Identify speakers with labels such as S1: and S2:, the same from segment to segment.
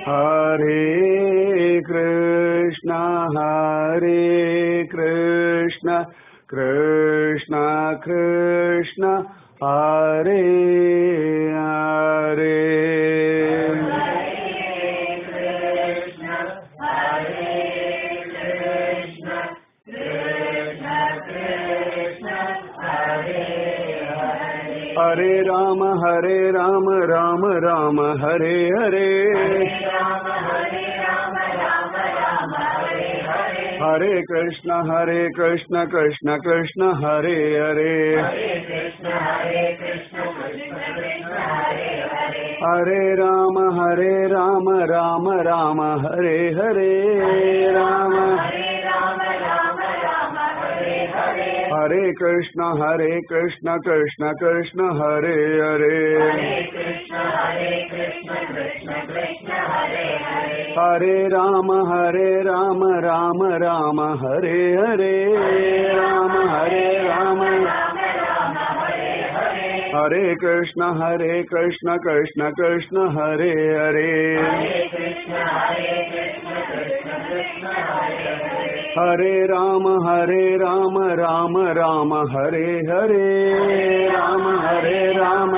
S1: हरे कृष्ण हरे कृष्ण कृष्ण कृष्ण हरे हरे हरे राम हरे राम राम राम हरे हरे हरे कृष्ण हरे कृष्ण कृष्ण कृष्ण हरे हरे हरे राम हरे राम राम राम हरे हरे राम हरे कृष्ण हरे कृष्ण कृष्ण कृष्ण हरे हरे हरे राम हरे राम राम राम हरे हरे राम हरे राम हरे कृष्ण हरे कृष्ण कृष्ण कृष्ण हरे हरे हरे राम हरे राम राम राम हरे हरे राम हरे राम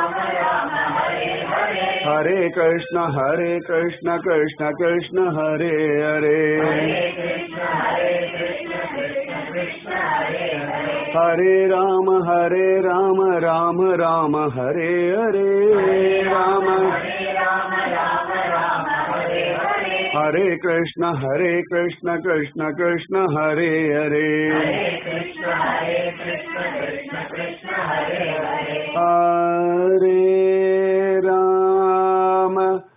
S1: हरे कृष्ण हरे कृष्ण कृष्ण कृष्ण हरे हरे हरे राम हरे राम राम राम हरे हरे राम हरे कृष्ण हरे कृष्ण कृष्ण कृष्ण हरे हरे हरे राम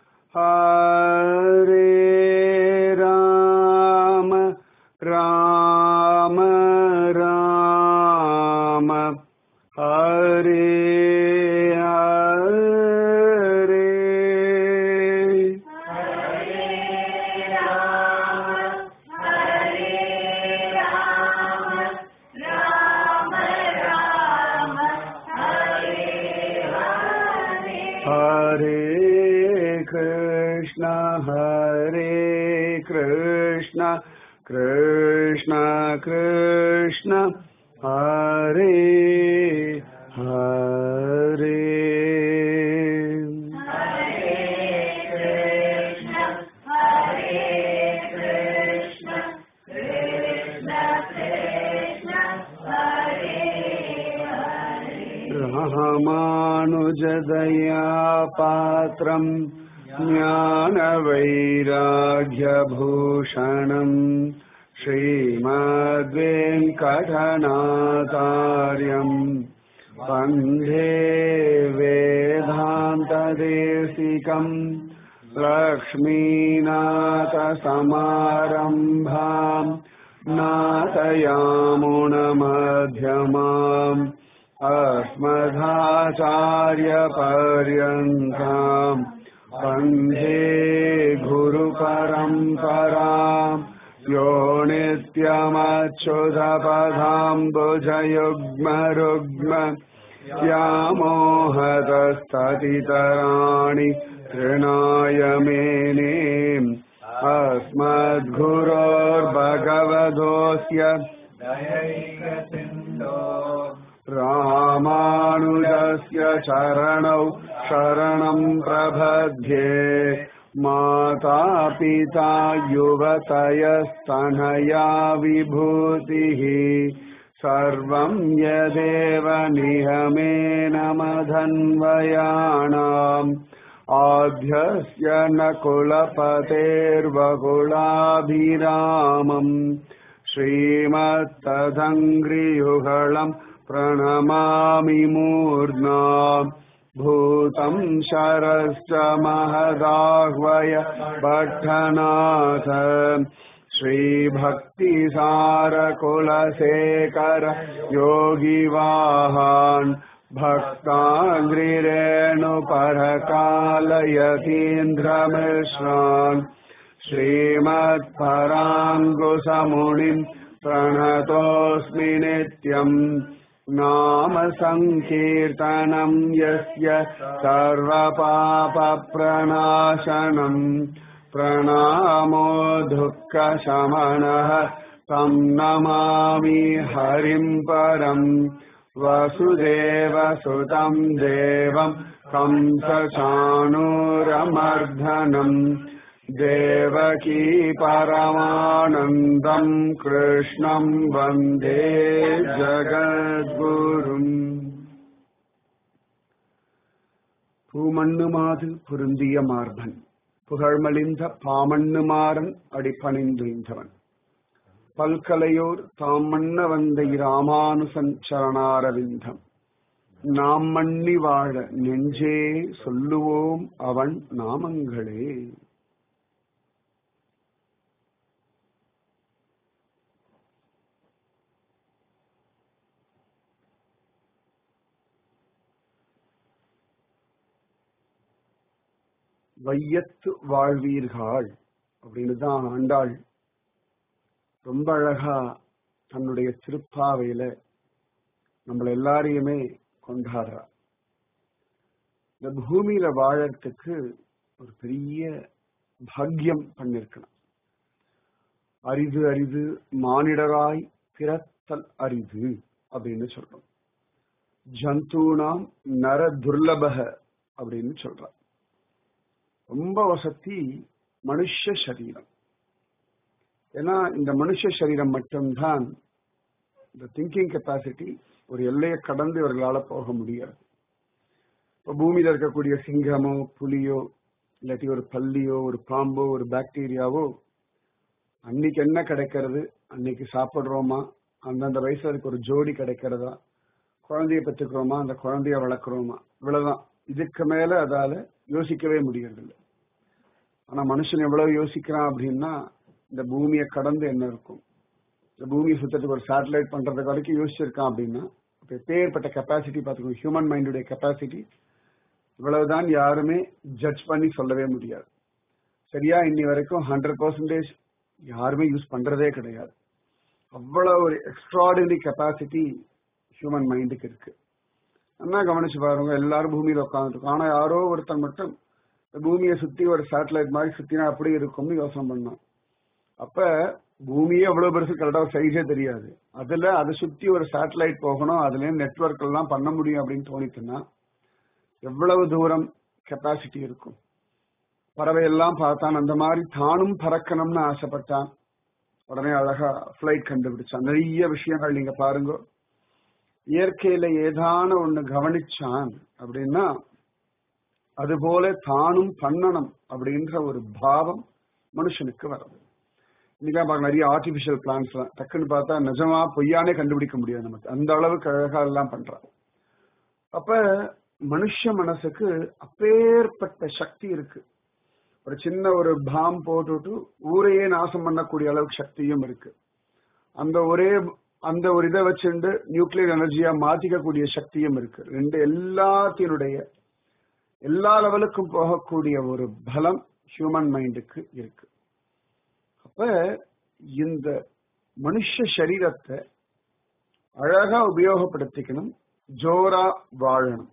S1: हरे राम राम राम हरे हरे हरे कृष्ण हरे कृष्ण कृष्ण कृष्ण हरे हरे रामानुजदया पात्रम् ज्ञानवैराग्यभूषणम् श्रीमद्वेङ्कटनाथार्यम् वन्दे वेदान्तदेशिकम् लक्ष्मीनाथसमारम्भाम् नाथयामुणमध्यमाम् अस्मदाचार्यपर्यन्ताम् वन्दे गुरुपरम्पराम् यो नित्यमच्युतपदाम्बुजयुग्मरुग्म व्यामोहतस्ततितराणि तृणाय मेने अस्मद्गुरोर्भगवधोऽस्य रामानुजस्य चरणौ शरणं प्रपद्ये माता पिता युवतयस्तनया विभूतिः सर्वं यदेव नियमेन मधन्वयाणाम् आद्यस्य न कुलपतेर्वकुलाभिरामम् श्रीमत्तदङ्घ्रियुगळम् प्रणमामि मूर्ध्ना भूतं शरश्च महदाह्वय भट्टनाथ श्रीभक्तिसारकुलशेखर योगिवाहान् भक्ताङ्घ्रिरेणुपरकालयतीन्द्रमिश्रान् श्रीमत्पराङ्गुसमुनिम् प्रणतोऽस्मि नित्यम् नाम सङ्कीर्तनम् यस्य सर्वपापप्रणाशनम् प्रणामो दुःखशमनः तं नमामि हरिम् परम् वसुदेवसुतम् देवम् कंसचाणूरमर्धनम् देवकी परमानन्दम् कृष्णम् वन्दे ஜகத்குரும் பூமண்ணுமாது பொருந்திய மார்பன் புகழ்மலிந்த பாமண்ணுமாறன் அடிப்பணிந்துய்ந்தவன் பல்கலையோர் தாம் மன்ன வந்த இராமானுசன் சரணாரவிந்தம் நாம் மண்ணி வாழ நெஞ்சே சொல்லுவோம் அவன் நாமங்களே வையத்து வாழ்வீர்கள் அப்படின்னு தான் ஆண்டாள் ரொம்ப அழகா தன்னுடைய திருப்பாவையில நம்மள எல்லாரையுமே கொண்டாடுறா இந்த பூமியில வாழறதுக்கு ஒரு பெரிய பாக்கியம் பண்ணிருக்கணும் அரிது அரிது மானிடராய் பிறத்தல் அரிது அப்படின்னு சொல்றோம் ஜந்தூனாம் நர துர்லபக அப்படின்னு சொல்றான் ரொம்ப வசதி மனுஷ சரீரம் ஏன்னா இந்த மனுஷ சரீரம் மட்டும்தான் இந்த திங்கிங் கெப்பாசிட்டி ஒரு எல்லையை கடந்து இவர்களால போக முடியாது இப்போ பூமியில இருக்கக்கூடிய சிங்கமோ புலியோ இல்லாட்டி ஒரு பல்லியோ ஒரு பாம்போ ஒரு பாக்டீரியாவோ அன்னைக்கு என்ன கிடைக்கிறது அன்னைக்கு சாப்பிடுறோமா அந்தந்த வயசுல அதுக்கு ஒரு ஜோடி கிடைக்கிறதா குழந்தைய பெற்றுக்கிறோமா அந்த குழந்தைய வளர்க்குறோமா இவ்வளவுதான் இதுக்கு மேல அதால யோசிக்கவே முடியறதில்லை ஆனா மனுஷன் எவ்வளவு யோசிக்கிறான் அப்படின்னா இந்த பூமியை கடந்து என்ன இருக்கும் இந்த பூமியை சுத்தத்துக்கு ஒரு சேட்டலைட் பண்றதுக்கு வரைக்கும் யோசிச்சிருக்கான் அப்படின்னா எப்பேற்பட்ட கெப்பாசிட்டி பார்த்துக்கணும் ஹியூமன் மைண்டுடைய கெப்பாசிட்டி இவ்வளவுதான் யாருமே ஜட்ஜ் பண்ணி சொல்லவே முடியாது சரியா இன்னி வரைக்கும் ஹண்ட்ரட் பர்சன்டேஜ் யாருமே யூஸ் பண்றதே கிடையாது அவ்வளவு ஒரு எக்ஸ்ட்ராடினரி கெப்பாசிட்டி ஹியூமன் மைண்டுக்கு இருக்கு என்ன கவனிச்சு பாருங்க எல்லாரும் பூமியில உட்காந்துருக்கோம் ஆனா யாரோ ஒருத்தன் மட்டும் பூமியை சுத்தி ஒரு சேட்டலைட் மாதிரி சுத்தினா அப்படி இருக்கும்னு யோசனை பண்ணோம் அப்ப பூமியே அவ்வளவு பெருசு கரெக்டா சைஸே தெரியாது அதுல அதை சுத்தி ஒரு சேட்டலைட் போகணும் அதுல நெட்ஒர்க் எல்லாம் பண்ண முடியும் அப்படின்னு தோணிச்சுன்னா எவ்வளவு தூரம் கெப்பாசிட்டி இருக்கும் பறவை எல்லாம் பார்த்தான் அந்த மாதிரி தானும் பறக்கணும்னு ஆசைப்பட்டான் உடனே அழகா பிளைட் கண்டுபிடிச்சான் நிறைய விஷயங்கள் நீங்க பாருங்க இயற்கையில ஏதான ஒண்ணு கவனிச்சான் அப்படின்னா அதுபோல தானும் பண்ணணும் அப்படின்ற ஒரு பாவம் மனுஷனுக்கு வருது இன்னைக்கு பார்க்க நிறைய ஆர்டிபிஷியல் பிளான்ஸ் எல்லாம் டக்குன்னு பார்த்தா நிஜமா பொய்யானே கண்டுபிடிக்க முடியாது நமக்கு அந்த அளவுக்கு அழகா எல்லாம் பண்றான் அப்ப மனுஷ மனசுக்கு அப்பேற்பட்ட சக்தி இருக்கு ஒரு சின்ன ஒரு பாம் போட்டுட்டு ஊரையே நாசம் பண்ணக்கூடிய அளவுக்கு சக்தியும் இருக்கு அந்த ஒரே அந்த ஒரு இதை வச்சுண்டு நியூக்ளியர் எனர்ஜியா மாத்திக்கக்கூடிய சக்தியும் இருக்கு ரெண்டு எல்லாத்தினுடைய எல்லா லெவலுக்கும் போகக்கூடிய ஒரு பலம் ஹியூமன் மைண்டுக்கு இருக்கு அப்ப இந்த மனுஷ சரீரத்தை அழகா உபயோகப்படுத்திக்கணும் ஜோரா வாழணும்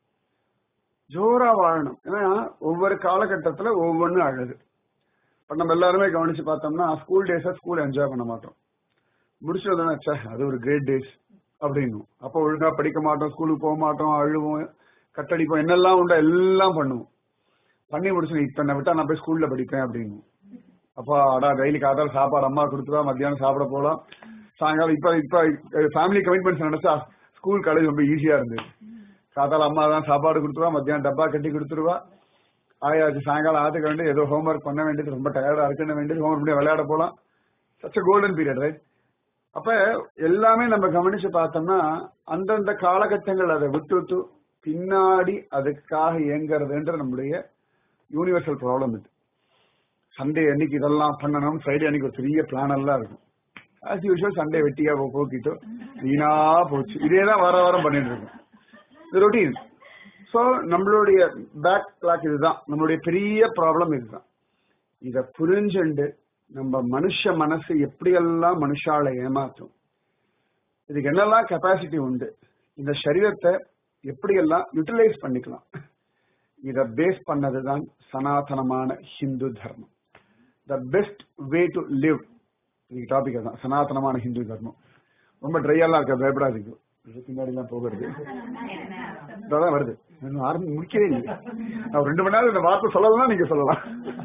S1: ஜோரா வாழணும் ஏன்னா ஒவ்வொரு காலகட்டத்துல ஒவ்வொன்னு அழகு இப்ப நம்ம எல்லாருமே கவனிச்சு பார்த்தோம்னா ஸ்கூல் டேஸா ஸ்கூல் என்ஜாய் பண்ண மாட்டோம் முடிச்சது அது ஒரு கிரேட் டேஸ் அப்படின்னும் அப்போ ஒழுங்கா படிக்க மாட்டோம் ஸ்கூலுக்கு போக மாட்டோம் அழுவோம் கட்டடிப்போம் என்னெல்லாம் உண்டோ எல்லாம் பண்ணுவோம் பண்ணி முடிச்சு இப்ப என்ன விட்டா நான் போய் ஸ்கூல்ல படிப்பேன் அப்படின்னு அப்போ அடா டெய்லி காத்தால சாப்பாடு அம்மா கொடுத்துருவா மத்தியானம் சாப்பிட போலாம் சாயங்காலம் இப்ப இப்ப ஃபேமிலி கமிட்மெண்ட்ஸ் நினைச்சா ஸ்கூல் காலேஜ் ரொம்ப ஈஸியா இருந்தது காத்தால அம்மா தான் சாப்பாடு கொடுத்துருவா மத்தியானம் டப்பா கட்டி கொடுத்துருவா ஆயாச்சு சாயங்காலம் ஆத்துக்க வேண்டியது ஏதோ ஹோம்ஒர்க் பண்ண வேண்டியது ரொம்ப டயர்டா இருக்குன்னு வேண்டியது ஹோம்ஒர்க் பண்ணி விளையாட போலாம் சச் கோல்டன் பீரியட் ரைட் அப்ப எல்லாமே நம்ம கவனிச்சு பார்த்தோம்னா அந்தந்த காலகட்டங்கள் அதை விட்டுட்டு பின்னாடி அதுக்காக இயங்குறதுன்ற நம்முடைய யூனிவர்சல் ப்ராப்ளம் இது சண்டே அன்னைக்கு இதெல்லாம் பண்ணணும் ஃப்ரைடே அன்னைக்கு ஒரு பெரிய பிளான் எல்லாம் இருக்கும் ஆஸ் யூஷுவல் சண்டே வெட்டியா போக்கிட்டோ வீணா போச்சு இதே தான் வர வாரம் பண்ணிட்டு இருக்கோம் இது ரொட்டீன் ஸோ நம்மளுடைய பேக் கிளாக் இதுதான் நம்மளுடைய பெரிய ப்ராப்ளம் இதுதான் இத புரிஞ்சுண்டு நம்ம மனுஷ மனசு எப்படியெல்லாம் மனுஷால ஏமாத்தும் இதுக்கு என்னெல்லாம் கெப்பாசிட்டி உண்டு இந்த சரீரத்தை எப்படியெல்லாம் யூட்டிலைஸ் பண்ணிக்கலாம் இத பேஸ் பண்ணதுதான் சனாதனமான ஹிந்து தர்மம் the best way to live இன்னைக்கு டாபிக் தான் சனாதனமான ஹிந்து தர்மம் ரொம்ப ட்ரையெல்லாம் இருக்க பயப்படாதீங்க பின்னாடி எல்லாம் போகிறது இதான் வருது இன்னும் ஆரம்பி முடிக்கவே இல்லை நான் ஒரு ரெண்டு மணி நேரம் இந்த வார்த்தை சொல்லலாம் நீங்க சொல்லலாம்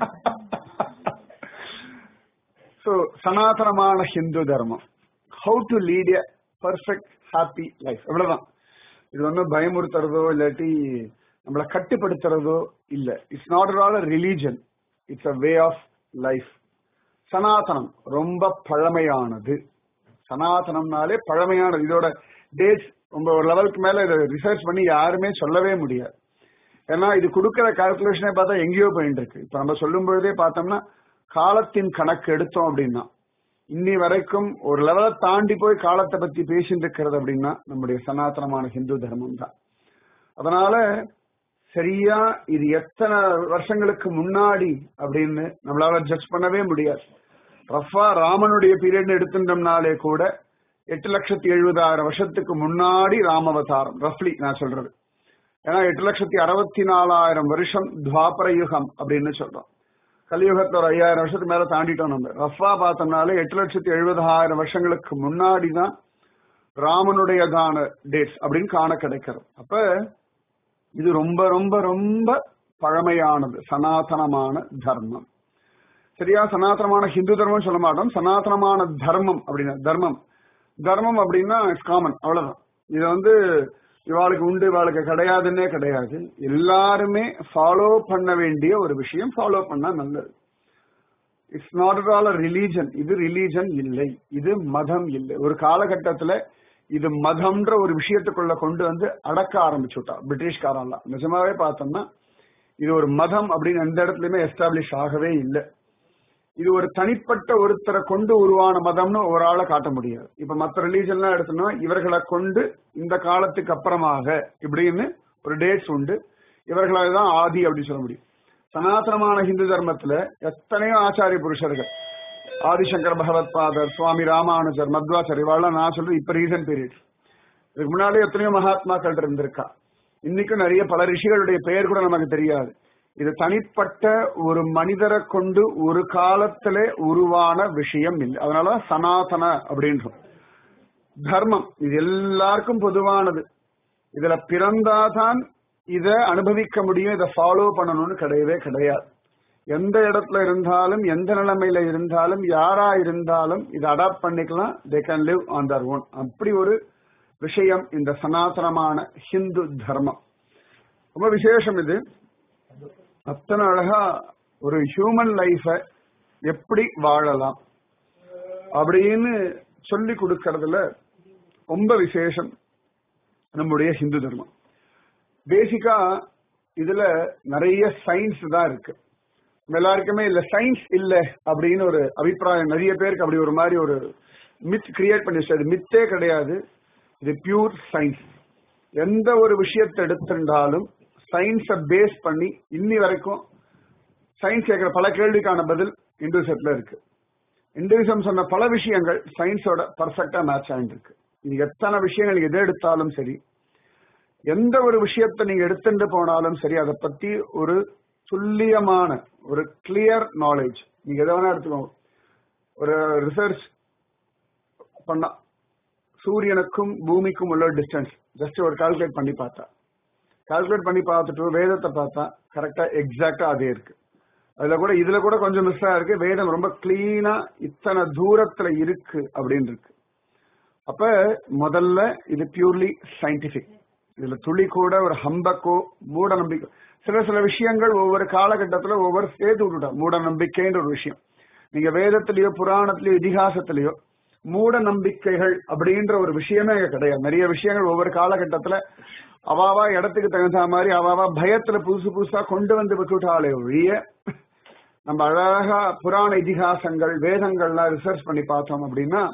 S1: சோ சனாதனமான ஹிந்து தர்மம் how to lead a perfect happy life இவ்வளவுதான் இது வந்து பயமுறுத்துறதோ இல்லாட்டி நம்மளை கட்டுப்படுத்துறதோ இல்ல it's not all a religion it's a way of life சனாதனம் ரொம்ப பழமையானது சனாதனம்னாலே பழமையானது இதோட டேட்ஸ் ரொம்ப ஒரு லெவலுக்கு மேல இதை ரிசர்ச் பண்ணி யாருமே சொல்லவே முடியாது ஏன்னா இது கொடுக்கிற கால்குலேஷனே பார்த்தா எங்கேயோ போயிட்டு இருக்கு இப்ப நம்ம சொல்லும் பொழுதே பார்த்தோம்னா காலத்தின் கணக்கு எடுத்தோம் அப்படின்னா இன்னி வரைக்கும் ஒரு லெவலை தாண்டி போய் காலத்தை பத்தி பேசிட்டு இருக்கிறது அப்படின்னா நம்முடைய சனாதனமான ஹிந்து தர்மம் தான் அதனால சரியா இது எத்தனை வருஷங்களுக்கு முன்னாடி அப்படின்னு நம்மளால ஜட்ஜ் பண்ணவே முடியாது ரஃபா ராமனுடைய பீரியட் எடுத்துட்டோம்னாலே கூட எட்டு லட்சத்தி எழுபதாயிரம் வருஷத்துக்கு முன்னாடி ராமவதாரம் ரஃப்லி நான் சொல்றது ஏன்னா எட்டு லட்சத்தி அறுபத்தி நாலாயிரம் வருஷம் துவாபர யுகம் அப்படின்னு சொல்றோம் கலியுகத்துல ஒரு ஐயாயிரம் வருஷத்துக்கு மேல தாண்டிட்டோம் நம்ம ரஃபா பார்த்தோம்னாலே எட்டு லட்சத்தி எழுபதாயிரம் வருஷங்களுக்கு முன்னாடி தான் ராமனுடைய கான டேட்ஸ் அப்படின்னு காண கிடைக்கிறது அப்ப இது ரொம்ப ரொம்ப ரொம்ப பழமையானது சனாதனமான தர்மம் சரியா சனாதனமான ஹிந்து தர்மம் சொல்ல மாட்டோம் சனாதனமான தர்மம் அப்படின்னா தர்மம் தர்மம் அப்படின்னா இட்ஸ் காமன் அவ்வளவுதான் இது வந்து இவாளுக்கு உண்டு இவாளுக்கு கிடையாதுன்னே கிடையாது எல்லாருமே ஃபாலோ பண்ண வேண்டிய ஒரு விஷயம் ஃபாலோ பண்ணா நல்லது it's not at all a religion இது ரிலீஜன் இல்லை இது மதம் இல்லை ஒரு காலகட்டத்துல இது மதம்ன்ற ஒரு விஷயத்துக்குள்ள கொண்டு வந்து அடக்க ஆரம்பிச்சுட்டா பிரிட்டிஷ்காரெல்லாம் நிஜமாவே பார்த்தோம்னா இது ஒரு மதம் அப்படின்னு எந்த இடத்துலயுமே எஸ்டாப்ளிஷ் ஆகவே இல்லை இது ஒரு தனிப்பட்ட ஒருத்தரை கொண்டு உருவான மதம்னு ஒரு ஆளை காட்ட முடியாது இப்ப மற்ற ரிலீஜன்லாம் எடுத்தோம்னா இவர்களை கொண்டு இந்த காலத்துக்கு அப்புறமாக இப்படின்னு ஒரு டேட்ஸ் உண்டு இவர்களால் தான் ஆதி அப்படின்னு சொல்ல முடியும் சனாதனமான ஹிந்து தர்மத்துல எத்தனையோ ஆச்சாரிய புருஷர்கள் ஆதிசங்கர் பகவத் பாதர் சுவாமி ராமானுஜர் மத்வாச்சாரி இவாள்லாம் நான் சொல்றது இப்ப ரீசன்ட் பீரியட் இதுக்கு முன்னாலே எத்தனையோ மகாத்மாக்கள் இருந்திருக்கா இன்னைக்கும் நிறைய பல ரிஷிகளுடைய பெயர் கூட நமக்கு தெரியாது இது தனிப்பட்ட ஒரு மனிதரை கொண்டு ஒரு காலத்துல உருவான விஷயம் இல்லை அதனால சனாதன அப்படின்றோம் தர்மம் இது எல்லாருக்கும் பொதுவானது இதுல பிறந்தாதான் இத அனுபவிக்க முடியும் இதை ஃபாலோ பண்ணணும்னு கிடையவே கிடையாது எந்த இடத்துல இருந்தாலும் எந்த நிலைமையில இருந்தாலும் யாரா இருந்தாலும் இதை அடாப்ட் பண்ணிக்கலாம் they can live on their own அப்படி ஒரு விஷயம் இந்த சனாதனமான ஹிந்து தர்மம் ரொம்ப விசேஷம் இது அத்தனை அழகா ஒரு ஹியூமன் லைஃப எப்படி வாழலாம் அப்படின்னு சொல்லி கொடுக்கறதுல ரொம்ப விசேஷம் நம்முடைய ஹிந்து தர்மம் பேசிக்கா இதுல நிறைய சயின்ஸ் தான் இருக்கு எல்லாருக்குமே இல்ல சயின்ஸ் இல்ல அப்படின்னு ஒரு அபிப்பிராயம் நிறைய பேருக்கு அப்படி ஒரு மாதிரி ஒரு மித் கிரியேட் பண்ணி வச்சு மித்தே கிடையாது இது பியூர் சயின்ஸ் எந்த ஒரு விஷயத்தை எடுத்திருந்தாலும் சயின்ஸை பேஸ் பண்ணி இன்னி வரைக்கும் சயின்ஸ் கேட்கிற பல கேள்விக்கான பதில் இந்துசத்துல இருக்கு இந்துவிசம் சொன்ன பல விஷயங்கள் சயின்ஸோட பர்ஃபெக்டா மேட்ச் ஆயிட்டு இருக்கு நீங்க எத்தனை விஷயங்கள் எதை எடுத்தாலும் சரி எந்த ஒரு விஷயத்தை நீங்க எடுத்துட்டு போனாலும் சரி அதை பத்தி ஒரு துல்லியமான ஒரு கிளியர் நாலேஜ் நீங்க எதை வேணா எடுத்துக்கோங்க ஒரு ரிசர்ச் பண்ணா சூரியனுக்கும் பூமிக்கும் உள்ள டிஸ்டன்ஸ் ஜஸ்ட் ஒரு கால்குலேட் பண்ணி பார்த்தா கால்குலேட் பண்ணி பார்த்துட்டு வேதத்தை பார்த்தா கரெக்டா எக்ஸாக்டா அதே இருக்கு அதுல கூட இதுல கூட கொஞ்சம் மிஸ் ஆயிருக்கு வேதம் ரொம்ப கிளீனா இத்தனை தூரத்துல இருக்கு அப்படின்னு இருக்கு அப்ப முதல்ல இது பியூர்லி சயின்டிபிக் இதுல துளி கூட ஒரு ஹம்பக்கோ மூட நம்பிக்கை சில சில விஷயங்கள் ஒவ்வொரு காலகட்டத்துல ஒவ்வொரு சேர்த்து விட்டுட்டா மூட நம்பிக்கைன்ற ஒரு விஷயம் நீங்க வேதத்திலேயோ புராணத்திலேயோ இதிகாசத்திலேயோ மூட நம்பிக்கைகள் அப்படின்ற ஒரு விஷயமே இங்க கிடையாது நிறைய விஷயங்கள் ஒவ்வொரு காலகட்டத்துல அவாவா இடத்துக்கு தகுந்த மாதிரி அவாவா பயத்துல புதுசு புதுசா கொண்டு வந்து விட்டுட்டாலே ஒழிய நம்ம அழகா புராண இதிகாசங்கள் வேதங்கள்லாம் ரிசர்ச் பண்ணி பார்த்தோம் அப்படின்னா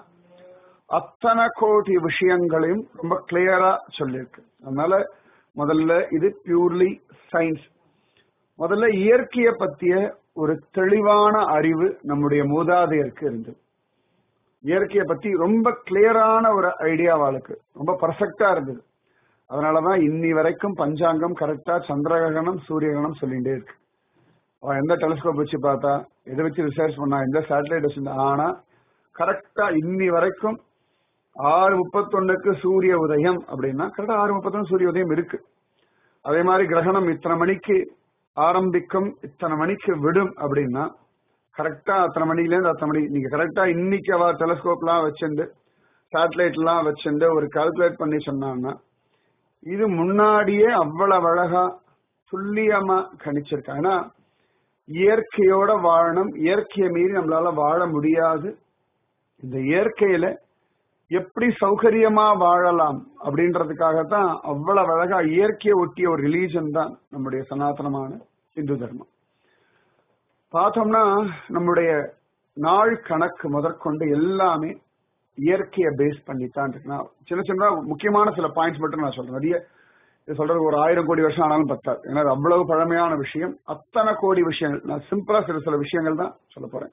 S1: அத்தனை கோடி விஷயங்களையும் ரொம்ப கிளியரா சொல்லியிருக்கு அதனால முதல்ல இது பியூர்லி சயின்ஸ் முதல்ல இயற்கையை பத்திய ஒரு தெளிவான அறிவு நம்முடைய மூதாதையருக்கு இருந்தது இயற்கையை பத்தி ரொம்ப கிளியரான ஒரு ஐடியா அவளுக்கு ரொம்ப பர்ஃபெக்டா இருந்தது அதனாலதான் இன்னி வரைக்கும் பஞ்சாங்கம் கரெக்டா சந்திரகிரகணம் சூரியகிரகணம் சொல்லிட்டே இருக்கு அவன் எந்த டெலிஸ்கோப் வச்சு பார்த்தா எதை வச்சு ரிசர்ச் பண்ணா எந்த சேட்டலைட் வச்சு ஆனா கரெக்டா இன்னி வரைக்கும் ஆறு முப்பத்தொன்னுக்கு சூரிய உதயம் அப்படின்னா கரெக்டா ஆறு முப்பத்தொன்னு சூரிய உதயம் இருக்கு அதே மாதிரி கிரகணம் இத்தனை மணிக்கு ஆரம்பிக்கும் இத்தனை மணிக்கு விடும் அப்படின்னா கரெக்டா அத்தனை மணில இருந்து அத்தனை மணி நீங்க கரெக்டா இன்னைக்கு அவ டெலிஸ்கோப்லாம் வச்சுண்டு சேட்டலைட் எல்லாம் வச்சுண்டு ஒரு கால்குலேட் பண்ணி சொன்னாங்கன்னா இது முன்னாடியே அவ்வளவு அழகா துல்லியமா கணிச்சிருக்காங்க ஏன்னா இயற்கையோட வாழணும் இயற்கையை மீறி நம்மளால வாழ முடியாது இந்த இயற்கையில எப்படி சௌகரியமா வாழலாம் அப்படின்றதுக்காகத்தான் அவ்வளவு அழகா இயற்கையை ஒட்டிய ஒரு ரிலீஜன் தான் நம்முடைய சனாதனமான இந்து தர்மம் பார்த்தோம்னா நம்முடைய நாள் கணக்கு முதற்கொண்டு எல்லாமே இயற்கையை பேஸ் பண்ணித்தான் இருக்கு நான் சின்ன சின்ன முக்கியமான சில பாயிண்ட்ஸ் மட்டும் நான் சொல்றேன் நிறைய இது சொல்றது ஒரு ஆயிரம் கோடி வருஷம் ஆனாலும் பத்தாது ஏன்னா அது அவ்வளவு பழமையான விஷயம் அத்தனை கோடி விஷயங்கள் நான் சிம்பிளா சில சில விஷயங்கள் தான் சொல்ல போறேன்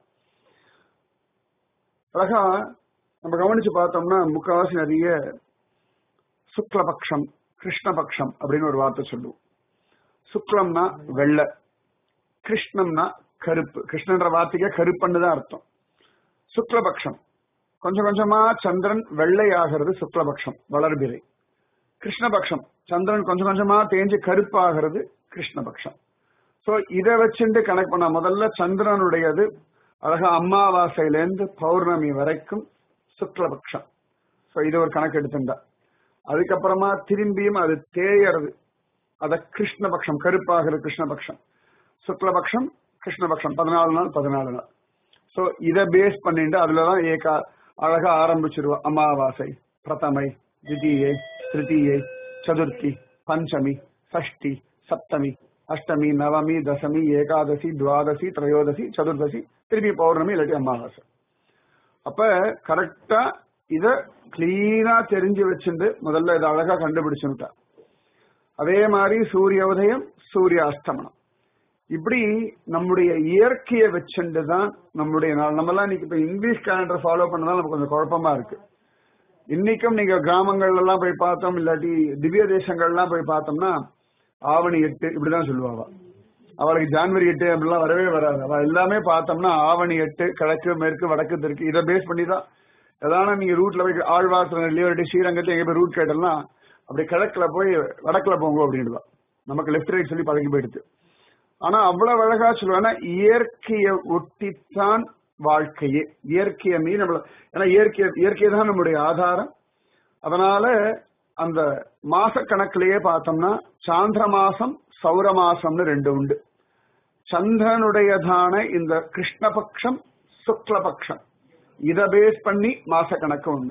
S1: அழகா நம்ம கவனிச்சு பார்த்தோம்னா முக்காவாசி நிறைய சுக்லபக்ஷம் கிருஷ்ணபக்ஷம் அப்படின்னு ஒரு வார்த்தை சொல்லுவோம் சுக்லம்னா வெள்ளை கிருஷ்ணம்னா கருப்பு கிருஷ்ணன்ற வார்த்தைக்கே கருப்புன்னு தான் அர்த்தம் சுக்லபக்ஷம் கொஞ்சம் கொஞ்சமா சந்திரன் வெள்ளை ஆகிறது சுக்லபக்ஷம் வளர்பிறை கிருஷ்ணபக்ஷம் சந்திரன் கொஞ்சம் கொஞ்சமா தேஞ்சு கருப்பாகிறது கிருஷ்ணபக்ஷம் சோ இதை வச்சுட்டு கணக்கு பண்ண முதல்ல சந்திரனுடையது அழகா அமாவாசையிலேருந்து பௌர்ணமி வரைக்கும் சுக்லபக்ஷம் சோ இது ஒரு கணக்கு எடுத்துட்டா அதுக்கப்புறமா திரும்பியும் அது தேயறது அத கிருஷ்ணபக்ஷம் கருப்பாகிறது கிருஷ்ணபக்ஷம் சுக்லபக்ஷம் கிருஷ்ணபக்ஷம் பதினாலு நாள் பதினாலு நாள் சோ இத பேஸ் பண்ணிட்டு அதுலதான் ஏகா அழகா ஆரம்பிச்சிருவா அமாவாசை பிரதமை திதியை திருத்தீயை சதுர்த்தி பஞ்சமி சஷ்டி சப்தமி அஷ்டமி நவமி தசமி ஏகாதசி துவாதசி திரையோதசி சதுர்தசி திருப்பி பௌர்ணமி இல்லாட்டி அமாவாசை அப்ப கரெக்டா இத கிளீனா தெரிஞ்சு வச்சுட்டு முதல்ல இதை அழகா கண்டுபிடிச்சுட்டா அதே மாதிரி சூரிய உதயம் சூரிய அஸ்தமனம் இப்படி நம்முடைய இயற்கையை வச்சுட்டு தான் நம்முடைய நாள் நம்ம எல்லாம் இன்னைக்கு இப்ப இங்கிலீஷ் கேலண்டர் ஃபாலோ பண்ணதான் நமக்கு கொஞ்சம் குழப்பமா இருக்கு இன்னைக்கும் நீங்க கிராமங்கள்ல எல்லாம் போய் பார்த்தோம் இல்லாட்டி திவ்ய தேசங்கள்லாம் போய் பார்த்தோம்னா ஆவணி எட்டு இப்படிதான் சொல்லுவாங்க அவளுக்கு ஜான்வரி எட்டு அப்படிலாம் வரவே வராது அவ எல்லாமே பார்த்தோம்னா ஆவணி எட்டு கிழக்கு மேற்கு வடக்கு தெற்கு இதை பேஸ் பண்ணி தான் ஏதாவது நீங்க ரூட்ல போய் ஆழ்வாசனையோ இல்லாட்டி ஸ்ரீரங்கத்துல எங்க போய் ரூட் கேட்டோம்னா அப்படி கிழக்குல போய் வடக்குல போங்க அப்படின்டுவா நமக்கு லெஃப்ட் ரைட் சொல்லி பழகி போயிடுது ஆனா அவ்வளவு அழகா சொல்லுவாங்க இயற்கையை ஒட்டித்தான் வாழ்க்கையே இயற்கையை மீறி நம்மள ஏன்னா இயற்கை இயற்கை தான் நம்முடைய ஆதாரம் அதனால அந்த மாச கணக்கிலேயே பார்த்தோம்னா சாந்திர மாசம் சௌர மாசம்னு ரெண்டு உண்டு சந்திரனுடையதான இந்த கிருஷ்ணபக்ஷம் சுக்லபக்ஷம் இத பேஸ் பண்ணி மாச கணக்கு ஒண்ணு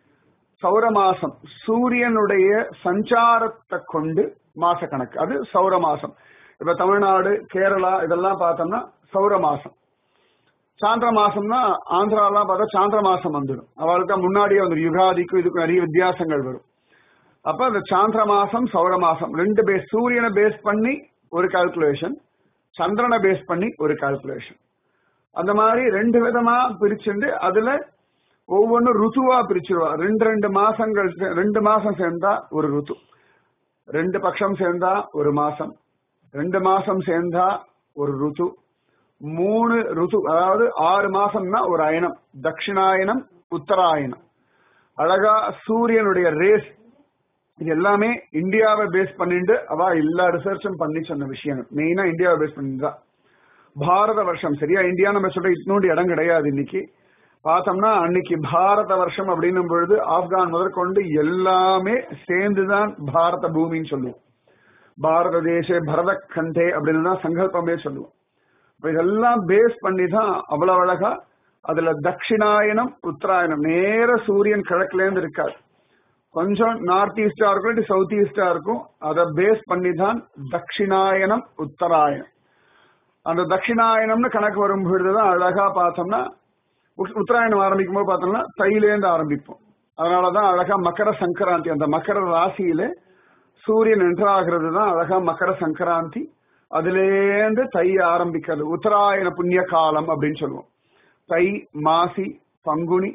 S1: சௌர மாசம் சூரியனுடைய சஞ்சாரத்தை கொண்டு மாச கணக்கு அது சௌர மாசம் இப்ப தமிழ்நாடு கேரளா இதெல்லாம் பார்த்தோம்னா சௌர மாசம் சாந்திர மாசம்னா ஆந்திராலாம் பார்த்தா சாந்திர மாசம் வந்துடும் அவளுக்கு முன்னாடியே வந்து யுகாதிக்கும் இதுக்கும் நிறைய வித்தியாசங்கள் வரும் அப்ப அந்த சாந்திர மாசம் சௌர மாசம் ரெண்டு பேஸ் சூரியனை பேஸ் பண்ணி ஒரு கால்குலேஷன் சந்திரனை பேஸ் பண்ணி ஒரு கால்குலேஷன் அந்த மாதிரி ரெண்டு விதமா பிரிச்சுண்டு அதுல ஒவ்வொன்றும் ருத்துவா பிரிச்சிருவா ரெண்டு ரெண்டு மாசங்கள் ரெண்டு மாசம் சேர்ந்தா ஒரு ருத்து ரெண்டு பட்சம் சேர்ந்தா ஒரு மாசம் ரெண்டு மாசம் சேர்ந்தா ஒரு ருத்து மூணு ருத்து அதாவது ஆறு மாசம்னா ஒரு அயனம் தட்சிணாயனம் உத்தராயணம் அழகா சூரியனுடைய ரேஸ் இது எல்லாமே இந்தியாவை பேஸ் பண்ணிட்டு அவ எல்லா ரிசர்ச்சும் பண்ணி சொன்ன விஷயங்கள் மெயினா இந்தியாவை பேஸ் பண்ணிட்டு பாரத வருஷம் சரியா இந்தியா நம்ம சொல்ற இன்னொன்று இடம் கிடையாது இன்னைக்கு பார்த்தோம்னா அன்னைக்கு பாரத வருஷம் அப்படின்னும் பொழுது ஆப்கான் முதற்கொண்டு எல்லாமே சேர்ந்துதான் பாரத பூமின்னு சொல்லுவோம் பாரத தேசே பரத கண்டே அப்படின்னு தான் சங்கல்பமே சொல்லுவோம் இப்ப இதெல்லாம் பேஸ் பண்ணி தான் அவ்வளவு அழகா அதுல தட்சிணாயனம் உத்தராயணம் நேர சூரியன் கிழக்குல இருந்து இருக்காது கொஞ்சம் நார்த் ஈஸ்டா இருக்கும் இல்லாட்டி சவுத் ஈஸ்டா இருக்கும் அதை பேஸ் பண்ணி தான் தட்சிணாயனம் உத்தராயணம் அந்த தட்சிணாயனம்னு கணக்கு வரும் பொழுதுதான் அழகா பார்த்தோம்னா உத்தராயணம் ஆரம்பிக்கும் போது பார்த்தோம்னா தையிலேருந்து ஆரம்பிப்போம் அதனாலதான் அழகா மக்கர சங்கராந்தி அந்த மக்கர ராசியில சூரியன் என்றாகிறது தான் அழகா மக்கர சங்கராந்தி அதுலேருந்து தை ஆரம்பிக்கிறது உத்தராயண புண்ணிய காலம் அப்படின்னு சொல்லுவோம் தை மாசி பங்குனி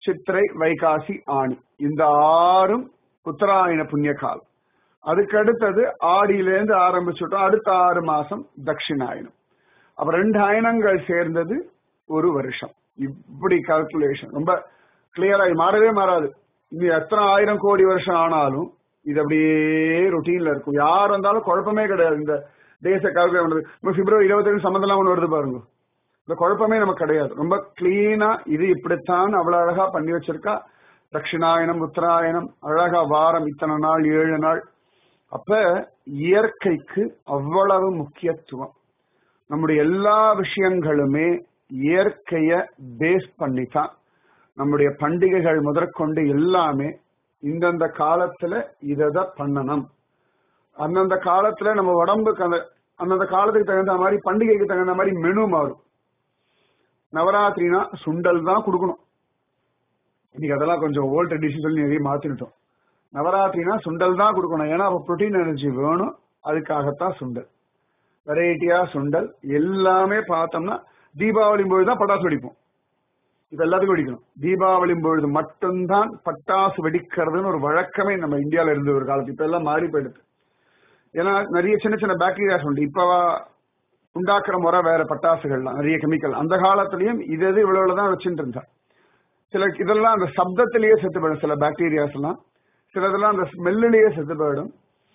S1: சித்திரை வைகாசி ஆணி இந்த ஆறும் உத்தராயண புண்ணிய காலம் அதுக்கு அடுத்தது ஆடியிலேருந்து ஆரம்பிச்சுட்டோம் அடுத்த ஆறு மாசம் தட்சிணாயனம் அப்ப ரெண்டு அயனங்கள் சேர்ந்தது ஒரு வருஷம் இப்படி கால்குலேஷன் ரொம்ப கிளியரா மாறவே மாறாது இது எத்தனை ஆயிரம் கோடி வருஷம் ஆனாலும் இது அப்படியே ரொட்டீன்ல இருக்கும் யார் வந்தாலும் குழப்பமே கிடையாது இந்த டேஸை கால்குலேட் பண்றது இப்போ பிப்ரவரி இருபத்தேழு சம்மந்தம் ஒன்று வருது பாருங்க இந்த குழப்பமே நமக்கு கிடையாது ரொம்ப கிளீனா இது இப்படித்தான் அவ்வளவு அழகா பண்ணி வச்சிருக்கா தட்சிணாயனம் உத்தராயணம் அழகா வாரம் இத்தனை நாள் ஏழு நாள் அப்ப இயற்கைக்கு அவ்வளவு முக்கியத்துவம் நம்முடைய எல்லா விஷயங்களுமே இயற்கைய பேஸ் பண்ணித்தான் நம்முடைய பண்டிகைகள் முதற்கொண்டு எல்லாமே இந்தந்த காலத்துல இதை பண்ணணும் அந்தந்த காலத்துல நம்ம உடம்புக்கு அந்த அந்தந்த காலத்துக்கு தகுந்த மாதிரி பண்டிகைக்கு தகுந்த மாதிரி மெனு மாறும் நவராத்திரினா சுண்டல் தான் கொடுக்கணும் இன்னைக்கு அதெல்லாம் கொஞ்சம் ஓல்ட் ட்ரெடிஷன் சொல்லி நிறைய மாத்திட்டோம் நவராத்திரினா சுண்டல் தான் கொடுக்கணும் ஏன்னா அப்ப புரோட்டீன் எனர்ஜி வேணும் அதுக்காகத்தான் சுண்டல் வெரைட்டியா சுண்டல் எல்லாமே பார்த்தோம்னா தீபாவளி பொழுது தான் பட்டாசு வெடிப்போம் இது எல்லாத்துக்கும் வெடிக்கணும் தீபாவளி பொழுது மட்டும்தான் பட்டாசு வெடிக்கிறதுன்னு ஒரு வழக்கமே நம்ம இந்தியால இருந்து ஒரு காலத்து இப்ப எல்லாம் மாறி போயிடுது ஏன்னா நிறைய சின்ன சின்ன பாக்டீரியாஸ் உண்டு இப்ப உண்டாக்குற முறை வேற பட்டாசுகள்லாம் நிறைய கெமிக்கல் அந்த காலத்திலயும் இது எது இவ்வளவு தான் வச்சுட்டு இருந்தா சில இதெல்லாம் அந்த சப்தத்திலேயே செத்து போயிடும் சில பாக்டீரியாஸ் எல்லாம் சிலதெல்லாம் அந்த ஸ்மெல்லிலேயே செத்து போயிடும்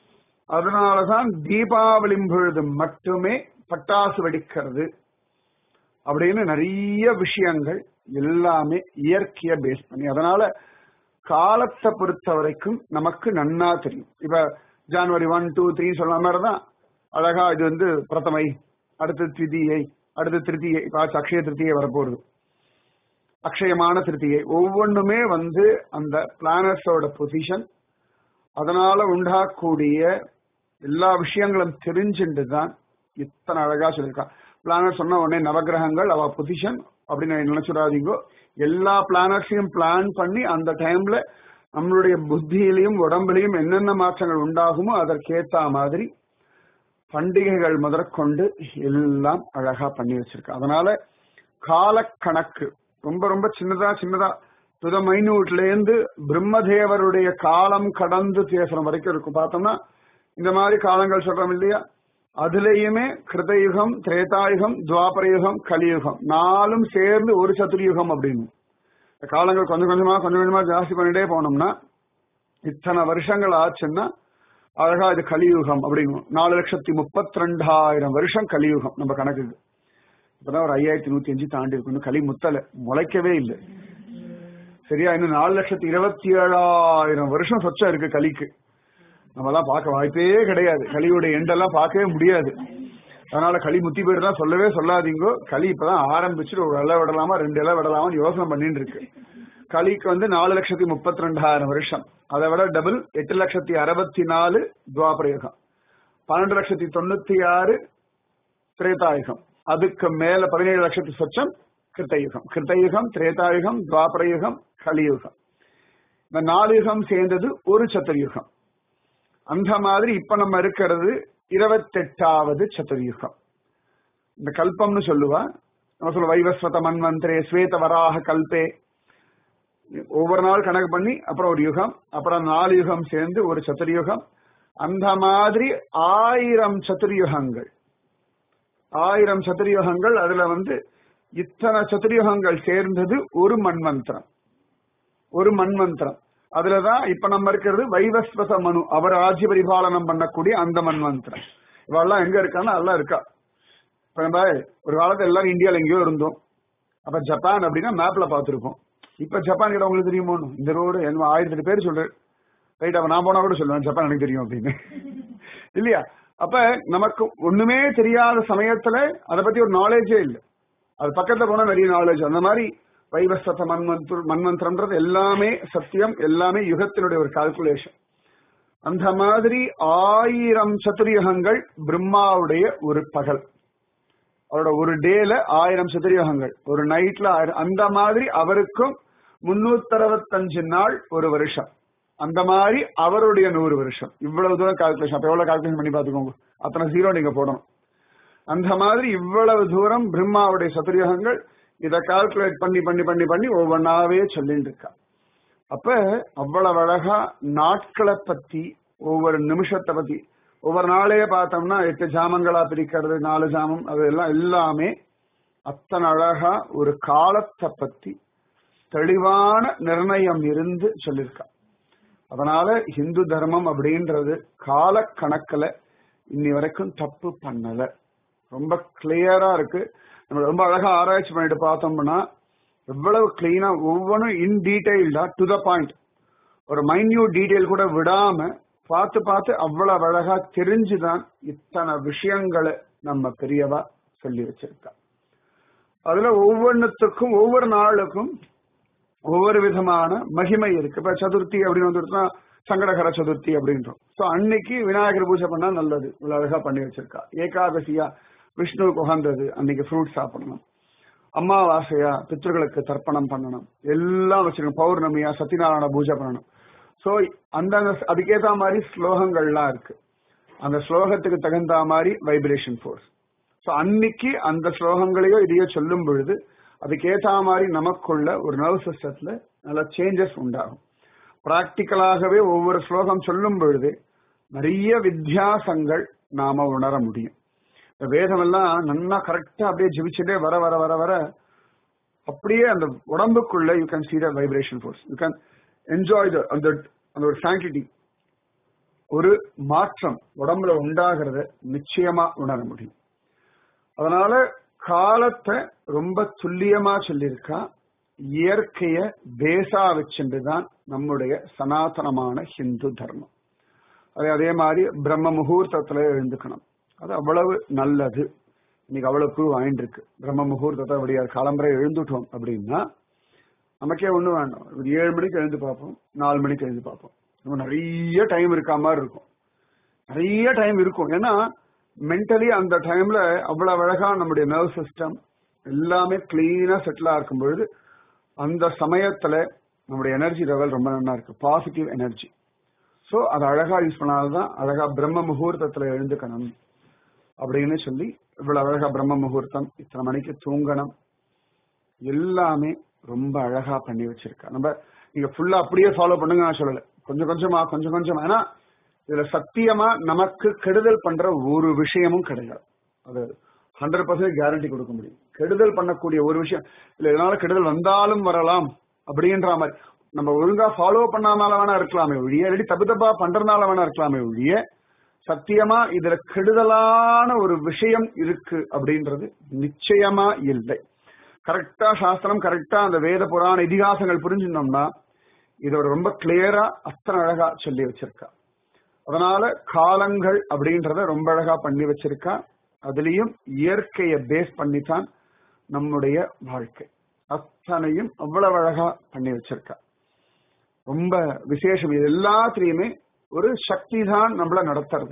S1: அதனாலதான் தீபாவளி பொழுது மட்டுமே பட்டாசு வெடிக்கிறது அப்படின்னு நிறைய விஷயங்கள் எல்லாமே இயற்கைய பேஸ் பண்ணி அதனால காலத்தை பொறுத்த வரைக்கும் நமக்கு நன்னா தெரியும் இப்ப ஜான்வரி ஒன் டூ த்ரீ சொன்ன மாதிரி தான் அழகா இது வந்து பிரதமை அடுத்து திதியை அடுத்து திருத்தியை இப்ப அக்ஷய திருத்தியை வரப்போகுது அக்ஷயமான திருத்தியை ஒவ்வொன்றுமே வந்து அந்த பிளானட்ஸோட பொசிஷன் அதனால உண்டாகக்கூடிய எல்லா விஷயங்களும் தெரிஞ்சுட்டு தான் இத்தனை அழகா சொல்லியிருக்கா பிளானட் சொன்ன உடனே நவகிரகங்கள் அவ பொசிஷன் அப்படின்னு நினைச்சுடாதீங்கோ எல்லா பிளானட்ஸையும் பிளான் பண்ணி அந்த டைம்ல நம்மளுடைய புத்தியிலையும் உடம்புலையும் என்னென்ன மாற்றங்கள் உண்டாகுமோ அதற்கேத்த மாதிரி பண்டிகைகள் முதற்கொண்டு எல்லாம் அழகா பண்ணி வச்சிருக்கா அதனால காலக்கணக்கு ரொம்ப ரொம்ப சின்னதா சின்னதா டு த மைன்யூட்ல இருந்து பிரம்மதேவருடைய காலம் கடந்து பேசுற வரைக்கும் இருக்கும் பார்த்தோம்னா இந்த மாதிரி காலங்கள் சொல்றோம் இல்லையா அதுலயுமே கிருதயுகம் திரேதாயுகம் துவாபரயுகம் கலியுகம் நாலும் சேர்ந்து ஒரு சதுர்யுகம் அப்படின்னு காலங்கள் கொஞ்சம் கொஞ்சமா கொஞ்சம் கொஞ்சமா ஜாஸ்தி பண்ணிட்டே போனோம்னா இத்தனை வருஷங்கள் ஆச்சுன்னா அழகா இது கலியுகம் அப்படிங்கும் நாலு லட்சத்தி முப்பத்தி ரெண்டாயிரம் வருஷம் கலியுகம் நம்ம கணக்குக்கு இப்பதான் ஒரு ஐயாயிரத்தி நூத்தி அஞ்சு தாண்டி இருக்கும் களி முத்தல முளைக்கவே இல்லை சரியா இன்னும் நாலு லட்சத்தி இருபத்தி ஏழாயிரம் வருஷம் சொச்சம் இருக்கு களிக்கு நம்மலாம் பார்க்க வாய்ப்பே கிடையாது களியோட எண்டெல்லாம் பார்க்கவே முடியாது அதனால களி முத்தி போயிட்டு சொல்லவே சொல்லாதீங்கோ களி இப்பதான் ஆரம்பிச்சுட்டு ஒரு இலை விடலாமா ரெண்டு இலை விடலாமான்னு யோசனை பண்ணிட்டு இருக்கு களிக்கு வந்து நாலு லட்சத்தி முப்பத்தி ரெண்டாயிரம் வருஷம் அதை விட டபுள் எட்டு லட்சத்தி அறுபத்தி நாலு துவாபரயுகம் பன்னெண்டு லட்சத்தி தொண்ணூத்தி ஆறு திரேதாயுகம் அதுக்கு மேல பதினேழு லட்சத்தி சொச்சம் கிருத்தயுகம் கிருத்தயுகம் திரேதாயுகம் துவாபரயுகம் கலியுகம் இந்த நாலு யுகம் சேர்ந்தது ஒரு சதுர்யுகம் அந்த மாதிரி இப்ப நம்ம இருக்கிறது இருபத்தெட்டாவது சதுர்யுகம் இந்த கல்பம்னு சொல்லுவா நம்ம சொல்ல வைவஸ்வத மன்வந்திரே ஸ்வேத வராக கல்பே ஒவ்வொரு நாள் கணக்கு பண்ணி அப்புறம் ஒரு யுகம் அப்புறம் நாலு யுகம் சேர்ந்து ஒரு சதுர்யுகம் அந்த மாதிரி ஆயிரம் சதுர்யுகங்கள் ஆயிரம் சதுர்யுகங்கள் அதுல வந்து இத்தனை சதுர்யுகங்கள் சேர்ந்தது ஒரு மண்மந்திரம் ஒரு மண்மந்திரம் அதுலதான் இப்ப நம்ம இருக்கிறது வைவஸ்வச மனு அவர் ஆட்சி பரிபாலனம் பண்ணக்கூடிய அந்த மண்மந்திரம் இவெல்லாம் எங்க இருக்கான்னா எல்லாம் இருக்கா இப்ப நம்ம ஒரு காலத்துல எல்லாரும் இந்தியால எங்கேயோ இருந்தோம் அப்ப ஜப்பான் அப்படின்னா மேப்ல பார்த்திருப்போம் இப்ப ஜப்பான் கிட்ட உங்களுக்கு தெரியுமோ இந்த ரோடு என்ன ஆயிரத்தி பேர் சொல்றேன் ரைட் அப்ப நான் போனா கூட சொல்லுவேன் ஜப்பான் எனக்கு தெரியும் அப்படின்னு இல்லையா அப்ப நமக்கு ஒண்ணுமே தெரியாத சமயத்துல அதை பத்தி ஒரு நாலேஜே இல்லை அது பக்கத்துல போனா நிறைய நாலேஜ் அந்த மாதிரி வைவஸ்வத மன்மந்திர மன்மந்திரம்ன்றது எல்லாமே சத்தியம் எல்லாமே யுகத்தினுடைய ஒரு கால்குலேஷன் அந்த மாதிரி ஆயிரம் சதுர்யுகங்கள் பிரம்மாவுடைய ஒரு பகல் அவரோட ஒரு டேல ஆயிரம் சதுர்யுகங்கள் ஒரு நைட்ல ஆயிரம் அந்த மாதிரி அவருக்கும் முன்னூத்தி அறுபத்தஞ்சு நாள் ஒரு வருஷம் அந்த மாதிரி அவருடைய நூறு வருஷம் இவ்வளவு தூரம் கால்குலேஷன் அப்ப எவ்வளவு கால்குலேஷன் பண்ணி பாத்துக்கோங்க அத்தனை ஜீரோ நீங்க போடணும் அந்த மாதிரி இவ்வளவு தூரம் பிரம்மாவுடைய சதுர்யுகங்கள் இத கால்குலேட் பண்ணி பண்ணி பண்ணி பண்ணி ஒவ்வொன்னாவே சொல்லிட்டு இருக்கா அப்ப அவ்வளவு அழகா நாட்களை பத்தி ஒவ்வொரு நிமிஷத்தை பத்தி ஒவ்வொரு நாளையே பார்த்தோம்னா எட்டு ஜாமங்களா பிரிக்கிறது நாலு ஜாமம் அது எல்லாம் எல்லாமே அத்தனை அழகா ஒரு காலத்தை பத்தி தெளிவான நிர்ணயம் இருந்து சொல்லியிருக்கா அதனால ஹிந்து தர்மம் அப்படின்றது கால கணக்குல இன்னி வரைக்கும் தப்பு பண்ணல ரொம்ப கிளியரா இருக்கு நம்ம ரொம்ப அழகா ஆராய்ச்சி பண்ணிட்டு பார்த்தோம்னா எவ்வளவு கிளீனா ஒவ்வொன்றும் இன் டீடைல்டா டு த பாயிண்ட் ஒரு மைன்யூட் டீடைல் கூட விடாம பார்த்து பார்த்து அவ்வளவு அழகா தெரிஞ்சுதான் இத்தனை விஷயங்களை நம்ம பெரியவா சொல்லி வச்சிருக்கா அதுல ஒவ்வொன்றுத்துக்கும் ஒவ்வொரு நாளுக்கும் ஒவ்வொரு விதமான மகிமை இருக்கு இப்ப சதுர்த்தி அப்படின்னு வந்துருச்சுன்னா சங்கடகர சதுர்த்தி அப்படின்றோம் சோ அன்னைக்கு விநாயகர் பூஜை பண்ணா நல்லது இவ்வளவு அழகா பண்ணி வச்சிருக்கா ஏகாதசியா விஷ்ணுவுக்கு உகந்தது அன்னைக்கு ஃப்ரூட் சாப்பிடணும் அமாவாசையா பித்ருகளுக்கு தர்ப்பணம் பண்ணணும் எல்லாம் வச்சிருக்கணும் பௌர்ணமியா சத்யநாராயண பூஜை பண்ணணும் சோ அந்த அதுக்கேத்த மாதிரி ஸ்லோகங்கள்லாம் இருக்கு அந்த ஸ்லோகத்துக்கு தகுந்த மாதிரி வைப்ரேஷன் ஃபோர்ஸ் சோ அன்னைக்கு அந்த ஸ்லோகங்களையோ இதையோ சொல்லும் பொழுது அதுக்கேத்த மாதிரி நமக்குள்ள ஒரு நர்வ் சிஸ்டத்துல நல்ல சேஞ்சஸ் உண்டாகும் பிராக்டிக்கலாகவே ஒவ்வொரு ஸ்லோகம் சொல்லும் பொழுது நிறைய வித்தியாசங்கள் நாம உணர முடியும் இந்த வேதம் எல்லாம் நல்லா கரெக்டா அப்படியே ஜிபிச்சுட்டே வர வர வர வர அப்படியே அந்த உடம்புக்குள்ள you can see the vibration force you can enjoy the அந்த அந்த ஒரு சாங்கிட்டி ஒரு மாற்றம் உடம்புல உண்டாகிறத நிச்சயமா உணர முடியும் அதனால காலத்தை ரொம்ப துல்லியமா சொல்லியிருக்கா இயற்கைய பேசா வச்சுட்டுதான் நம்முடைய சனாதனமான ஹிந்து தர்மம் அதே அதே மாதிரி பிரம்ம முகூர்த்தத்துல எழுந்துக்கணும் அது அவ்வளவு நல்லது இன்னைக்கு அவ்வளவு ப்ரூவ் ஆயிட்டு இருக்கு பிரம்ம முகூர்த்தத்தை அப்படியே காலம்பரை எழுந்துட்டோம் அப்படின்னா நமக்கே ஒண்ணு வேண்டாம் ஒரு ஏழு மணிக்கு எழுந்து பார்ப்போம் நாலு மணிக்கு எழுந்து பார்ப்போம் நம்ம நிறைய டைம் இருக்கா மாதிரி இருக்கும் நிறைய டைம் இருக்கும் ஏன்னா மென்டலி அந்த டைம்ல அவ்வளவு அழகா நம்முடைய நர்வ் சிஸ்டம் எல்லாமே கிளீனா செட்டிலா இருக்கும் பொழுது அந்த சமயத்துல நம்முடைய எனர்ஜி லெவல் ரொம்ப நல்லா இருக்கு பாசிட்டிவ் எனர்ஜி சோ அதை அழகா யூஸ் பண்ணால்தான் அழகா பிரம்ம முகூர்த்தத்துல எழுந்துக்கணும் அப்படின்னு சொல்லி இவ்வளவு அழகா பிரம்ம முகூர்த்தம் இத்தனை மணிக்கு தூங்கணும் எல்லாமே ரொம்ப அழகா பண்ணி வச்சிருக்கா நம்ம நீங்க ஃபுல்லா அப்படியே ஃபாலோ பண்ணுங்க நான் சொல்லல கொஞ்சம் கொஞ்சமா கொஞ்சம் கொஞ்சமா ஏன்னா இதுல சத்தியமா நமக்கு கெடுதல் பண்ற ஒரு விஷயமும் கிடையாது அது ஹண்ட்ரட் பர்சன்ட் கேரண்டி கொடுக்க முடியும் கெடுதல் பண்ணக்கூடிய ஒரு விஷயம் இல்ல இதனால கெடுதல் வந்தாலும் வரலாம் அப்படின்ற மாதிரி நம்ம ஒழுங்கா ஃபாலோ பண்ணாமல வேணா இருக்கலாமே ஒழிய இல்லாட்டி தப்பு தப்பா பண்றதுனால வேணா இருக்கலாமே ஒழிய சத்தியமா இதுல கெடுதலான ஒரு விஷயம் இருக்கு அப்படின்றது நிச்சயமா இல்லை கரெக்டா சாஸ்திரம் கரெக்டா அந்த வேத புராண இதிகாசங்கள் புரிஞ்சிருந்தோம்னா இது ரொம்ப கிளியரா அத்தனை அழகா சொல்லி வச்சிருக்கா அதனால காலங்கள் அப்படின்றத ரொம்ப அழகா பண்ணி வச்சிருக்கா அதுலயும் இயற்கைய பேஸ் பண்ணித்தான் நம்முடைய வாழ்க்கை அத்தனையும் அவ்வளவு அழகா பண்ணி வச்சிருக்கா ரொம்ப விசேஷம் இது எல்லாத்திலையுமே ஒரு சக்தி தான் நம்மள நடத்துறது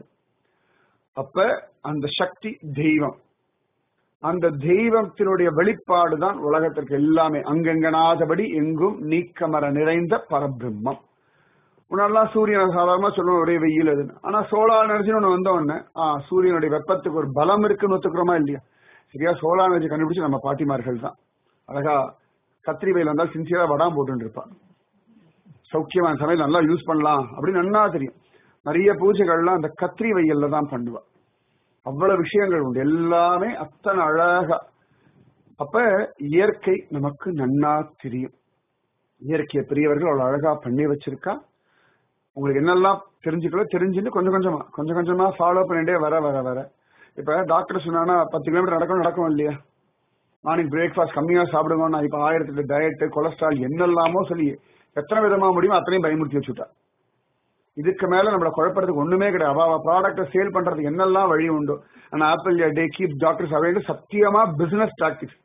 S1: அப்ப அந்த சக்தி தெய்வம் அந்த தெய்வத்தினுடைய வெளிப்பாடு தான் உலகத்திற்கு எல்லாமே அங்கெங்கனாதபடி எங்கும் நீக்கமர நிறைந்த பரபிரம்மம் முன்னாடிலாம் சூரியன் சாதாரணமா சொல்லுவோம் ஒரே வெயில் அது ஆனா சோலார் எனர்ஜின்னு ஒண்ணு வந்த உடனே ஆஹ் சூரியனுடைய வெப்பத்துக்கு ஒரு பலம் இருக்குன்னு ஒத்துக்கிறோமா இல்லையா சரியா சோலார் எனர்ஜி கண்டுபிடிச்சு நம்ம பாட்டிமார்கள் தான் அழகா கத்திரி வெயில் வந்தால் சின்சியரா வடாம் போட்டு இருப்பான் சௌக்கியமான சமையல் நல்லா யூஸ் பண்ணலாம் அப்படின்னு நன்னா தெரியும் நிறைய பூஜைகள்லாம் அந்த கத்திரி வெயில்ல தான் பண்ணுவா அவ்வளவு விஷயங்கள் உண்டு எல்லாமே அத்தனை அழகா அப்ப இயற்கை நமக்கு நன்னா தெரியும் இயற்கையை பெரியவர்கள் அவ்வளவு அழகா பண்ணி வச்சிருக்கா உங்களுக்கு என்னெல்லாம் தெரிஞ்சுக்கலோ தெரிஞ்சுட்டு கொஞ்சம் கொஞ்சமா கொஞ்சம் கொஞ்சமா ஃபாலோ பண்ணிட்டே வர வர வர இப்ப டாக்டர் சொன்னா பத்து கிலோமீட்டர் நடக்கும் நடக்கும் இல்லையா மார்னிங் பிரேக்ஃபாஸ்ட் கம்மியா சாப்பிடுங்கன்னா இப்ப ஆயிரத்தி எட்டு டயட் கொலஸ்ட்ரால் என்னெல்லாமோ சொல்லி எத்தனை விதமா முடியுமோ அத்தனையும் பயமுறுத்தி வச்சுட்டா இதுக்கு மேல நம்மள குழப்பறதுக்கு ஒண்ணுமே கிடையாது அவ ப்ராடக்ட சேல் பண்றதுக்கு என்னெல்லாம் வழி உண்டோ அந்த apple day keep doctors avoid சத்தியமா பிசினஸ் டாக்டிக்ஸ்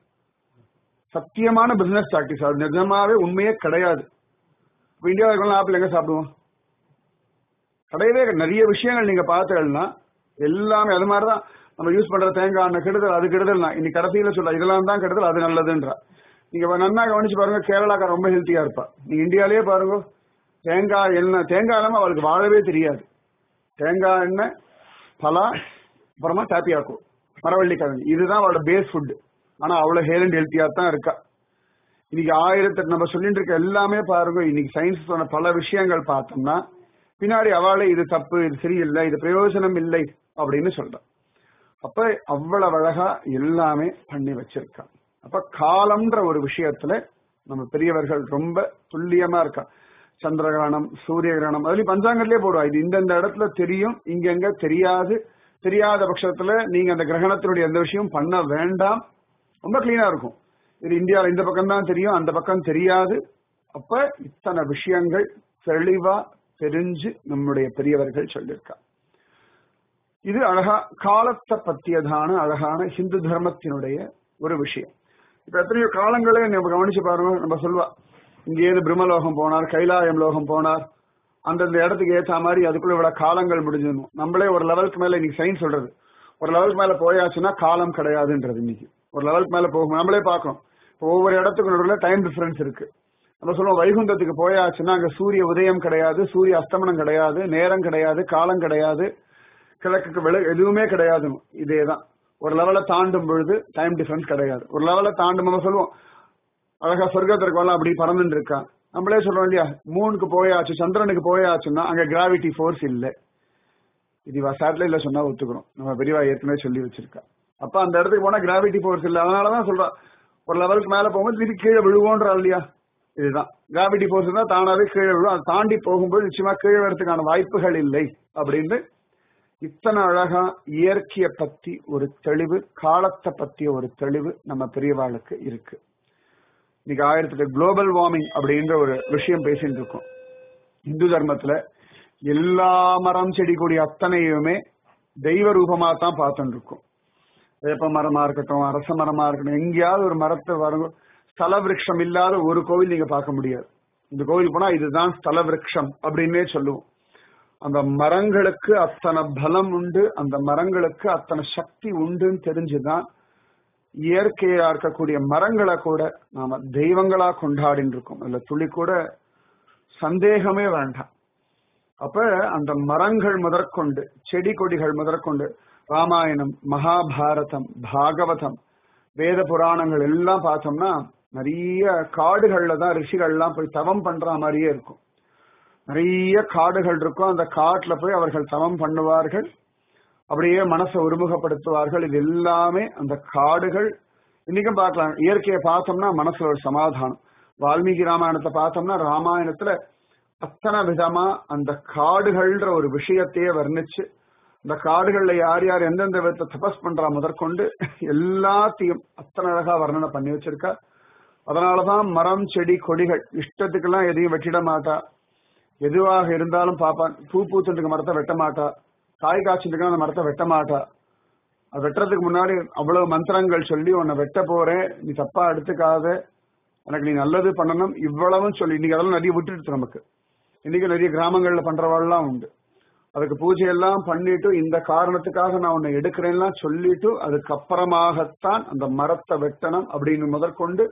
S1: சத்தியமான பிசினஸ் டாக்டிக்ஸ் அது நிஜமாவே உண்மையே கிடையாது இப்ப இந்தியாவுக்கு ஆப்பிள் எங்க சாப்பிடுவோம் கிடையவே நிறைய விஷயங்கள் நீங்க பார்த்தீங்கன்னா எல்லாமே அது மாதிரிதான் நம்ம யூஸ் பண்ற தேங்காய் எண்ணெய் கெடுதல் அது கெடுதல் இன்னைக்கு கடைசியில சொல்ல இதெல்லாம் தான் கெடுதல் அது நல்லதுன்றா நீங்க நன்னா கவனிச்சு பாருங்க கேரளாக்கார ரொம்ப ஹெல்த்தியா இருப்பா நீங்க இந்தியாலேயே பாருங்க தேங்காய் எண்ணெய் தேங்காய் இல்லாம அவளுக்கு வாழவே தெரியாது தேங்காய் எண்ணெய் பலா அப்புறமா தாப்பியாக்கும் மரவள்ளி கிழங்கு இதுதான் அவளோட பேஸ் ஃபுட் ஆனா அவ்வளவு ஹேர் அண்ட் ஹெல்த்தியா தான் இருக்கா இன்னைக்கு ஆயிரத்தி நம்ம சொல்லிட்டு இருக்க எல்லாமே பாருங்க இன்னைக்கு சயின்ஸ் சொன்ன பல விஷயங்கள் பார்த்தோம்னா பின்னாடி அவளே இது தப்பு இது சரியில்லை இது பிரயோஜனம் இல்லை அப்படின்னு சொல்றான் அப்ப அவ்வளவு அழகா எல்லாமே பண்ணி வச்சிருக்கா அப்ப காலம்ன்ற ஒரு விஷயத்துல நம்ம பெரியவர்கள் ரொம்ப துல்லியமா இருக்கா சந்திர கிரகணம் சூரிய கிரகணம் அதுலயும் பஞ்சாங்கத்திலே போடுவா இது இந்தந்த இடத்துல தெரியும் இங்கெங்க தெரியாது தெரியாத பட்சத்துல நீங்க அந்த கிரகணத்தினுடைய எந்த விஷயம் பண்ண வேண்டாம் ரொம்ப கிளீனா இருக்கும் இது இந்தியாவில் இந்த பக்கம் தான் தெரியும் அந்த பக்கம் தெரியாது அப்ப இத்தனை விஷயங்கள் தெளிவா தெரிஞ்சு நம்முடைய பெரியவர்கள் சொல்லியிருக்கா இது அழகா காலத்தை பத்தியதான அழகான ஹிந்து தர்மத்தினுடைய ஒரு விஷயம் இப்ப எத்தனையோ காலங்களே நம்ம கவனிச்சு பாருங்க நம்ம சொல்வா இங்கேருந்து பிரம்மலோகம் போனார் கைலாயம் லோகம் போனார் அந்தந்த இடத்துக்கு ஏற்ற மாதிரி அதுக்குள்ள இவ்வளவு காலங்கள் முடிஞ்சிடணும் நம்மளே ஒரு லெவலுக்கு மேல இன்னைக்கு சயின்ஸ் சொல்றது ஒரு லெவலுக்கு மேல போயாச்சுன்னா காலம் கிடையாதுன்றது இன்னைக்கு ஒரு லெவலுக்கு மேல போகும் நம்மளே பார்க்கணும் இப்போ ஒவ்வொரு இடத்துக்கு நடுவில் டைம் டிஃபரன்ஸ் இருக்கு நம்ம சொல்லுவோம் வைகுந்தத்துக்கு போயாச்சுன்னா அங்க சூரிய உதயம் கிடையாது சூரிய அஸ்தமனம் கிடையாது நேரம் கிடையாது காலம் கிடையாது கிழக்குக்கு விலை எதுவுமே கிடையாது இதேதான் ஒரு லெவலை தாண்டும் பொழுது டைம் டிஃபரன்ஸ் கிடையாது ஒரு லெவலை தாண்டும் நம்ம சொல்லுவோம் அழகா சொர்க்கத்திற்கு வரலாம் அப்படி பறந்துட்டு இருக்கா நம்மளே சொல்றோம் இல்லையா மூணுக்கு போயாச்சு சந்திரனுக்கு போயாச்சுன்னா அங்க கிராவிட்டி ஃபோர்ஸ் இல்லை இது சேட்டலைட்ல சொன்னா ஒத்துக்கணும் நம்ம பெரியவா ஏற்கனவே சொல்லி வச்சிருக்கா அப்ப அந்த இடத்துக்கு போனா கிராவிட்டி ஃபோர்ஸ் இல்லை அதனாலதான் சொல்றா ஒரு லெவலுக்கு மேல போகும்போது திருப்பி கீழே விழுவோன்றா இல்லையா இதுதான் கிராவிட்டி ஃபோர்ஸ் தான் தானாவே கீழே விழுவும் அதை தாண்டி போகும்போது நிச்சயமா கீழே வரதுக்கான வாய்ப்புகள் இல்லை அப்படின்னு இத்தனை அழகா இயற்கையை பத்தி ஒரு தெளிவு காலத்தை பத்திய ஒரு தெளிவு நம்ம பெரியவாளுக்கு இருக்கு இன்னைக்கு ஆயிரத்தி குளோபல் வார்மிங் அப்படின்ற ஒரு விஷயம் பேசிட்டு இருக்கோம் இந்து தர்மத்துல எல்லா மரம் செடி கொடி அத்தனையுமே தெய்வ ரூபமா தான் பார்த்துட்டு இருக்கோம் வேப்ப மரமா இருக்கட்டும் அரச மரமா இருக்கட்டும் எங்கேயாவது ஒரு மரத்தை வரும் ஸ்தல விருட்சம் இல்லாத ஒரு கோவில் நீங்க பார்க்க முடியாது இந்த கோவில் போனா இதுதான் ஸ்தல விருட்சம் அப்படின்னே சொல்லுவோம் அந்த மரங்களுக்கு அத்தனை பலம் உண்டு அந்த மரங்களுக்கு அத்தனை சக்தி உண்டுன்னு தெரிஞ்சுதான் இயற்கையா இருக்கக்கூடிய மரங்களை கூட நாம தெய்வங்களா கொண்டாடின்னு இருக்கோம் அதுல துளி கூட சந்தேகமே வேண்டாம் அப்ப அந்த மரங்கள் முதற்கொண்டு செடி கொடிகள் முதற்கொண்டு ராமாயணம் மகாபாரதம் பாகவதம் வேத புராணங்கள் எல்லாம் பார்த்தோம்னா நிறைய காடுகள்ல தான் ரிஷிகள்லாம் போய் தவம் பண்ற மாதிரியே இருக்கும் நிறைய காடுகள் இருக்கும் அந்த காட்டுல போய் அவர்கள் தவம் பண்ணுவார்கள் அப்படியே மனசை ஒருமுகப்படுத்துவார்கள் இது எல்லாமே அந்த காடுகள் இன்னைக்கும் பார்க்கலாம் இயற்கையை பார்த்தோம்னா மனசுல ஒரு சமாதானம் வால்மீகி ராமாயணத்தை பார்த்தோம்னா ராமாயணத்துல அத்தனை விதமா அந்த காடுகள்ன்ற ஒரு விஷயத்தையே வர்ணிச்சு இந்த காடுகள்ல யார் யார் எந்தெந்த விதத்தை தபஸ் பண்றா முதற்கொண்டு எல்லாத்தையும் அத்தனை அழகா வர்ணனை பண்ணி வச்சிருக்கா அதனாலதான் மரம் செடி கொடிகள் இஷ்டத்துக்கெல்லாம் எதையும் வெட்டிட மாட்டா எதுவாக இருந்தாலும் பாப்பான் பூ பூத்துட்டுக்கு மரத்தை வெட்ட மாட்டா காய் காய்ச்சிட்டு அந்த மரத்தை வெட்ட மாட்டா அது வெட்டுறதுக்கு முன்னாடி அவ்வளவு மந்திரங்கள் சொல்லி உன்னை வெட்ட போறேன் நீ தப்பா எடுத்துக்காத எனக்கு நீ நல்லது பண்ணணும் இவ்வளவும் சொல்லி இன்னைக்கு அதெல்லாம் நிறைய விட்டுடுச்சு நமக்கு இன்னைக்கு நிறைய கிராமங்கள்ல பண்றவாள்லாம் உண்டு அதுக்கு பூஜை எல்லாம் பண்ணிட்டு இந்த காரணத்துக்காக நான் உன்னை எடுக்கிறேன்லாம் சொல்லிட்டு அதுக்கப்புறமாகத்தான் அந்த மரத்தை வெட்டணும் அப்படின்னு முதற்கொண்டு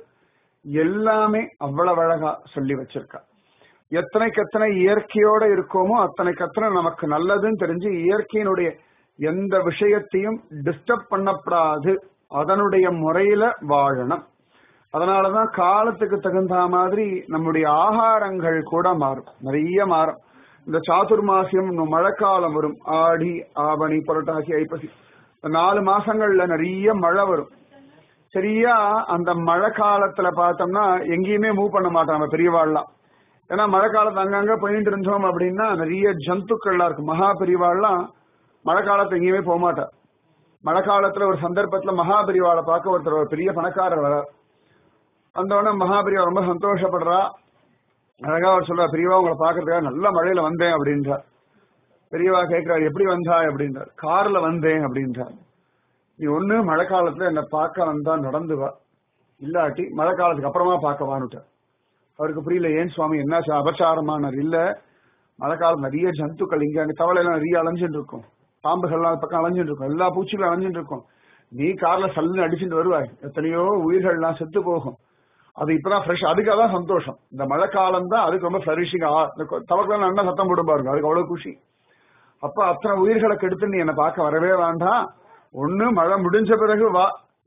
S1: எல்லாமே அவ்வளவு அழகா சொல்லி வச்சிருக்கா எத்தனைக்கு எத்தனை இயற்கையோட இருக்கோமோ அத்தனைக்கு அத்தனை நமக்கு நல்லதுன்னு தெரிஞ்சு இயற்கையினுடைய எந்த விஷயத்தையும் டிஸ்டர்ப் பண்ணப்படாது அதனுடைய முறையில வாழணும் அதனாலதான் காலத்துக்கு தகுந்த மாதிரி நம்முடைய ஆகாரங்கள் கூட மாறும் நிறைய மாறும் இந்த சாதுர்மாசியம் மழைக்காலம் வரும் ஆடி ஆவணி புரட்டாசி ஐப்பசி இந்த நாலு மாசங்கள்ல நிறைய மழை வரும் சரியா அந்த மழை காலத்துல பார்த்தோம்னா எங்கேயுமே மூவ் பண்ண மாட்டோம் நம்ம பெரியவாள்லாம் ஏன்னா மழை காலத்து அங்கங்க போயிட்டு இருந்தோம் அப்படின்னா நிறைய ஜந்துக்கள்லாம் இருக்கு மகா பெரியவாள்லாம் மழை காலத்துல எங்கேயுமே போக மாட்டார் மழை காலத்துல ஒரு சந்தர்ப்பத்துல மகா பெரியவாளை பார்க்க ஒருத்தர் ஒரு பெரிய பணக்காரர் வர வந்தோடனே மகாபெரியா ரொம்ப சந்தோஷப்படுறா அழகா அவர் சொல்றா பெரியவா உங்களை பாக்குறதுக்காக நல்ல மழையில வந்தேன் அப்படின்றார் பெரியவா கேட்கிறார் எப்படி வந்தாய் அப்படின்றார் கார்ல வந்தேன் அப்படின்றார் நீ ஒண்ணு மழை காலத்துல என்ன பார்க்க வந்தா நடந்து வா இல்லாட்டி மழை காலத்துக்கு அப்புறமா பார்க்க வானுட்டார் அவருக்கு புரியல ஏன் சுவாமி என்ன அபச்சாரமானார் இல்ல மழை காலம் நிறைய ஜந்துக்கள் இங்க அங்க தவளை எல்லாம் நிறைய அலைஞ்சுட்டு இருக்கும் பாம்புகள்லாம் அது பக்கம் அலைஞ்சுட்டு இருக்கும் எல்லா பூச்சிகளும் அலைஞ்சுட்டு இருக்கும் நீ கார்ல சல்லுன்னு அடிச்சுட்டு வருவாய் எத்தனையோ உயிர்கள்லாம் செத்து போகும் அது இப்பதான் ஃப்ரெஷ் அதுக்காக தான் சந்தோஷம் இந்த மழை காலம் தான் அதுக்கு ரொம்ப ஃபிளரிஷிங் தவக்கெல்லாம் நல்லா சத்தம் போடும் பாருங்க அதுக்கு அவ்வளவு குஷி அப்ப அத்தனை உயிர்களை கெடுத்து நீ என்னை பார்க்க வரவே வேண்டாம் ஒண்ணு மழை முடிஞ்ச பிறகு வா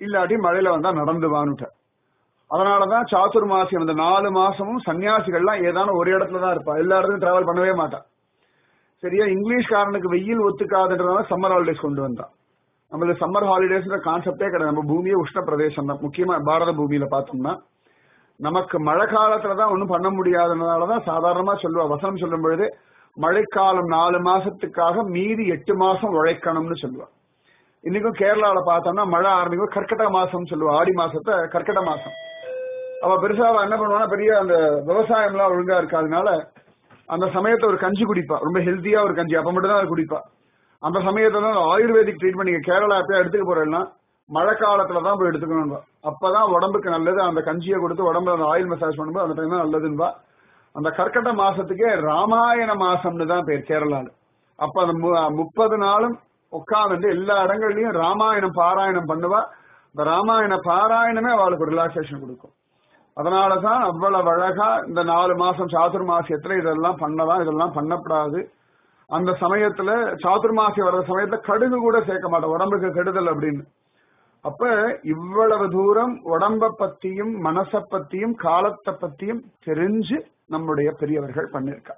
S1: இல்லாட்டி மழையில வந்தா நடந்து வானுட்ட அதனாலதான் சாதுர்மாசியம் அந்த நாலு மாசமும் சன்னியாசிகள்லாம் ஏதான ஒரு இடத்துல தான் இருப்பா எல்லா இடத்துக்கும் டிராவல் பண்ணவே மாட்டா சரியா இங்கிலீஷ்காரனுக்கு வெயில் ஒத்துக்காதுன்றதால சம்மர் ஹாலிடேஸ் கொண்டு வந்தான் நம்மளுக்கு சம்மர் ஹாலிடேஸ்ன்ற கான்செப்டே கிடையாது நம்ம பூமியே உஷ்ண பிரதேசம் தான் முக்கியமா பாரத பூமியில பார்த்தோம்னா நமக்கு மழை காலத்துல தான் ஒன்றும் பண்ண முடியாதனாலதான் சாதாரணமா சொல்லுவா வசனம் சொல்லும் பொழுது மழைக்காலம் நாலு மாசத்துக்காக மீதி எட்டு மாசம் உழைக்கணும்னு சொல்லுவா இன்னைக்கும் கேரளால பார்த்தோம்னா மழை ஆரம்பிக்கும் கர்க்கட மாசம் சொல்லுவா ஆடி மாசத்தை கர்க்கட மாசம் அவ பெருசா அவ என்ன பண்ணுவானா பெரிய அந்த விவசாயம் எல்லாம் ஒழுங்கா இருக்காதனால அந்த சமயத்தை ஒரு கஞ்சி குடிப்பா ரொம்ப ஹெல்த்தியா ஒரு கஞ்சி அப்ப மட்டும் தான் குடிப்பா அந்த சமயத்துல தான் ஆயுர்வேதிக் ட்ரீட்மெண்ட் நீங்க கேரளா எப்பயா எடுத்துக்க போறேன்னா மழை காலத்துல தான் போய் எடுத்துக்கணும் அப்பதான் உடம்புக்கு நல்லது அந்த கஞ்சியை கொடுத்து உடம்புல அந்த ஆயில் மசாஜ் பண்ணும்போது அந்த டைம் தான் நல்லதுன்பா அந்த கர்க்கட்ட மாசத்துக்கே ராமாயண மாசம்னு தான் பேர் கேரளால அப்ப அந்த முப்பது நாளும் உட்கார்ந்து எல்லா இடங்கள்லயும் ராமாயணம் பாராயணம் பண்ணுவா இந்த ராமாயண பாராயணமே அவளுக்கு ஒரு ரிலாக்ஸேஷன் கொடுக்கும் அதனாலதான் அவ்வளவு அழகா இந்த நாலு மாசம் சாதுர்மாசியத்துல இதெல்லாம் பண்ணலாம் இதெல்லாம் பண்ணப்படாது அந்த சமயத்துல சாதுர்மாசி வர்ற சமயத்துல கடுகு கூட சேர்க்க மாட்டோம் உடம்புக்கு கெடுதல் அப்படின்னு அப்ப இவ்வளவு தூரம் உடம்ப பத்தியும் மனச பத்தியும் காலத்தை பத்தியும் தெரிஞ்சு நம்முடைய பெரியவர்கள் பண்ணிருக்கா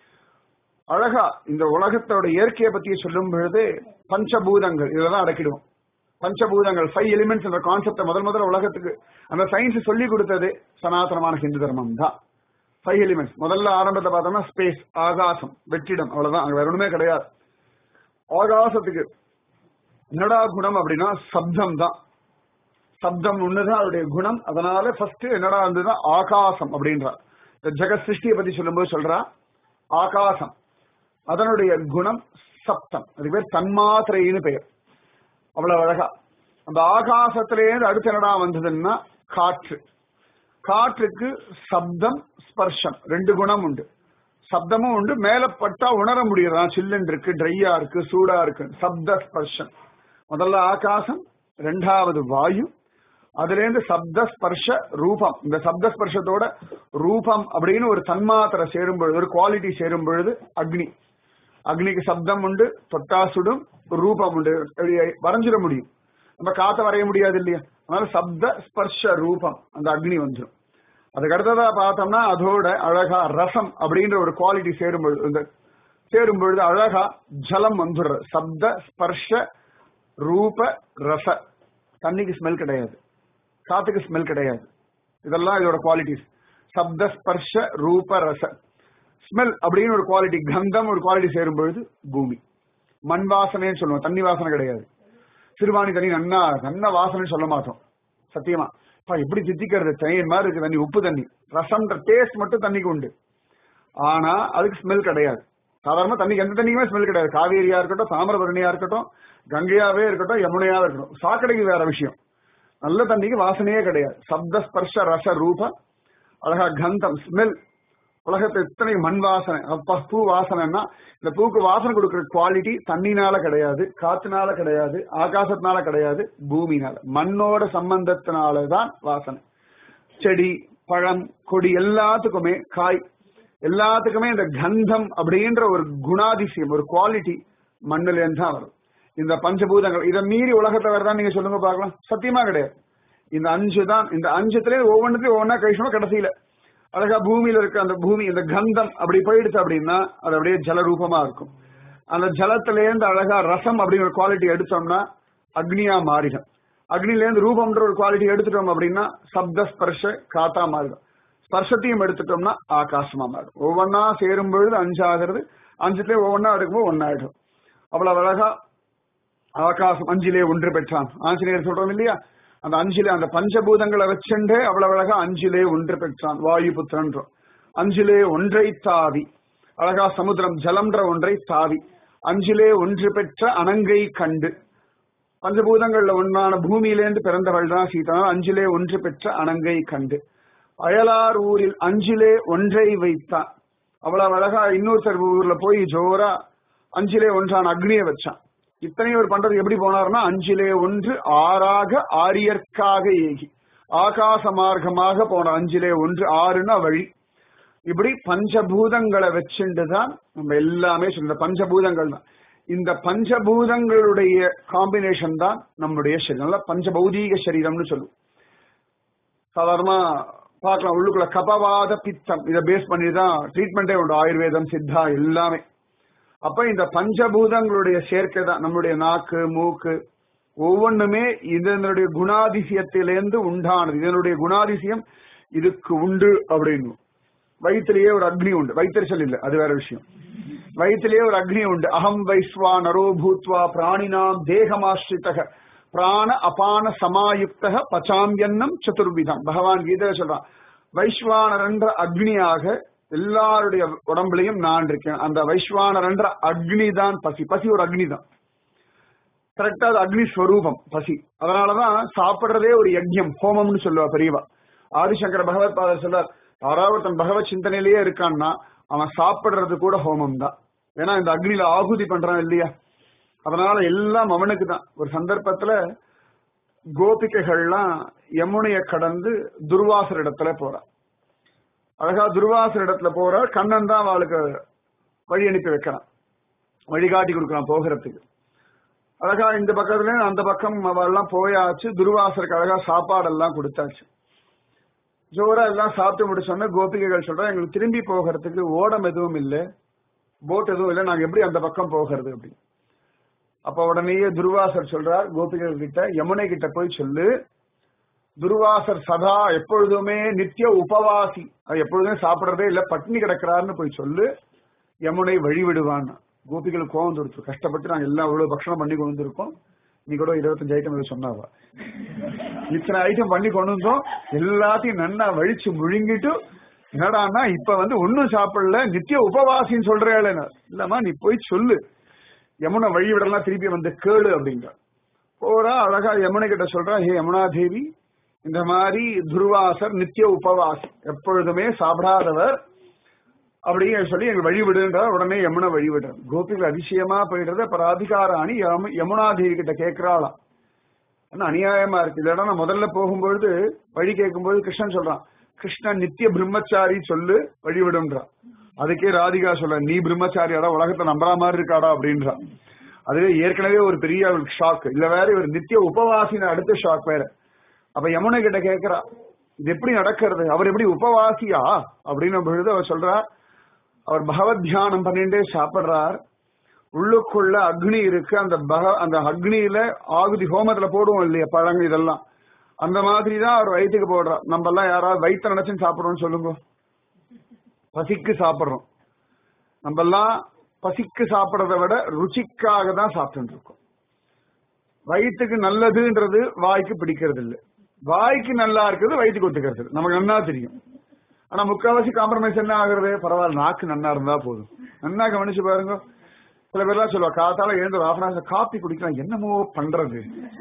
S1: அழகா இந்த உலகத்தோட இயற்கையை பத்தி சொல்லும் பொழுது பஞ்சபூதங்கள் இதெல்லாம் அடக்கிடுவோம் பஞ்சபூதங்கள் ஃபைவ் எலிமெண்ட்ஸ் என்ற கான்செப்டை முதல் முதல்ல உலகத்துக்கு அந்த சயின்ஸ் சொல்லி கொடுத்தது சனாதனமான ஹிந்து தர்மம் தான் ஃபைவ் எலிமெண்ட்ஸ் முதல்ல ஆரம்பத்தை பார்த்தோம்னா ஸ்பேஸ் ஆகாசம் வெற்றிடம் அவ்வளவுதான் அங்க வேற ஒண்ணுமே கிடையாது ஆகாசத்துக்கு என்னடா குணம் அப்படின்னா சப்தம் தான் சப்தம் ஒண்ணுதான் அவருடைய குணம் அதனால ஃபர்ஸ்ட் என்னடா இருந்ததுன்னா ஆகாசம் அப்படின்றார் இந்த ஜெகத் சிருஷ்டியை பத்தி சொல்லும்போது சொல்றா ஆகாசம் அதனுடைய குணம் சப்தம் அது பேர் தன்மாத்திரைன்னு பெயர் அவ்வளவு அழகா அந்த ஆகாசத்திலேருந்து அடுத்து என்னடா வந்ததுன்னா காற்று காற்றுக்கு சப்தம் ஸ்பர்ஷம் ரெண்டு குணம் உண்டு சப்தமும் உண்டு மேல பட்டா உணர முடியறதா சில்லுன்னு இருக்கு ட்ரையா இருக்கு சூடா இருக்கு சப்த ஸ்பர்ஷம் முதல்ல ஆகாசம் ரெண்டாவது வாயு அதுல இருந்து சப்த ஸ்பர்ஷ ரூபம் இந்த சப்த ஸ்பர்ஷத்தோட ரூபம் அப்படின்னு ஒரு தன்மாத்திரை சேரும் பொழுது ஒரு குவாலிட்டி சேரும் பொழுது அக்னி அக்னிக்கு சப்தம் உண்டு தொட்டா சுடும் ரூபம் உண்டு வரைஞ்சிட முடியும் நம்ம காத்த வரைய முடியாது இல்லையா அதனால சப்த ஸ்பர்ஷ ரூபம் அந்த அக்னி வந்துடும் அதுக்கு அடுத்ததா பார்த்தோம்னா அதோட அழகா ரசம் அப்படின்ற ஒரு குவாலிட்டி சேரும் பொழுது இந்த சேரும் பொழுது அழகா ஜலம் வந்துடுற சப்த ஸ்பர்ஷ ரூப ரச தண்ணிக்கு ஸ்மெல் கிடையாது காத்துக்கு ஸ்மெல் கிடையாது இதெல்லாம் இதோட குவாலிட்டிஸ் சப்த ஸ்பர்ஷ ரூப ரச ஸ்மெல் அப்படின்னு ஒரு குவாலிட்டி கந்தம் ஒரு குவாலிட்டி சேரும் பொழுது பூமி மண் வாசனைன்னு சொல்லுவோம் தண்ணி வாசனை கிடையாது சிறுவாணி தண்ணி நன்னா நன்ன வாசனை சொல்ல மாட்டோம் சத்தியமா அப்பா எப்படி சித்திக்கிறது தேன் மாதிரி இருக்கு தண்ணி உப்பு தண்ணி ரசம்ன்ற டேஸ்ட் மட்டும் தண்ணிக்கு உண்டு ஆனா அதுக்கு ஸ்மெல் கிடையாது சாதாரண தண்ணிக்கு எந்த தண்ணிக்குமே ஸ்மெல் கிடையாது காவேரியா இருக்கட்டும் தாமிரபரணியா இருக்கட்டும் கங்கையாவே இருக்கட்டும் யமுனையாவே இருக்கட்டும் சாக்கடைக்கு வேற விஷயம் நல்ல தண்ணிக்கு வாசனையே கிடையாது சப்த ஸ்பர்ஷ ரச ரூப அழகா கந்தம் ஸ்மெல் உலகத்தை இத்தனை மண் வாசனை அப்பா பூ வாசனைன்னா இந்த பூக்கு வாசனை கொடுக்கிற குவாலிட்டி தண்ணினால கிடையாது காத்துனால கிடையாது ஆகாசத்தினால கிடையாது பூமினால மண்ணோட சம்பந்தத்தினாலதான் வாசனை செடி பழம் கொடி எல்லாத்துக்குமே காய் எல்லாத்துக்குமே இந்த கந்தம் அப்படின்ற ஒரு குணாதிசயம் ஒரு குவாலிட்டி மண்ணுல இருந்து தான் வரும் இந்த பஞ்சபூதங்கள் இதை மீறி உலகத்தை வரதான் நீங்க சொல்லுங்க பார்க்கலாம் சத்தியமா கிடையாது இந்த அஞ்சு தான் இந்த அஞ்சுத்திலே ஒவ்வொன்றுத்தையும் ஒவ்வொன்றா கழிச்சோம் கடைசியில அழகா பூமியில இருக்க அந்த பூமி இந்த கந்தம் அப்படி போயிடுச்சு அப்படின்னா அது அப்படியே ஜலரூபமா இருக்கும் அந்த ஜலத்திலேருந்து அழகா ரசம் அப்படிங்கிற குவாலிட்டி எடுத்தோம்னா அக்னியா மாறிடும் அக்னிலேருந்து ரூபம்ன்ற ஒரு குவாலிட்டி எடுத்துட்டோம் அப்படின்னா சப்த ஸ்பர்ஷ காத்தா மாறிடும் ஸ்பர்ஷத்தையும் எடுத்துட்டோம்னா ஆகாசமா மாறும் ஒவ்வொன்னா சேரும் பொழுது அஞ்சாகிறது அஞ்சுலேயே ஒவ்வொன்னா எடுக்கும்போது ஒன்னாயிடும் அவ்வளவு அழகா ஆகாசம் அஞ்சிலே ஒன்று பெற்றான் ஆஞ்சநேயர் சொல்றோம் இல்லையா அந்த அஞ்சிலே அந்த பஞ்சபூதங்களை வச்சுண்டே அவ்வளவு அழகா அஞ்சிலே ஒன்று பெற்றான் வாயு புத்திரன்றோம் அஞ்சிலே ஒன்றை தாவி அழகா சமுத்திரம் ஜலம்ன்ற ஒன்றை தாவி அஞ்சிலே ஒன்று பெற்ற அனங்கை கண்டு பஞ்சபூதங்கள்ல ஒன்றான பூமியிலேருந்து பிறந்தவள் தான் சீதா அஞ்சிலே ஒன்று பெற்ற அனங்கை கண்டு அயலார் ஊரில் அஞ்சிலே ஒன்றை வைத்தான் அவ்வளவு அழகா இன்னொருத்தர் ஊர்ல போய் ஜோரா அஞ்சிலே ஒன்றான அக்னியை வச்சான் இத்தனையும் ஒரு பண்றது எப்படி போனார்னா அஞ்சிலே ஒன்று ஆறாக ஆரியர்க்காக ஏகி ஆகாச மார்க்கமாக போன அஞ்சிலே ஒன்று ஆறுனா வழி இப்படி பஞ்சபூதங்களை வச்சுட்டு தான் நம்ம எல்லாமே சொல்ற பஞ்சபூதங்கள் தான் இந்த பஞ்சபூதங்களுடைய காம்பினேஷன் தான் நம்முடைய சரீரம் நல்ல பஞ்சபௌதீக சரீரம்னு சொல்லுவோம் சாதாரணமா பார்க்கலாம் உள்ளுக்குள்ள கபவாத பித்தம் இதை பேஸ் பண்ணி தான் ட்ரீட்மெண்டே உண்டு ஆயுர்வேதம் சித்தா எல்லாமே அப்ப இந்த பஞ்சபூதங்களுடைய சேர்க்கை தான் நம்முடைய நாக்கு மூக்கு ஒவ்வொன்றுமே இதனுடைய குணாதிசயத்திலேருந்து உண்டானது இதனுடைய குணாதிசயம் இதுக்கு உண்டு அப்படின்னு வயிற்றிலேயே ஒரு அக்னி உண்டு வயிற்றுச்சல் இல்லை அது வேற விஷயம் வயிற்றிலேயே ஒரு அக்னி உண்டு அகம் வைஸ்வா நரோ பூத்வா பிராணினாம் தேகமாஸ்ரிதக பிராண அபான சமாயுக்தக பச்சாம்பியன்னம் சதுர்விதம் பகவான் கீதை சொல்றான் வைஸ்வானர் என்ற அக்னியாக எல்லாருடைய உடம்புலையும் நான் இருக்கேன் அந்த வைஸ்வானர் என்ற அக்னி தான் பசி பசி ஒரு அக்னி தான் கரெக்டா அது அக்னி ஸ்வரூபம் பசி அதனாலதான் சாப்பிடுறதே ஒரு யஜ்யம் ஹோமம்னு சொல்லுவா பெரியவா ஆதிசங்கர பகவத் பாதர் சொல்றார் யாராவது தன் பகவத் சிந்தனையிலேயே இருக்கான்னா அவன் சாப்பிடுறது கூட ஹோமம் தான் ஏன்னா இந்த அக்னியில ஆகுதி பண்றான் இல்லையா அதனால எல்லாம் அவனுக்கு தான் ஒரு சந்தர்ப்பத்துல கோபிகைகள்லாம் யமுனைய கடந்து துர்வாசர் இடத்துல போறா அழகா துர்வாசர் இடத்துல போறா கண்ணன் தான் அவளுக்கு வழி அனுப்பி வைக்கிறான் வழிகாட்டி கொடுக்குறான் போகிறதுக்கு அழகா இந்த பக்கத்துல அந்த பக்கம் அவெல்லாம் போயாச்சு துர்வாசருக்கு அழகா சாப்பாடெல்லாம் கொடுத்தாச்சு ஜோரா எல்லாம் சாப்பிட்டு முடிச்சோன்னா கோபிகைகள் சொல்றா எங்களுக்கு திரும்பி போகிறதுக்கு ஓடம் எதுவும் இல்லை போட் எதுவும் இல்லை நாங்க எப்படி அந்த பக்கம் போகிறது அப்படி அப்ப உடனேயே துர்வாசர் சொல்றார் கோபிகள் கிட்ட யமுனை கிட்ட போய் சொல்லு துர்வாசர் சதா எப்பொழுதுமே நித்திய உபவாசி அது எப்பொழுதுமே சாப்பிடறதே இல்ல பட்டினி கிடக்கிறாருன்னு போய் சொல்லு யமுனை வழிவிடுவான் கோபிகள் கோவம் கொடுத்து கஷ்டப்பட்டு நாங்க எல்லாம் அவ்வளவு பக்ஷணம் பண்ணி கொண்டு வந்திருக்கோம் நீ கூட இருபத்தஞ்சு ஐட்டம் சொன்னாவா இத்தனை ஐட்டம் பண்ணி கொண்டு வந்தோம் எல்லாத்தையும் நன்னா வழிச்சு முழுங்கிட்டு என்னடான்னா இப்ப வந்து ஒன்னும் சாப்பிடல நித்திய உபவாசின்னு சொல்றேன் இல்லம்மா நீ போய் சொல்லு யமுனை வழி விடலாம் திருப்பி வந்து கேளு அப்படிங்கிற போறா அழகா யமுனை கிட்ட சொல்றா ஹே யமுனா தேவி இந்த மாதிரி துர்வாசர் நித்திய உபவாசி எப்பொழுதுமே சாப்பிடாதவர் அப்படியே சொல்லி எங்க வழிவிடுன்ற உடனே யமுனை வழிவிடுற கோபிகள் அதிசயமா போயிடுறது அப்ப ராதிகாராணி யமு- யமுனா தேவி கிட்ட கேட்கிறாளாம் ஆனா அநியாயமா இருக்கு இல்லைன்னா நான் முதல்ல போகும்பொழுது வழி கேட்கும்போது கிருஷ்ணன் சொல்றான் கிருஷ்ணன் நித்திய பிரம்மச்சாரி சொல்லு வழிவிடுன்றான் அதுக்கே ராதிகா சொல்ற நீ பிரம்மச்சாரியாடா உலகத்தை நம்புற மாதிரி இருக்காடா அப்படின்றான் அதுவே ஏற்கனவே ஒரு பெரிய ஷாக் இல்ல வேற ஒரு நித்திய உபவாசின அடுத்த ஷாக் வேற அப்ப யமுனை கிட்ட கேக்குறா இது எப்படி நடக்கிறது அவர் எப்படி உபவாசியா அப்படின்னு பொழுது அவர் சொல்றா அவர் பகவத் தியானம் பண்ணிட்டே சாப்பிடுறார் உள்ளுக்குள்ள அக்னி இருக்கு அந்த பக அந்த அக்னியில ஆகுதி ஹோமத்துல போடுவோம் இல்லையா பழங்க இதெல்லாம் அந்த மாதிரி தான் அவர் வயிற்றுக்கு போடுறார் நம்ம எல்லாம் யாராவது வயிற்று நினைச்சுன்னு சாப்பிடுறோம்னு சொல்லுங்க பசிக்கு சாப்பிடுறோம் நம்ம எல்லாம் பசிக்கு சாப்பிடறத விட ருச்சிக்காக தான் சாப்பிட்டு இருக்கோம் வயிற்றுக்கு நல்லதுன்றது வாய்க்கு பிடிக்கிறது இல்லை வாய்க்கு நல்லா இருக்கிறது வயிற்றுக்கு ஒத்துக்கிறது இல்ல. நமக்கு நன்னா தெரியும் ஆனா முக்காவாசி காம்ப்ரமைஸ் என்ன ஆகுறது பரவாயில்ல நாக்கு நன்னா இருந்தா போதும் நன்னா கவனிச்சு பாருங்க சில பேர்லாம் சொல்லுவா காத்தால எழுந்து ஆஃப் காப்பி குடிக்கலாம் என்னமோ பண்றது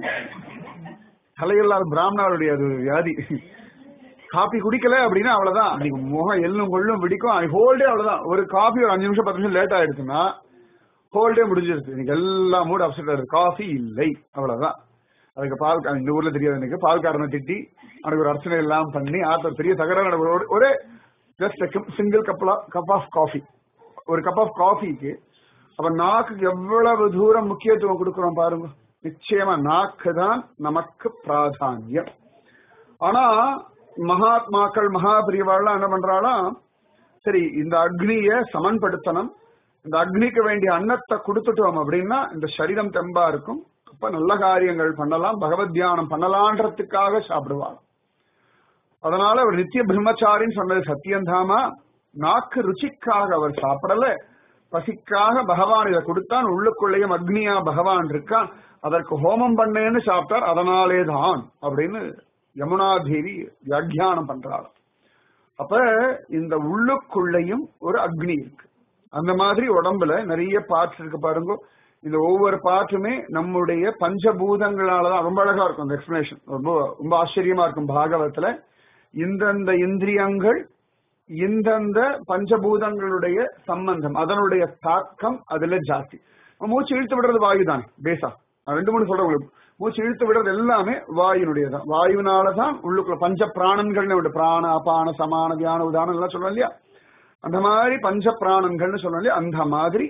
S1: தலையில்லாத பிராமணருடைய அது ஒரு வியாதி காபி குடிக்கல அப்படின்னா அவ்வளவுதான் அன்னைக்கு முகம் எள்ளும் கொள்ளும் பிடிக்கும் அன்னைக்கு ஹோல்டே அவ்வளவுதான் ஒரு காபி ஒரு அஞ்சு நிமிஷம் பத்து நிமிஷம் லேட் ஆயிடுச்சுன்னா ஹோல்டே முடிஞ்சிருச்சு இன்னைக்கு எல்லா மூடு அப்செட் ஆயிருக்கு காஃபி இல்லை அவ்வளவுதான் அதுக்கு பால் கா- இந்த ஊர்ல தெரியாது எனக்கு பால்காரனை திட்டி அவனுக்கு ஒரு அர்ச்சனை எல்லாம் பண்ணி ஆத்த பெரிய தகராறு நடக்கும். ஒரு- ஒரே just single cup cup of coffee ஒரு கப் ஆஃப் காஃபிக்கு அப்ப நாக்குக்கு எவ்வளவு தூரம் முக்கியத்துவம் கொடுக்கிறோம் பாருங்க நிச்சயமா நாக்கு தான் நமக்கு பிராதானியம் ஆனா மகாத்மாக்கள் மகாபிரிவாள்லாம் என்ன பண்றாளாம் சரி இந்த அக்னிய சமன்படுத்தணும் இந்த அக்னிக்கு வேண்டிய அன்னத்தை கொடுத்துட்டோம் அப்படின்னா இந்த சரீரம் தெம்பா இருக்கும் அப்ப நல்ல காரியங்கள் பண்ணலாம் பகவத் தியானம் பண்ணலான்றதுக்காக சாப்பிடுவாள் அதனால அவர் நித்திய பிரம்மச்சாரின்னு சொன்னது சத்தியந்தாமா நாக்கு ருச்சிக்காக அவர் சாப்பிடல பசிக்காக பகவான் இதை கொடுத்தான் உள்ளுக்குள்ளேயும் அக்னியா பகவான் இருக்கான் அதற்கு ஹோமம் பண்ணேன்னு சாப்பிட்டார் அதனாலே தான் அப்படின்னு யமுனா தேவி வியாக்கியானம் பண்றாள் அப்ப இந்த உள்ளுக்குள்ளேயும் ஒரு அக்னி இருக்கு அந்த மாதிரி உடம்புல நிறைய பார்ட்ஸ் இருக்கு பாருங்க இந்த ஒவ்வொரு பார்ட்டுமே நம்முடைய பஞ்சபூதங்களாலதான் ரொம்ப அழகா இருக்கும் அந்த எக்ஸ்பிளேஷன் ரொம்ப ரொம்ப ஆச்சரியமா இருக்கும் பாகவத்துல இந்தந்த இந்திரியங்கள் இந்தந்த பஞ்சபூதங்களுடைய சம்பந்தம் அதனுடைய தாக்கம் அதுல ஜாஸ்தி மூச்சு இழுத்து விடுறது வாயு தானே பேசா நான் ரெண்டு மூணு சொல்றேன் உங்களுக்கு மூச்சு இழுத்து விடுறது எல்லாமே வாயுனுடைய தான் வாயுனாலதான் உள்ளுக்குள்ள பஞ்ச பிராணன்கள்னு உண்டு பிராண அபான சமான தியான உதாரணம் எல்லாம் சொல்றோம் இல்லையா அந்த மாதிரி பஞ்ச பிராணன்கள்னு சொல்றோம் இல்லையா அந்த மாதிரி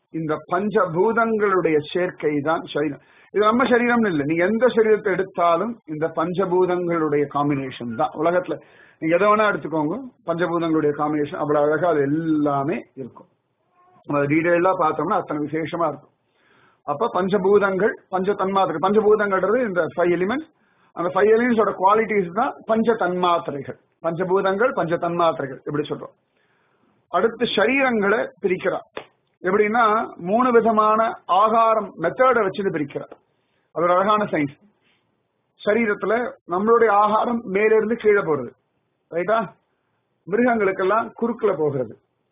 S1: இந்த பஞ்சபூதங்களுடைய சேர்க்கை தான் சரீரம் இது நம்ம சரீரம்னு இல்லை நீங்க எந்த சரீரத்தை எடுத்தாலும் இந்த பஞ்சபூதங்களுடைய காம்பினேஷன் தான் உலகத்துல நீங்க எதை வேணா எடுத்துக்கோங்க பஞ்சபூதங்களுடைய காம்பினேஷன் அவ்வளவு அழகா அது எல்லாமே இருக்கும் நம்ம டீடைலா பார்த்தோம்னா அத்தனை விசேஷமா இருக்கும் அப்ப பஞ்சபூதங்கள் பஞ்ச தன்மாத்திரை பஞ்சபூதங்கள்ன்றது இந்த ஃபைவ் எலிமெண்ட்ஸ் அந்த ஃபைவ் எலிமெண்ட்ஸோட குவாலிட்டிஸ் தான் பஞ்ச தன்மாத்திரைகள் பஞ்சபூதங்கள் பஞ்ச தன்மாத்திரைகள் எப்படி சொல்றோம் அடுத்து சரீரங்களை பிரிக்கிறார் எப்படின்னா மூணு விதமான ஆகாரம் மெத்தடை வச்சுட்டு பிரிக்கிறார் அது ஒரு அழகான சயின்ஸ் சரீரத்துல நம்மளுடைய ஆகாரம் மேல இருந்து கீழே போறது ரைட்டா மிருகங்களுக்கெல்லாம் குறுக்குல போகிறது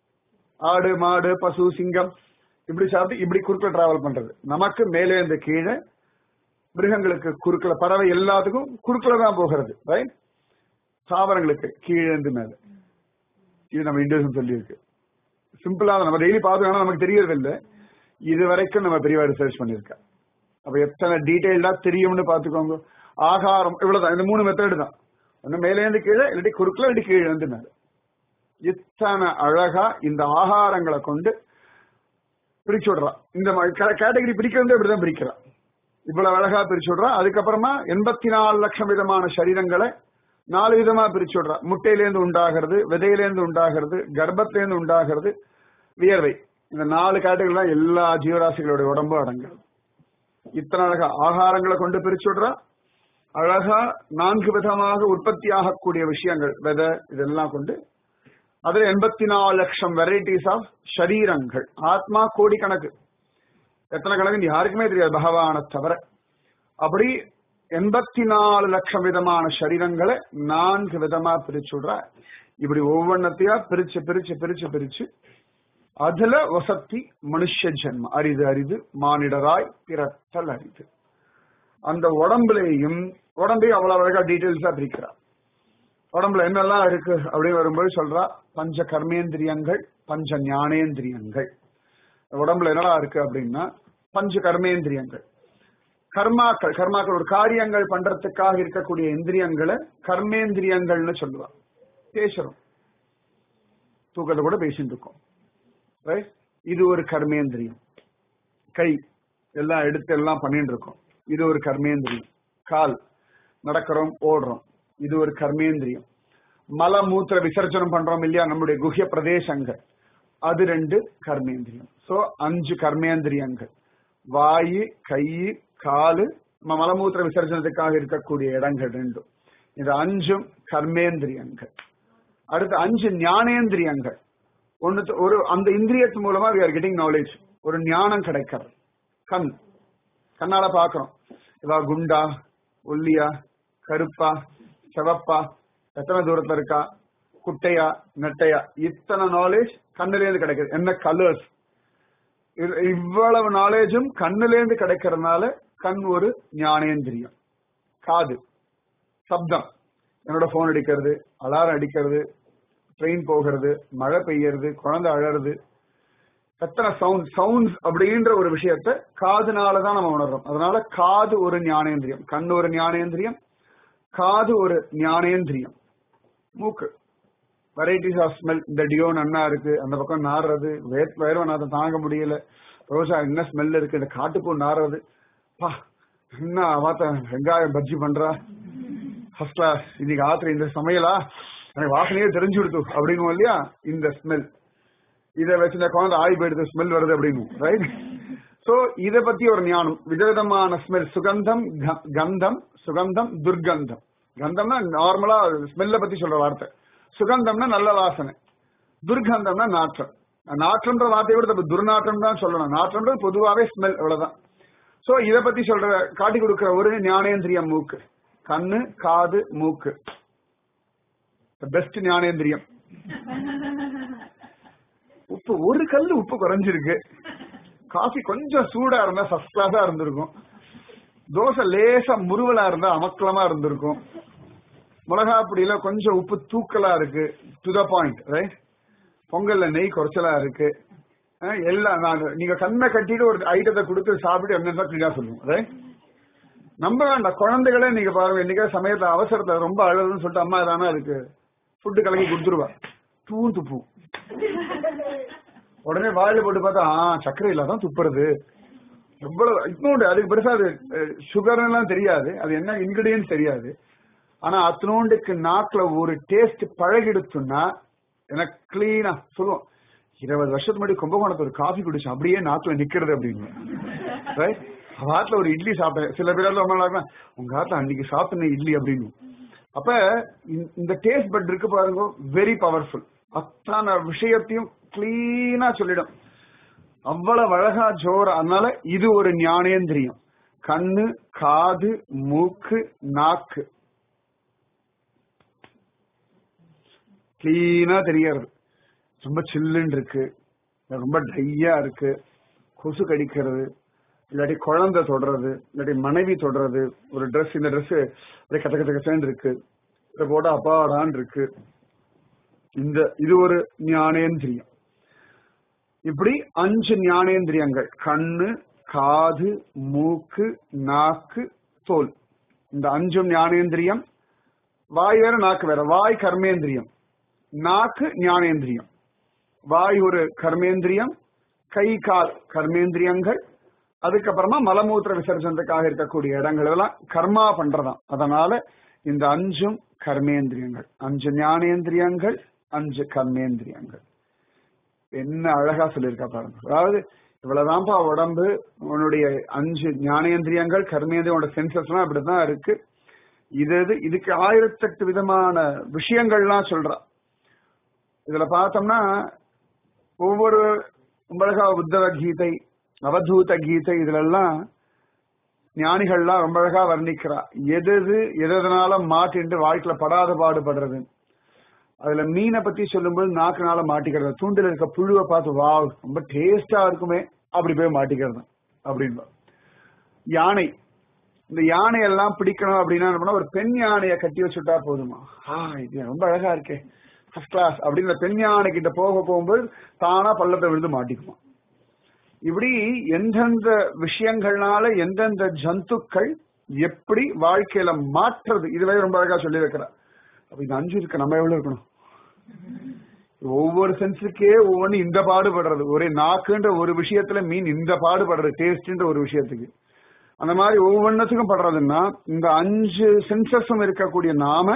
S1: ஆடு மாடு பசு சிங்கம் இப்படி சாப்பிட்டு இப்படி குறுக்குல டிராவல் பண்றது நமக்கு மேலே இருந்து கீழே மிருகங்களுக்கு குறுக்குல பறவை எல்லாத்துக்கும் குறுக்குல தான் போகிறது ரைட் தாவரங்களுக்கு கீழே இருந்து மேல இது நம்ம இண்டிவிஜுவல் சொல்லியிருக்கு சிம்பிளா நம்ம டெய்லி பார்த்தோம்னா நமக்கு தெரியறது இல்லை இது வரைக்கும் நம்ம பெரியவா ரிசர்ச் பண்ணியிருக்கா அப்ப எத்தனை டீட்டெயிலா தெரியும்னு பாத்துக்கோங்க ஆகாரம் இவ்வளவுதான் இந்த மூணு மெத்தடு தான் ஒண்ணு மேலே இருந்து கீழே இல்லாட்டி குறுக்குல இல்லாட்டி கீழே இருந்து மேல இத்தனை அழகா இந்த ஆகாரங்களை கொண்டு பிரிச்சு விடுறா இந்த கேட்டகரி பிரிக்கிறது இப்படிதான் பிரிக்கிறா இவ்வளவு அழகா பிரிச்சு விடுறா அதுக்கப்புறமா எண்பத்தி நாலு லட்சம் விதமான சரீரங்களை நாலு விதமா பிரிச்சு விடுறா முட்டையிலேருந்து உண்டாகிறது விதையிலேருந்து உண்டாகிறது கர்ப்பத்திலேருந்து உண்டாகிறது வியர்வை இந்த நாலு கேட்டகரி தான் எல்லா ஜீவராசிகளுடைய உடம்பும் அடங்குது இத்தனை அழகா ஆகாரங்களை கொண்டு பிரிச்சு விடுறா அழகா நான்கு விதமாக உற்பத்தி ஆகக்கூடிய விஷயங்கள் விதை இதெல்லாம் கொண்டு அதுல எண்பத்தி நாலு லட்சம் வெரைட்டிஸ் ஆஃப் ஷரீரங்கள் ஆத்மா கோடி கணக்கு எத்தனை கணக்கு யாருக்குமே தெரியாது பகவானை தவிர அப்படி எண்பத்தி நாலு லட்சம் விதமான சரீரங்களை நான்கு விதமா பிரிச்சு விடுற இப்படி ஒவ்வொன்னத்தையா பிரிச்சு பிரிச்சு பிரிச்சு பிரிச்சு அதுல வசத்தி மனுஷ ஜென்மம் அரிது அரிது மானிடராய் பிறத்தல் அரிது அந்த உடம்புலையும் உடம்பையும் அவ்வளவு அழகா டீட்டெயில்ஸா பிரிக்கிறார் உடம்புல என்னெல்லாம் இருக்கு அப்படின்னு வரும்போது சொல்றா பஞ்ச கர்மேந்திரியங்கள் பஞ்ச ஞானேந்திரியங்கள் உடம்புல என்னெல்லாம் இருக்கு அப்படின்னா பஞ்ச கர்மேந்திரியங்கள் கர்மாக்கள் கர்மாக்கள் ஒரு காரியங்கள் பண்றதுக்காக இருக்கக்கூடிய இந்திரியங்களை கர்மேந்திரியங்கள்னு சொல்லுவா பேசுறோம் தூக்கத்தை கூட பேசிட்டு இருக்கோம் ரைட் இது ஒரு கர்மேந்திரியம் கை எல்லாம் எடுத்து எல்லாம் பண்ணிட்டு இருக்கோம் இது ஒரு கர்மேந்திரியம் கால் நடக்கிறோம் ஓடுறோம் இது ஒரு கர்மேந்திரியம் மல மூத்திர விசர்ஜனம் பண்றோம் இல்லையா நம்முடைய குஹ்ய பிரதேசங்கள் அது ரெண்டு கர்மேந்திரியம் சோ அஞ்சு கர்மேந்திரியங்கள் வாயு கை காலு மலமூத்திர விசர்ஜனத்துக்காக இருக்கக்கூடிய இடங்கள் ரெண்டும் இது அஞ்சும் கர்மேந்திரியங்கள் அடுத்து அஞ்சு ஞானேந்திரியங்கள் ஒன்னு ஒரு அந்த இந்திரியத்து மூலமா வி ஆர் கெட்டிங் நாலேஜ் ஒரு ஞானம் கிடைக்கிறது கண் கண்ணால பாக்குறோம் இவா குண்டா ஒல்லியா கருப்பா செவப்பா எத்தனை தூரத்துல இருக்கா குட்டையா நெட்டையா இத்தனை நாலேஜ் கண்ணிலேருந்து கிடைக்குது என்ன கலர்ஸ் இவ்வளவு நாலேஜும் கண்ணிலேருந்து கிடைக்கிறதுனால கண் ஒரு ஞானேந்திரியம் காது சப்தம் என்னோட போன் அடிக்கிறது அலாரம் அடிக்கிறது ட்ரெயின் போகிறது மழை பெய்யறது குழந்தை அழறது எத்தனை சவுண்ட் சவுண்ட்ஸ் அப்படின்ற ஒரு விஷயத்த காதுனாலதான் நம்ம உணர்றோம் அதனால காது ஒரு ஞானேந்திரியம் கண் ஒரு ஞானேந்திரியம் காது ஒரு ஞானேந்திரியம் மூக்கு வெரைட்டிஸ் ஆஃப் ஸ்மெல் இந்த டியோ நன்னா இருக்கு அந்த பக்கம் நாடுறது வேர்வநாதம் தாங்க முடியல ரோஜா என்ன ஸ்மெல் இருக்கு இந்த காட்டுப்பூ நாடுறது பா என்ன வாத்த வெங்காயம் பஜ்ஜி பண்றா ஃபர்ஸ்ட் கிளாஸ் இன்னைக்கு ஆத்திர இந்த சமையலா எனக்கு வாசனையே தெரிஞ்சு கொடுத்து அப்படின்னு இல்லையா இந்த ஸ்மெல் இதை வச்சு இந்த குழந்தை ஆய் போயிடுது ஸ்மெல் வருது அப்படின்னு ரைட் சோ இத பத்தி ஒரு ஞானம் விதவிதமான ஸ்மெல் சுகந்தம் கந்தம் சுகந்தம் துர்கந்தம் கந்தம்னா நார்மலா ஸ்மெல்ல பத்தி சொல்ற வார்த்தை சுகந்தம்னா நல்ல வாசனை துர்கந்தம்னா நாற்றம் நாற்றம்ன்ற வார்த்தையை விட துர்நாற்றம் தான் சொல்லணும் நாற்றம்ன்றது பொதுவாவே ஸ்மெல் அவ்வளவுதான் சோ இத பத்தி சொல்ற காட்டி கொடுக்கிற ஒரு ஞானேந்திரியம் மூக்கு கண்ணு காது மூக்கு பெஸ்ட் ஞானேந்திரியம் உப்பு ஒரு கல்லு உப்பு குறைஞ்சிருக்கு காஃபி கொஞ்சம் சூடா இருந்தா ஃபர்ஸ்ட் கிளாஸா இருந்திருக்கும் தோசை லேசா முருவலா இருந்தா அமக்கலமா இருந்திருக்கும் மிளகா பொடியில கொஞ்சம் உப்பு தூக்கலா இருக்கு டு த பாயிண்ட் ரைட் பொங்கல்ல நெய் குறைச்சலா இருக்கு எல்லாம் நான் நீங்க கண்ணை கட்டிட்டு ஒரு ஐட்டத்தை கொடுத்து சாப்பிட்டு என்ன கிளியா சொல்லுவோம் ரைட் நம்ப வேண்டாம் குழந்தைகளே நீங்க பாருங்க இன்னைக்கு சமயத்துல அவசரத்துல ரொம்ப அழகுன்னு சொல்லிட்டு அம்மா தானே அதுக்கு ஃபுட்டு கலக்கி கொடுத்துருவா தூ துப்பு உடனே வாயில போட்டு பார்த்தா ஆ சர்க்கரை இல்லாதான் துப்புறது எவ்வளவு இன்னொன்று அதுக்கு பெருசா அது சுகர் எல்லாம் தெரியாது அது என்ன இன்கிரீடியன்ஸ் தெரியாது ஆனா அத்தனோண்டுக்கு நாக்குல ஒரு டேஸ்ட் பழகிடுச்சுன்னா எனக்கு கிளீனா சொல்லுவோம் இருபது வருஷத்துக்கு முன்னாடி கும்பகோணத்துல ஒரு காஃபி குடிச்சோம் அப்படியே நாக்குல நிக்கிறது அப்படின்னு Right? அவ ஆத்துல ஒரு இட்லி சாப்பிட்டேன் சில பேர் ரொம்ப நல்லா இருக்கும். உங்க ஆத்துல அன்னைக்கு சாப்பிட்டேன் இட்லி அப்படின்னு அப்ப இந்த- இந்த டேஸ்ட் பட் இருக்கு பாருங்க வெரி பவர்ஃபுல் அத்தனை விஷயத்தையும் கிளீனா சொல்லிடும் அவ்வளவு அழகா ஜோர அதனால இது ஒரு ஞானேந்திரியம் கண்ணு காது மூக்கு நாக்கு கிளீனா தெரியறது ரொம்ப சில்லுன்னு இருக்கு ரொம்ப ட்ரையா இருக்கு கொசு கடிக்கிறது இல்லாட்டி குழந்தை தொடுறது இல்லாட்டி மனைவி தொடுறது ஒரு Dress இந்த Dress அப்படியே கத்த கத்த கத்தன்னு இருக்கு இதை போட்டா அப்பாடான் இருக்கு இந்த இது ஒரு ஞானேந்திரியம் இப்படி அஞ்சு ஞானேந்திரியங்கள் கண்ணு காது மூக்கு நாக்கு தோல் இந்த அஞ்சும் ஞானேந்திரியம் வாய் வேற நாக்கு வேற வாய் கர்மேந்திரியம் நாக்கு ஞானேந்திரியம் வாய் ஒரு கர்மேந்திரியம் கை கால் கர்மேந்திரியங்கள் அதுக்கப்புறமா மலமூத்திர விசர்ஜனத்துக்காக இருக்கக்கூடிய இடங்கள் எல்லாம் கர்மா பண்றதாம் அதனால இந்த அஞ்சும் கர்மேந்திரியங்கள் அஞ்சு ஞானேந்திரியங்கள் அஞ்சு கர்மேந்திரியங்கள் என்ன அழகா சொல்லியிருக்கா பாருங்க அதாவது இவ்வளவுதான்ப்பா உடம்பு உன்னுடைய அஞ்சு ஞானேந்திரியங்கள் கர்மேந்திரியோட சென்சஸ் எல்லாம் இப்படிதான் இருக்கு இது இது இதுக்கு ஆயிரத்தெட்டு விதமான விஷயங்கள்லாம் சொல்றா இதுல பார்த்தோம்னா ஒவ்வொரு உம்பழகா உத்தவ கீதை அவதூத கீதை இதுல எல்லாம் ஞானிகள்லாம் ரொம்ப அழகா வர்ணிக்கிறா எது எது எதனால மாட்டிட்டு வாழ்க்கையில படாத பாடுபடுறது அதுல மீனை பத்தி சொல்லும்போது நாக்குனால மாட்டிக்கிறது தூண்டில் இருக்க புழுவை பார்த்து வா ரொம்ப டேஸ்டா இருக்குமே அப்படி போய் மாட்டிக்கிறது அப்படின்னு யானை இந்த யானை எல்லாம் பிடிக்கணும் அப்படின்னா என்ன பண்ணா, ஒரு பெண் யானையை கட்டி வச்சுட்டா போதுமா ஆ இது ரொம்ப அழகா இருக்கே ஃபர்ஸ்ட் கிளாஸ் அப்படின்னு இந்த பெண் யானை கிட்ட போக போகும்போது தானா பள்ளத்தை விழுந்து மாட்டிக்குமா இப்படி எந்தெந்த விஷயங்கள்னால எந்தெந்த ஜந்துக்கள் எப்படி வாழ்க்கையில மாற்றுறது இதுவே ரொம்ப அழகா சொல்லி வைக்கிறா அப்ப இந்த அஞ்சு இருக்கு நம்ம எவ்வளவு இருக்கணும் ஒவ்வொரு சென்ஸுக்கே ஒவ்வொன்னு இந்த பாடுபடுறது ஒரே நாக்குன்ற ஒரு விஷயத்துல மீன் இந்த பாடுபடுறது டேஸ்ட்ன்ற ஒரு விஷயத்துக்கு அந்த மாதிரி ஒவ்வொன்றத்துக்கும் படுறதுன்னா இந்த அஞ்சு சென்சஸும் இருக்கக்கூடிய நாம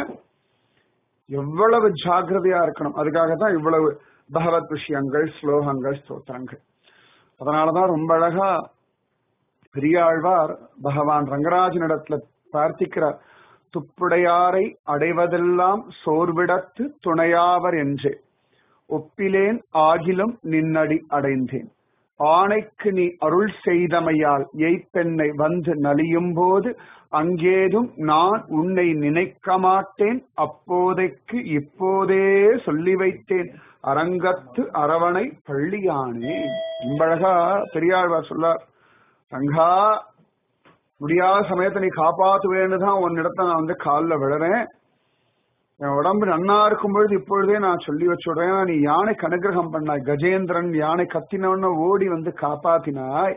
S1: எவ்வளவு ஜாக்கிரதையா இருக்கணும் அதுக்காக தான் இவ்வளவு பகவத் விஷயங்கள் ஸ்லோகங்கள் ஸ்தோத்திரங்கள் அதனாலதான் ரொம்ப அழகா பெரியாழ்வார் பகவான் ரங்கராஜனிடத்துல பிரார்த்திக்கிறார் துப்புடையாரை அடைவதெல்லாம் சோர்விடத்து துணையாவர் என்றே ஒப்பிலேன் ஆகிலும் நின்னடி அடைந்தேன் ஆணைக்கு நீ அருள் செய்தமையால் எய்ப்பெண்ணை வந்து நலியும் போது அங்கேதும் நான் உன்னை நினைக்க மாட்டேன் அப்போதைக்கு இப்போதே சொல்லி வைத்தேன் அரங்கத்து அரவணை பள்ளியானே இம்பழகா பெரியாழ்வார் சொல்லார் ரங்கா முடியாத சமயத்தை நீ காப்பாத்துவேன்னு தான் உன்னிடத்த நான் வந்து காலில் விழுறேன் என் உடம்பு நன்னா இருக்கும் பொழுது இப்பொழுதே நான் சொல்லி வச்சுடுறேன் நீ யானைக்கு அனுகிரகம் பண்ணாய் கஜேந்திரன் யானை கத்தினவன ஓடி வந்து காப்பாத்தினாய்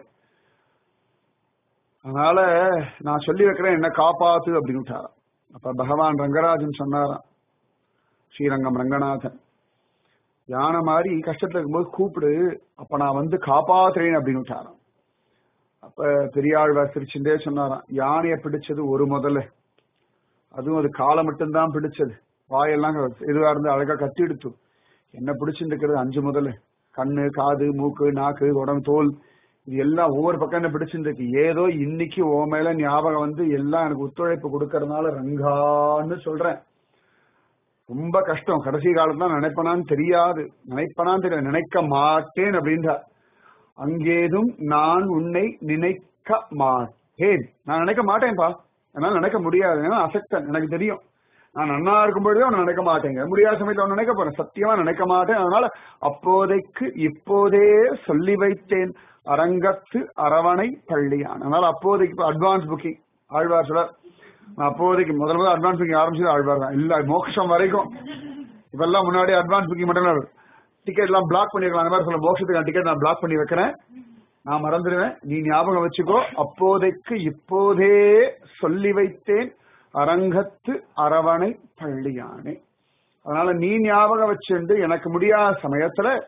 S1: அதனால நான் சொல்லி வைக்கிறேன் என்ன காப்பாத்து அப்படின்னு விட்டாராம் அப்ப பகவான் ரங்கராஜன் சொன்னாராம் ஸ்ரீரங்கம் ரங்கநாதன் யானை மாதிரி கஷ்டத்துல இருக்கும்போது கூப்பிடு அப்ப நான் வந்து காப்பாத்துறேன் அப்படின்னு விட்டாராம் அப்ப பெரியாழ்வார் சிரிச்சுட்டே சொன்னாராம் யானையை பிடிச்சது ஒரு முதல்ல அதுவும் அது காலை மட்டும்தான் பிடிச்சது வாயெல்லாம் இதுவா இருந்து அழகா கத்தி எடுத்து என்ன பிடிச்சிருக்கிறது அஞ்சு முதல்ல கண்ணு காது மூக்கு நாக்கு உடம்பு தோல் இது எல்லாம் ஒவ்வொரு பக்கம் என்ன பிடிச்சிருக்கு ஏதோ இன்னைக்கு ஓ மேல ஞாபகம் வந்து எல்லாம் எனக்கு ஒத்துழைப்பு கொடுக்கறதுனால ரங்கான்னு சொல்றேன் ரொம்ப கஷ்டம் கடைசி காலத்துல நினைப்பனான்னு தெரியாது நினைப்பனான்னு தெரியாது நினைக்க மாட்டேன் அப்படின்றார் அங்கேதும் நான் உன்னை நினைக்க மாட்டேன் நான் நினைக்க மாட்டேன்பா என்னால நினைக்க முடியாது ஏன்னா அசக்தன் எனக்கு தெரியும் நான் நன்னா இருக்கும் பொழுதே அவனை நினைக்க மாட்டேங்க முடியாத சமயத்துல அவன் நினைக்க போறேன் சத்தியமா நினைக்க மாட்டேன் அதனால அப்போதைக்கு இப்போதே சொல்லி வைத்தேன் அரங்கத்து அரவணை பள்ளியான் அதனால அப்போதைக்கு அட்வான்ஸ் புக்கிங் ஆழ்வார் சொல்ல நான் அப்போதைக்கு முதல் முதல் அட்வான்ஸ் புக்கிங் ஆரம்பிச்சது ஆழ்வார் தான் இல்ல மோட்சம் வரைக்கும் இப்பெல்லாம் முன்னாடி அட்வான்ஸ் புக்கிங் மட்டும் டிக்கெட் எல்லாம் பிளாக் பண்ணிருக்கலாம் அந்த மாதிரி சொல்ல மோட்சத்துக்கு டிக்கெட் நான் பிளாக் பண்ணி வைக்கிறேன் நான் மறந்துடுவேன் நீ ஞாபகம் வச்சுக்கோ அப்போதைக்கு இப்போதே சொல்லி வைத்தேன் அரங்கத்து அரவணை பள்ளியானே அதனால நீ ஞாபகம் வச்சுண்டு எனக்கு முடியாத சமயத்துல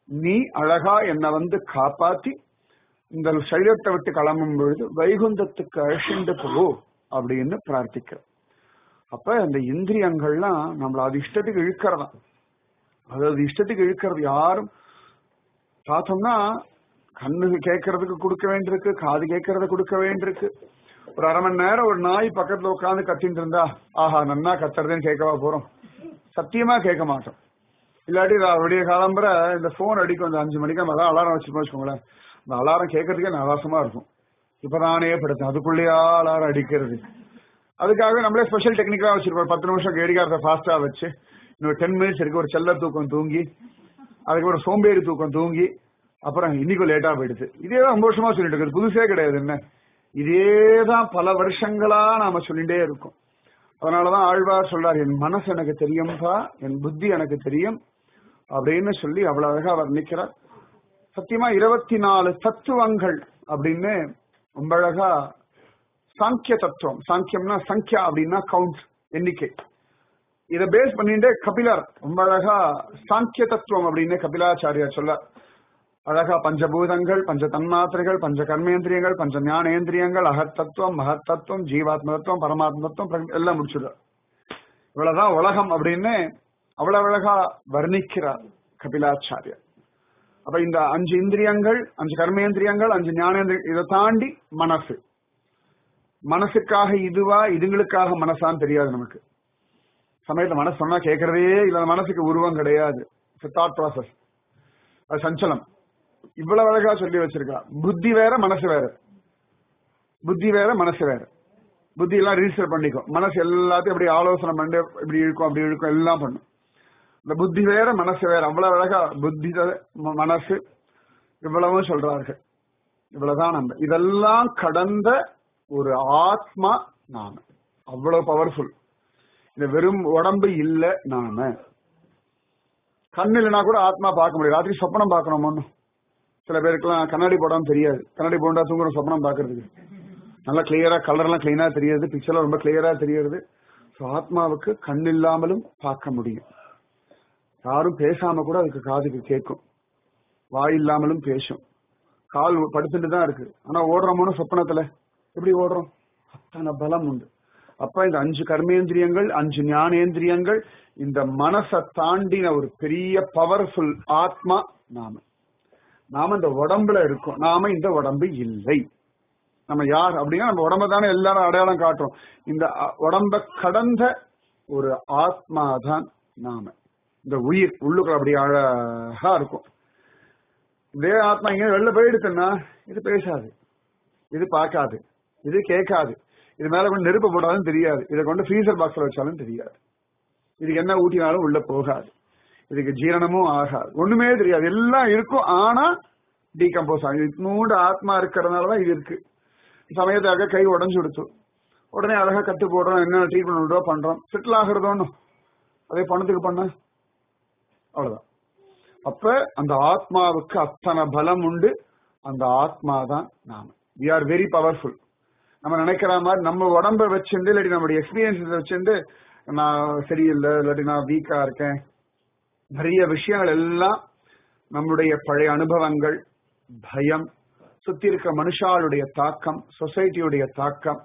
S1: நீ அழகா என்னை வந்து காப்பாத்தி இந்த சரீரத்தை விட்டு கிளம்பும் பொழுது வைகுந்தத்துக்கு அழிச்சுண்டு போ அப்படின்னு பிரார்த்திக்கிற அப்ப இந்த இந்திரியங்கள்லாம் நம்மள அது இஷ்டத்துக்கு இழுக்கிறதா அதாவது இஷ்டத்துக்கு இழுக்கிறது யாரும் பார்த்தோம்னா கண்ணு கேட்கறதுக்கு கொடுக்க வேண்டியிருக்கு காது கேட்கறத கொடுக்க வேண்டியிருக்கு ஒரு அரை மணி நேரம் ஒரு நாய் பக்கத்துல உட்காந்து கத்திட்டு இருந்தா ஆஹா நன்னா கத்துறதுன்னு கேட்கவா போறோம் சத்தியமா கேட்க மாட்டோம் இல்லாட்டி நான் விடிய காலம்புற இந்த போன் அடிக்கும் அந்த அஞ்சு மணிக்கு நம்ம அதான் அலாரம் வச்சுக்கோ வச்சுக்கோங்களேன் அந்த அலாரம் கேட்கறதுக்கே நவாசமா இருக்கும் இப்ப நானே படுத்தேன் அதுக்குள்ளேயா அலாரம் அடிக்கிறது அதுக்காக நம்மளே ஸ்பெஷல் டெக்னிக்கா வச்சிருக்கோம் பத்து நிமிஷம் கேடிகாரத்தை ஃபாஸ்டா வச்சு இன்னொரு டென் மினிட்ஸ் இருக்கு ஒரு செல்ல தூக்கம் தூங்கி அதுக்கப்புறம் சோம்பேறி தூக்கம் தூங்கி அப்புறம் இன்னைக்கும் லேட்டா போயிடுது இதே தான் ரொம்ப வருஷமா சொல்லிட்டு இருக்குது புதுசே கிடையாது என்ன இதேதான் பல வருஷங்களா நாம சொல்லிட்டே இருக்கோம் அதனாலதான் ஆழ்வார் சொல்றார் என் மனசு எனக்கு தெரியும்பா என் புத்தி எனக்கு தெரியும் அப்படின்னு சொல்லி அவ்வளவு அழகா வர்ணிக்கிறார் சத்தியமா இருபத்தி நாலு தத்துவங்கள் அப்படின்னு ரொம்ப அழகா சாங்கிய தத்துவம் சாங்கியம்னா சங்கியா அப்படின்னா கவுண்ட் எண்ணிக்கை இத பேஸ் பண்ணிட்டு கபிலர் ரொம்ப அழகா சாங்கிய தத்துவம் அப்படின்னு கபிலாச்சாரியார் சொல்ல அழகா பஞ்சபூதங்கள் பஞ்ச தன்மாத்திரைகள் பஞ்ச கர்மேந்திரியங்கள் பஞ்ச ஞானேந்திரியங்கள் அகத்தத்துவம் மகத்தத்துவம் ஜீவாத்ம தத்துவம் பரமாத்ம தத்துவம் பிரக- எல்லாம் முடிச்சுடுறார் இவ்வளவுதான் உலகம் அப்படின்னு அவ்வளவு அழகா வர்ணிக்கிறார் கபிலாச்சாரியர் அப்ப இந்த அஞ்சு இந்திரியங்கள் அஞ்சு கர்மேந்திரியங்கள் அஞ்சு ஞானேந்திரிய இதை தாண்டி மனசு மனசுக்காக இதுவா இதுங்களுக்காக மனசான்னு தெரியாது நமக்கு சமயத்துல மனசு சொன்னா கேட்கறதே இல்ல அந்த மனசுக்கு உருவம் கிடையாது தாட் ப்ராசஸ் அது சஞ்சலம் இவ்வளவு அழகா சொல்லி வச்சிருக்கா புத்தி வேற மனசு வேற புத்தி வேற மனசு வேற புத்தி எல்லாம் ரிஜிஸ்டர் பண்ணிக்கும் மனசு எல்லாத்தையும் அப்படி ஆலோசனை பண்ணி இப்படி இழுக்கும் அப்படி இழுக்கும் எல்லாம் பண்ணும் இந்த புத்தி வேற மனசு வேற அவ்வளவு அழகா புத்தி த- ம- மனசு இவ்வளவும் சொல்றார்கள் இவ்வளவுதான் நம்ம இதெல்லாம் கடந்த ஒரு ஆத்மா நாம அவ்வளவு பவர்ஃபுல் இந்த வெறும் உடம்பு இல்ல நாம கண்ணு இல்லைனா கூட ஆத்மா பார்க்க முடியாது ராத்திரி சொப்பனம் பார்க்கணும் ஒன்னும் சில பேருக்குலாம் கண்ணாடி போடாம தெரியாது கண்ணாடி போண்டா தூங்குற சொப்பனம் பார்க்கறதுக்கு நல்லா கிளியரா கலர் எல்லாம் கிளீனா தெரியுது பிக்சர்லாம் ரொம்ப கிளியரா தெரியுது So, ஆத்மாவுக்கு கண் இல்லாமலும் பார்க்க முடியும் யாரும் பேசாம கூட அதுக்கு காதுக்கு கேட்கும் வாய் இல்லாமலும் பேசும் கால் படுத்துட்டு தான் இருக்கு ஆனா ஓடுறோமோன்னு சொப்பனத்துல எப்படி ஓடுறோம் அத்தனை பலம் உண்டு அப்ப இந்த அஞ்சு கர்மேந்திரியங்கள் அஞ்சு ஞானேந்திரியங்கள் இந்த மனசை தாண்டின ஒரு பெரிய பவர்ஃபுல் ஆத்மா நாம நாம இந்த உடம்புல இருக்கோம் நாம இந்த உடம்பு இல்லை நம்ம யார் அப்படின்னா நம்ம உடம்ப தானே எல்லாரும் அடையாளம் காட்டுறோம் இந்த அ- உடம்ப கடந்த ஒரு ஆத்மா தான் நாம இந்த உயிர் உள்ளுக்குள்ள அப்படி அழகா இருக்கும் இதே ஆத்மா இங்க வெளில போயிடுச்சுன்னா இது பேசாது இது பார்க்காது இது கேட்காது இது மேல கொண்டு நெருப்பு போட்டாலும் தெரியாது இதை கொண்டு ஃப்ரீசர் பாக்ஸ்ல வச்சாலும் தெரியாது இதுக்கு என்ன ஊட்டினாலும் உள்ள போகாது இதுக்கு ஜீரணமும் ஆகாது ஒண்ணுமே தெரியாது எல்லாம் இருக்கும் ஆனா டீகம்போஸ் ஆகும் இன்னூண்டு ஆத்மா இருக்கிறதுனாலதான் இது இருக்கு சமயத்தாக கை உடஞ்சு கொடுத்து உடனே அழகா கட்டு போடுறோம் என்ன ட்ரீட்மெண்ட் விடுறோம் பண்றோம் செட்டில் ஆகுறதோன்னு அதே பணத்துக்கு பண்ண அவ்வளவுதான் அப்ப அந்த ஆத்மாவுக்கு அத்தனை பலம் உண்டு அந்த ஆத்மா தான் நாம வி ஆர் வெரி பவர்ஃபுல் நம்ம நினைக்கிற மாதிரி நம்ம உடம்ப வச்சிருந்து இல்லாட்டி நம்மளுடைய எக்ஸ்பீரியன்ஸ் வச்சிருந்து நான் சரியில்லை இல்லாட்டி நான் வீக்கா இருக்கேன் நிறைய விஷயங்கள் எல்லாம் நம்முடைய பழைய அனுபவங்கள் பயம் சுத்தி இருக்க மனுஷாளுடைய தாக்கம் சொசைட்டியுடைய தாக்கம்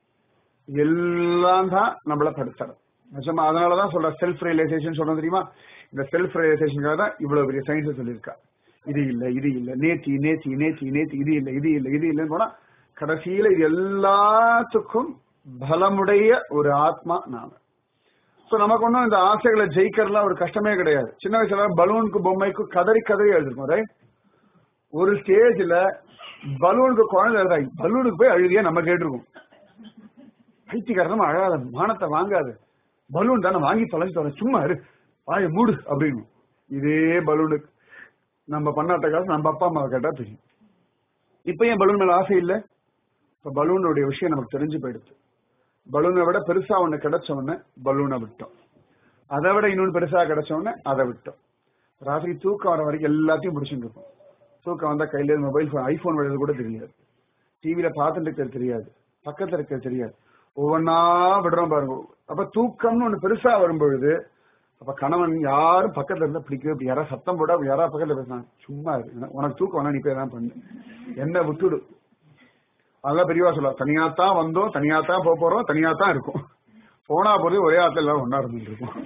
S1: எல்லாம் தான் நம்மள படுத்துறது நிஜமா அதனாலதான் சொல்ற செல்ஃப் ரியலைசேஷன் சொல்றது தெரியுமா இந்த செல்ஃப் ரியலைசேஷனுக்காக தான் இவ்வளவு பெரிய சயின்ஸ் சொல்லியிருக்கா இது இல்ல இது இல்ல நேத்தி நேத்தி நேத்தி நேத்தி இது இல்ல இது இல்ல இது இல்லைன்னு போனா கடைசியில இது எல்லாத்துக்கும் பலமுடைய ஒரு ஆத்மா நாம சோ நமக்கு ஒன்றும் இந்த ஆசைகளை ஜெயிக்கிறதுலாம் ஒரு கஷ்டமே கிடையாது சின்ன வயசுல பலூனுக்கு பொம்மைக்கு கதறி கதறி எழுதிருக்கோம் ரைட் ஒரு ஸ்டேஜ்ல பலூனுக்கு குழந்தை எழுதாய் பலூனுக்கு போய் அழுதியா நம்ம கேட்டிருக்கோம் பைத்தியக்காரனும் அழாத மானத்தை வாங்காது பலூன் தானே வாங்கி தொலைஞ்சு தொலை சும்மா இரு வாய மூடு அப்படின்னு இதே பலூனுக்கு நம்ம பண்ணாட்ட காசு நம்ம அப்பா அம்மாவை கேட்டா தெரியும் இப்ப ஏன் பலூன் மேல ஆசை இல்ல இப்ப பலூனுடைய விஷயம் நமக்கு தெரிஞ்சு போயிடுச்சு பலூனை விட பெருசா ஒண்ணு கிடைச்ச உடனே பலூனை விட்டோம் அதை விட இன்னொன்னு பெருசா கிடைச்ச உடனே அதை விட்டோம் ராத்திரி தூக்கம் வர வரைக்கும் எல்லாத்தையும் பிடிச்சிட்டு இருப்போம் தூக்கம் வந்தா கையில மொபைல் போன் ஐபோன் விடுறது கூட தெரியாது டிவியில பார்த்துட்டு இருக்கிறது தெரியாது பக்கத்துல இருக்கிறது தெரியாது ஒவ்வொன்னா விடுறோம் பாருங்க அப்ப தூக்கம்னு ஒண்ணு பெருசா வரும்பொழுது அப்ப கணவன் யாரும் பக்கத்துல இருந்தா பிடிக்கவே யாராவது சத்தம் போட்டா யாராவது பக்கத்துல பேசினாங்க சும்மா இரு உனக்கு தூக்கம் வேணா நீ போய் தான் பண்ணு என்ன விட்டுடு அதெல்லாம் பெரியவா சொல்ல தனியாத்தான் வந்தோம் தனியாத்தான் போக போறோம் தனியாத்தான் இருக்கும் போனா போது ஒரே ஆத்துல எல்லாரும் ஒன்னா இருந்துட்டு இருக்கோம்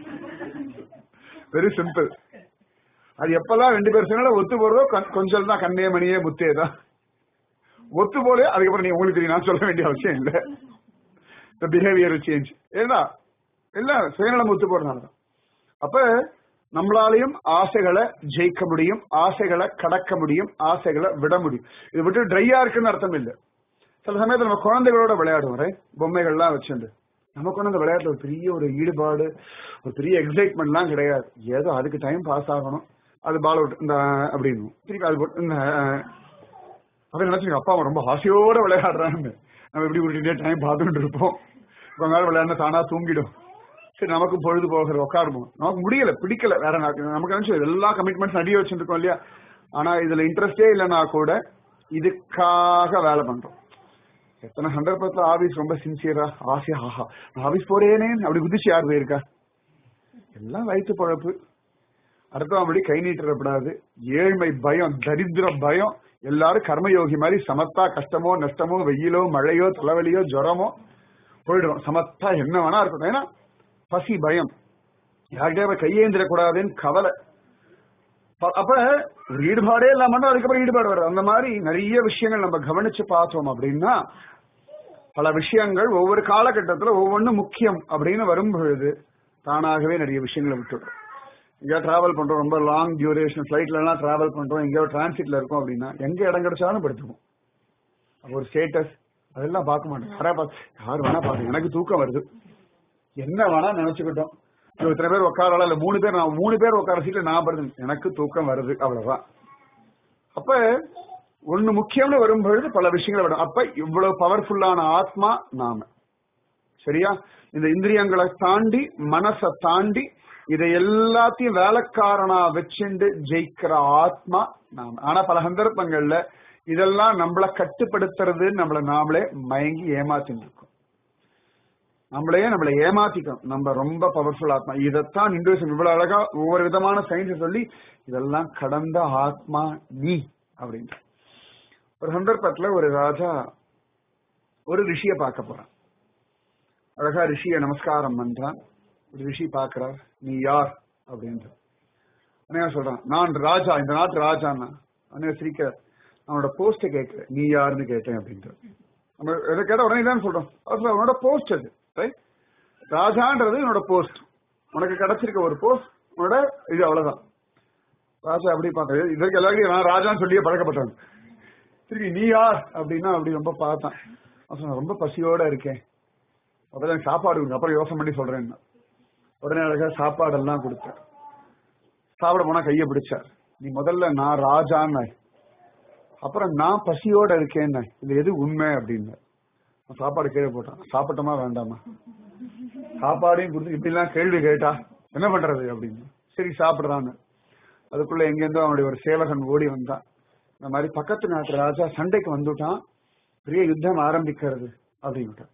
S1: வெரி சிம்பிள் அது எப்பெல்லாம் ரெண்டு பேர் சொன்னாலும் ஒத்து போறதோ கொஞ்சம் தான் கண்ணே மணியே முத்தே தான் ஒத்து போல அதுக்கப்புறம் நீ உங்களுக்கு தெரியும் நான் சொல்ல வேண்டிய அவசியம் இல்லை இந்த பிஹேவியர் சேஞ்ச் ஏன்னா எல்லாம் சுயநலம் ஒத்து போறதுனால தான் அப்ப நம்மளாலையும் ஆசைகளை ஜெயிக்க முடியும் ஆசைகளை கடக்க முடியும் ஆசைகளை விட முடியும் இது விட்டு ட்ரையா இருக்குன்னு அர்த்தம் இல்லை சில சமயத்துல நம்ம குழந்தைகளோட விளையாடுவோம் right? பொம்மைகள்லாம் வச்சுண்டு நமக்கு ஒண்ணு அந்த விளையாட்டுல ஒரு பெரிய ஒரு ஈடுபாடு ஒரு பெரிய எக்ஸைட்மெண்ட்லாம் கிடையாது ஏதோ அதுக்கு டைம் பாஸ் ஆகணும் அது பால் அவுட் இந்த அப்படின்னு திருப்பி அது போட்டு இந்த அப்ப நினைச்சுங்க அப்பா அவன் ரொம்ப ஆசையோட விளையாடுறான்னு நம்ம எப்படி விட்டுட்டே டைம் பார்த்துட்டு இருப்போம் கொஞ்ச நாள் விளையாடுனா தானா தூங்கிடும் சரி நமக்கு பொழுது போகிற உட்காருமோ நமக்கு முடியல பிடிக்கல வேற நாக்கு- நமக்கு நினைச்சு எல்லா கமிட்மெண்ட்ஸ் அடி வச்சுருக்கோம் இல்லையா ஆனா இதுல இன்ட்ரெஸ்டே இல்லைன்னா கூட இதுக்காக வேலை பண்றோம் எத்தனை சந்தர்ப்பத்துல ஆபீஸ் ரொம்ப சின்சியரா ஆசையா ஆஹா நான் ஆபீஸ் போறேனே அப்படி குதிச்சு யார் போயிருக்கா எல்லாம் வயிற்று பழப்பு அடுத்தவன் அப்படி கை நீட்டப்படாது ஏழ்மை பயம் தரித்திர பயம் எல்லாரும் கர்மயோகி மாதிரி சமத்தா கஷ்டமோ நஷ்டமோ வெயிலோ மழையோ தலைவலியோ ஜுரமோ போயிடுவோம் சமத்தா என்ன வேணா இருக்கட்டும் ஏன்னா பசி பயம் யார்கிட்டயே கையேந்திரக்கூடாதுன்னு கவலை ப- அப்ப ஒரு ஈடுபாடே இல்லாம இருந்தா அதுக்கப்புறம் ஈடுபாடு வருது அந்த மாதிரி நிறைய விஷயங்கள் நம்ம கவனிச்சு பார்த்தோம் அப்படின்னா பல விஷயங்கள் ஒவ்வொரு காலகட்டத்துல ஒவ்வொன்றும் முக்கியம் அப்படின்னு வரும் பொழுது தானாகவே நிறைய விஷயங்களை விட்டுடும் எங்கேயா டிராவல் பண்றோம் ரொம்ப லாங் டியூரேஷன் ஃபிளைட்ல எல்லாம் டிராவல் பண்றோம் எங்கேயோ டிரான்சிட்ல இருக்கோம் அப்படின்னா எங்க இடம் கிடைச்சாலும் படுத்துக்கும் அப்ப ஒரு ஸ்டேட்டஸ் அதெல்லாம் பார்க்க மாட்டேன் யாரா பார்த்து யார் வேணா பாருங்க எனக்கு தூக்கம் வருது என்ன வேணா நினைச்சுக்கிட்டோம் இப்ப இத்தனை பேர் உட்காரலாம் இல்ல மூணு பேர் நான் மூணு பேர் உட்கார சீட்ல நான் படுத்து எனக்கு தூக்கம் வருது அவ்வளவுதான் அப்ப ஒண்ணு முக்கியம்னு வரும்பொழுது பல விஷயங்கள் வரும் அப்ப இவ்வளவு பவர்ஃபுல்லான ஆத்மா நாம சரியா இந்த இந்திரியங்களை தாண்டி மனசை தாண்டி இதை எல்லாத்தையும் வேலைக்காரனா வச்சுண்டு ஜெயிக்கிற ஆத்மா நாம ஆனா பல சந்தர்ப்பங்கள்ல இதெல்லாம் நம்மள கட்டுப்படுத்துறது நம்மள நாமளே மயங்கி ஏமாத்தின்னு இருக்கோம் நம்மளையே நம்மளை ஏமாத்திக்கணும் நம்ம ரொம்ப பவர்ஃபுல் ஆத்மா இதைத்தான் இந்துவிசம் இவ்வளவு அழகா ஒவ்வொரு விதமான சயின்ஸ் சொல்லி இதெல்லாம் கடந்த ஆத்மா நீ அப்படின்னு ஒரு சந்தர்ப்பத்துல ஒரு ராஜா ஒரு ரிஷிய பார்க்க போறான் அழகா ரிஷிய நமஸ்காரம் பண்றான் ஒரு ரிஷி பார்க்கிறார் நீ யார் அப்படின்ற அண்ணா சொல்றான் நான் ராஜா இந்த நாட்டு ராஜான்னா அண்ணா சிரிக்க அவனோட போஸ்ட கேட்கிறேன் நீ யாருன்னு கேட்டேன் அப்படின்ற நம்ம எதை கேட்ட உடனே தான் சொல்றோம் அவர் சொல்றார், உன்னோட போஸ்ட் அது right? ராஜான்றது என்னோட போஸ்ட் உனக்கு கிடைச்சிருக்க ஒரு போஸ்ட் உன்னோட இது அவ்வளவுதான் ராஜா அப்படி பார்த்தது இதற்கு எல்லாருக்கும் நான் ராஜான்னு சொல்லியே பழக்கப்பட்டவன் திருப்பி நீ யார் அப்படின்னா அப்படி ரொம்ப பார்த்தான் அவன் சொன்னான், ரொம்ப பசியோட இருக்கேன் அப்பதான் சாப்பாடு கொடுங்க அப்புறம் யோசனை பண்ணி சொல்றேன் உடனே அழகா சாப்பாடெல்லாம் கொடுத்தார் சாப்பிட போனா கையை பிடிச்சார் நீ முதல்ல நான் ராஜான்னு அப்புறம் நான் பசியோட இருக்கேன் இது எது உண்மை அப்படின்னு அவன் சாப்பாடு கீழே போட்டான் சாப்பிட்டோமா வேண்டாமா சாப்பாடையும் கொடுத்து இப்படி எல்லாம் கேள்வி கேட்டா என்ன பண்றது அப்படின்னு சரி சாப்பிடுறான்னு அதுக்குள்ள எங்கேருந்தோ அவனுடைய ஒரு சேவகன் ஓடி வந்தான் இந்த மாதிரி பக்கத்து நாட்டு ராஜா சண்டைக்கு வந்துட்டான் பெரிய யுத்தம் ஆரம்பிக்கிறது அப்படின்னுட்டான்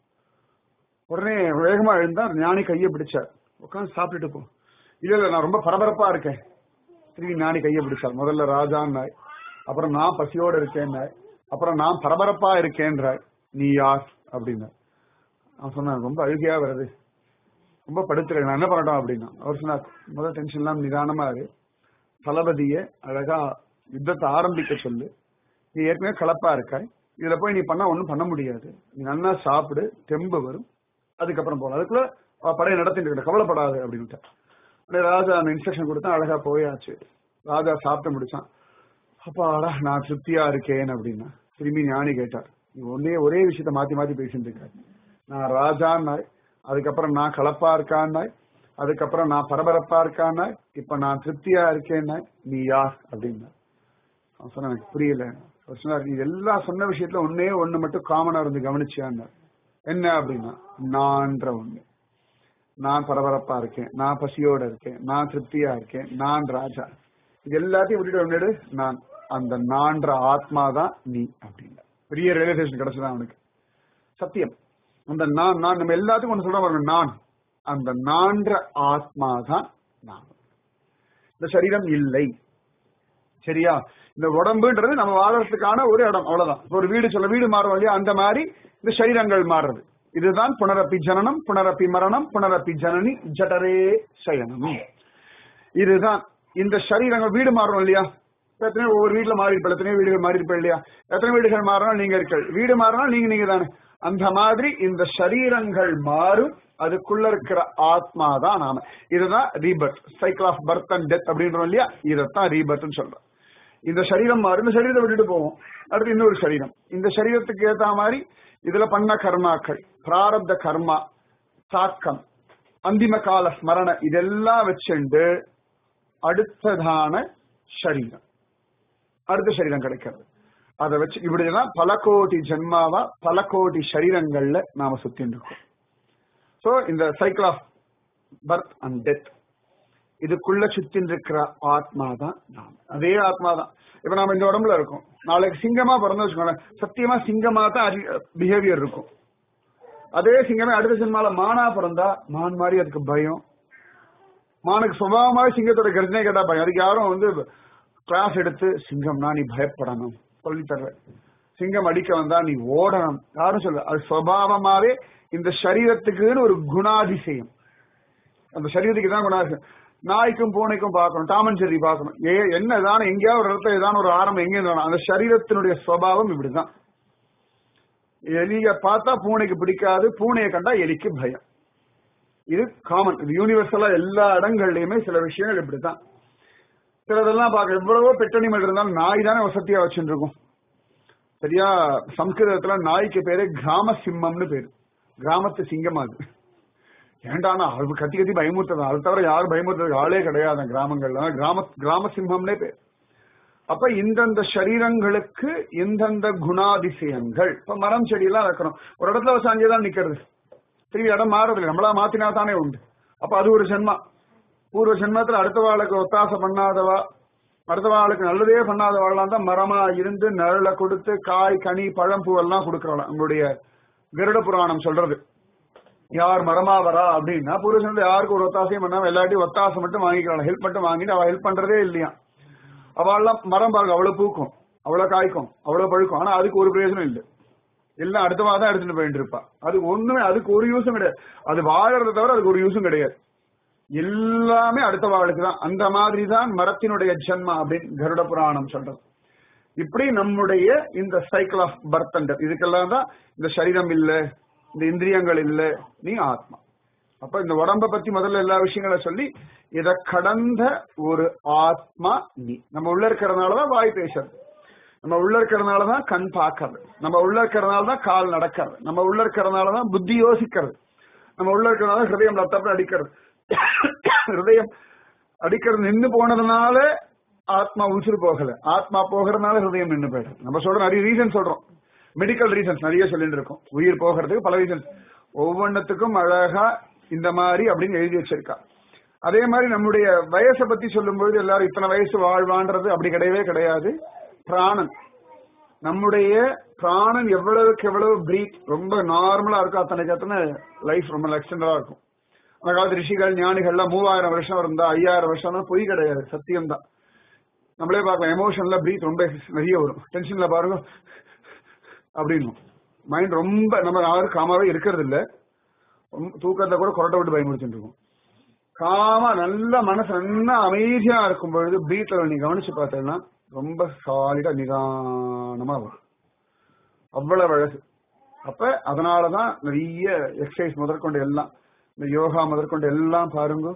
S1: உடனே வேகமா எழுந்தா ஞானி கையை பிடிச்சார் உட்காந்து சாப்பிட்டுட்டு போ இல்ல இல்ல நான் ரொம்ப பரபரப்பா இருக்கேன் திரும்பி ஞானி கையை பிடிச்சார் முதல்ல ராஜான்னாய் அப்புறம் நான் பசியோட இருக்கேன்னாய் அப்புறம் நான் பரபரப்பா இருக்கேன்றாய் நீ யார் அப்படின்னு அவன் சொன்னான் ரொம்ப அழுகையா வருது ரொம்ப படுத்துறேன் நான் என்ன பண்ணட்டும் அப்படின்னா அவர் சொன்னார் முதல் டென்ஷன் எல்லாம் நிதானமா இரு தளபதிய அழகா யுத்தத்தை ஆரம்பிக்க சொல்லு நீ ஏற்கனவே கலப்பா இருக்காய் இதுல போய் நீ பண்ணா ஒண்ணும் பண்ண முடியாது நீ நல்லா சாப்பிடு தெம்பு வரும் அதுக்கப்புறம் போகலாம் அதுக்குள்ள அவ படையை நடத்திட்டு இருக்க கவலைப்படாது அப்படின்ட்டு உடனே ராஜா அந்த இன்ஸ்ட்ரக்ஷன் கொடுத்தா அழகா போயாச்சு ராஜா சாப்பிட்டு முடிச்சான் அப்பாடா நான் திருப்தியா இருக்கேன் அப்படின்னா திரும்பி ஞானி கேட்டார் நீ ஒன்னே ஒரே விஷயத்த மாத்தி மாத்தி பேசிட்டு இருக்க நான் ராஜான்னாய் அதுக்கப்புறம் நான் கலப்பா இருக்கான்னாய் அதுக்கப்புறம் நான் பரபரப்பா இருக்கான்னாய் இப்ப நான் திருப்தியா இருக்கேன்னாய் நீ யார் அப்படின்னா அவன் சொன்ன எனக்கு புரியல அவர் சொன்னார் நீ எல்லா சொன்ன விஷயத்துல ஒன்னே ஒண்ணு மட்டும் காமனா இருந்து கவனிச்சியான்னார் என்ன அப்படின்னா நான்ற ஒண்ணு நான் பரபரப்பா இருக்கேன் நான் பசியோட இருக்கேன் நான் திருப்தியா இருக்கேன் நான் ராஜா இது எல்லாத்தையும் விட்டுட்டு ஒன்னிடு நான் அந்த நான்ற ஆத்மா தான் நீ அப்படின்னா பெரிய ரியலைசேஷன் கிடைச்சதான் அவனுக்கு சத்தியம் அந்த நான் நான் நம்ம எல்லாத்துக்கும் ஒன்று சொல்ற பாருங்க நான் அந்த நான்ற ஆத்மா தான் நாம இந்த சரீரம் இல்லை சரியா இந்த உடம்புன்றது நம்ம வாழறதுக்கான ஒரு இடம் அவ்வளவுதான் இப்ப ஒரு வீடு சொல்ல வீடு மாறும் இல்லையா அந்த மாதிரி இந்த சரீரங்கள் மாறுறது இதுதான் புனரப்பி ஜனனம் புனரப்பி மரணம் புனரப்பி ஜனனி ஜடரே சயனம் இதுதான் இந்த சரீரங்கள் வீடு மாறும் இல்லையா இப்ப எத்தனையோ ஒவ்வொரு வீட்டுல மாறி இருப்ப எத்தனையோ வீடுகள் மாறி இருப்ப இல்லையா எத்தனை வீடுகள் மாறினா நீங்க இருக்க வீடு மாறினா நீங்க நீங்க தானே அந்த மாதிரி இந்த சரீரங்கள் மாறும் அதுக்குள்ள இருக்கிற ஆத்மா தான் நாம இதுதான் rebirth cycle of birth and death அப்படின்றோம் இல்லையா இதைத்தான் ரீபர்த்னு சொல்றோம் இந்த சரீரம் மாறும் இந்த சரீரத்தை விட்டுட்டு போவோம் அடுத்து இன்னொரு சரீரம் இந்த சரீரத்துக்கு ஏத்த மாதிரி இதுல பண்ண கர்மாக்கள் பிராரப்த கர்மா தாக்கம் அந்திம கால ஸ்மரண இதெல்லாம் வச்சுண்டு அடுத்ததான சரீரம் அடுத்த சரீரம் கிடைக்கிறது அதை வச்சு இப்படிதான் பல கோடி ஜென்மாவா பல கோடி சரீரங்கள்ல நாம சுத்தின்னு இருக்கோம் சோ இந்த cycle of birth and death இதுக்குள்ள சுத்தின் இருக்கிற ஆத்மா தான் நாம் அதே ஆத்மா தான் இப்ப நாம இந்த உடம்புல இருக்கோம் நாளைக்கு சிங்கமா பிறந்து வச்சுக்கோங்களேன் சத்தியமா சிங்கமா தான் பிஹேவியர் இருக்கும் அதே சிங்கமே அடுத்த சினிமால மானா பிறந்தா மான் மாதிரி அதுக்கு பயம் மானுக்கு சுபாவமாக சிங்கத்தோட கர்ஜனை கேட்டா பயம் அதுக்கு யாரும் வந்து கிளாஸ் எடுத்து சிங்கம்னா நீ பயப்படணும் சொல்லி தர்ற சிங்கம் அடிக்க வந்தா நீ ஓடணும் யாரும் சொல்ல அது சுவாவமாவே இந்த சரீரத்துக்குன்னு ஒரு குணாதிசயம் அந்த சரீரத்துக்கு தான் குணாதிசயம் நாய்க்கும் பூனைக்கும் பார்க்கணும் டாமன் செரி பார்க்கணும் ஏ என்னதான எங்கேயாவது ஒரு இடத்துல ஏதான ஒரு ஆரம்பம் எங்கே இருந்தாலும் அந்த சரீரத்தினுடைய சுவாவம் இப்படிதான் எலிய பார்த்தா பூனைக்கு பிடிக்காது பூனையை கண்டா எலிக்கு பயம் இது காமன் இது யூனிவர்சலா எல்லா இடங்கள்லயுமே சில விஷயங்கள் இப்படிதான் சிலதெல்லாம் பார்க்க எவ்வளவோ பெட்டனிமல் இருந்தாலும் நாய் தானே வசதியா வச்சுருக்கும் சரியா சம்ஸ்கிருதத்துல நாய்க்கு பேரு கிராம சிம்மம்னு பேரு கிராமத்து சிங்கம் அது ஏண்டானா அது கத்தி கத்தி பயமுறுத்தது அது தவிர யாரும் பயமுறுத்துறதுக்கு ஆளே கிடையாது அந்த கிராமங்கள்ல கிராம கிராம சிம்மம்னே பேர் அப்ப இந்தந்த சரீரங்களுக்கு எந்தெந்த குணாதிசயங்கள் இப்ப மரம் செடியெல்லாம் வைக்கணும் ஒரு இடத்துல வச்சு அங்கேதான் நிக்கிறது திரும்பி இடம் மாறதில்லை நம்மளா மாத்தினா தானே உண்டு அப்ப அது ஒரு ஜென்மா பூர்வ ஜென்மத்துல அடுத்த வாளுக்கு ஒத்தாசை பண்ணாதவா அடுத்த வாளுக்கு நல்லதே பண்ணாதவாள்லாம் தான் மரமா இருந்து நிழலை கொடுத்து காய் கனி பழம் பூவெல்லாம் கொடுக்கறலாம் நம்மளுடைய கருட புராணம் சொல்றது யார் மரமா வரா அப்படின்னா பூர்வ ஜென்மத்துல யாருக்கு ஒரு ஒத்தாசையும் பண்ணாம எல்லாத்தையும் ஒத்தாசை மட்டும் வாங்கிக்கிறாள் ஹெல்ப் மட்டும் வாங்கிட்டு அவ ஹெல்ப் பண்றதே இல்லையா அவள்லாம் மரம் பாருங்க அவ்வளவு பூக்கும் அவ்வளவு காய்க்கும் அவ்வளவு பழுக்கும் ஆனா அதுக்கு ஒரு பிரயோஜனம் இல்லை எல்லாம் அடுத்த தான் எடுத்துட்டு போயிட்டு இருப்பா அது ஒண்ணுமே அதுக்கு ஒரு யூஸும் கிடையாது அது வாழறத தவிர அதுக்கு ஒரு யூஸும் கிடையாது எல்லாமே அடுத்த வாழுக்கு தான் அந்த மாதிரி தான் மரத்தினுடைய ஜென்மா அப்படின்னு கருட புராணம் சொல்றது இப்படி நம்முடைய இந்த சைக்கிள் ஆஃப் பர்த் அண்ட் இதுக்கெல்லாம் தான் இந்த சரீரம் இல்ல இந்த இந்திரியங்கள் இல்ல நீ ஆத்மா அப்ப இந்த உடம்ப பத்தி முதல்ல எல்லா விஷயங்களை சொல்லி இத கடந்த ஒரு ஆத்மா நீ நம்ம உள்ள இருக்கிறதுனாலதான் வாய் பேசுறது நம்ம உள்ள இருக்கிறதுனாலதான் கண் பார்க்கறது நம்ம உள்ள இருக்கிறதுனாலதான் கால் நடக்கிறது நம்ம உள்ள இருக்கிறதுனாலதான் புத்தி யோசிக்கிறது நம்ம உள்ள இருக்கிறதுனால ஹிருதயம் லத்தப்ப அடிக்கிறது ஹிருதயம் அடிக்கிறது நின்னு போனதுனால ஆத்மா உசுறு போகல ஆத்மா போகிறதுனால ஹிருதயம் நின்று போயிடுது நம்ம சொல்றோம் நிறைய ரீசன் சொல்றோம் மெடிக்கல் ரீசன்ஸ் நிறைய சொல்லிட்டு இருக்கோம் உயிர் போகிறதுக்கு பல ரீசன்ஸ் ஒவ்வொன்றுத்துக்கும் அழகா இந்த மாதிரி அப்படின்னு எழுதி வச்சிருக்கா அதே மாதிரி நம்முடைய வயசை பத்தி சொல்லும்போது எல்லாரும் இத்தனை வயசு வாழ்வான்றது அப்படி கிடையவே கிடையாது பிராணன் நம்முடைய பிராணன் எவ்வளவுக்கு எவ்வளவு பிரீத் ரொம்ப நார்மலா இருக்கும் அத்தனைக்கு அத்தனை லைஃப் ரொம்ப எக்ஸ்டெண்டா இருக்கும் அந்த காலத்து ரிஷிகள் ஞானிகள்லாம் மூவாயிரம் வருஷம் இருந்தா ஐயாயிரம் வருஷம் தான் பொய் கிடையாது சத்தியம் தான் நம்மளே பார்க்கலாம் எமோஷன்ல பிரீத் ரொம்ப நிறைய வரும் டென்ஷன்ல பாருங்க அப்படின்னு மைண்ட் ரொம்ப நம்ம யாரும் காமாவே இருக்கிறது இல்ல தூக்கத்தை கூட கொரட்டை விட்டு பயமுறுத்திட்டு இருக்கும் காமா நல்ல மனசு நல்லா அமைதியா இருக்கும் பொழுது பிரீத்ல நீ கவனிச்சு பார்த்தேன்னா ரொம்ப சாலிடா நிதானமா வரும் அவ்வளவு அழகு அப்ப அதனாலதான் நிறைய எக்ஸசைஸ் முதற்கொண்டு எல்லாம் இந்த யோகா முதற்கொண்டு எல்லாம் பாருங்க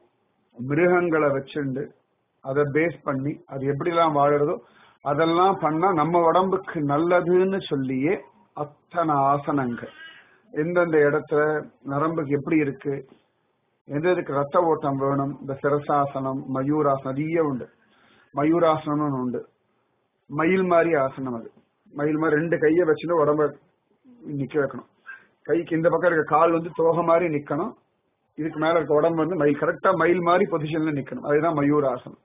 S1: மிருகங்களை வச்சுண்டு அதை பேஸ் பண்ணி அது எப்படிலாம் வாழறதோ அதெல்லாம் பண்ணா நம்ம உடம்புக்கு நல்லதுன்னு சொல்லியே அத்தனை ஆசனங்கள் எந்தெந்த இடத்துல நரம்புக்கு எப்படி இருக்கு எந்த இதுக்கு ரத்த ஓட்டம் வேணும் இந்த சிரசாசனம் மயூராசனம் நிறைய உண்டு மயூராசனம்னு உண்டு மயில் மாதிரி ஆசனம் அது மயில் மாதிரி ரெண்டு கையை வச்சுட்டு உடம்ப நிக்க வைக்கணும் கைக்கு இந்த பக்கம் இருக்க கால் வந்து தோகை மாதிரி நிக்கணும் இதுக்கு மேல இருக்க உடம்பு வந்து மயில் கரெக்டா மயில் மாதிரி பொசிஷன்ல நிக்கணும் அதுதான் மயூராசனம்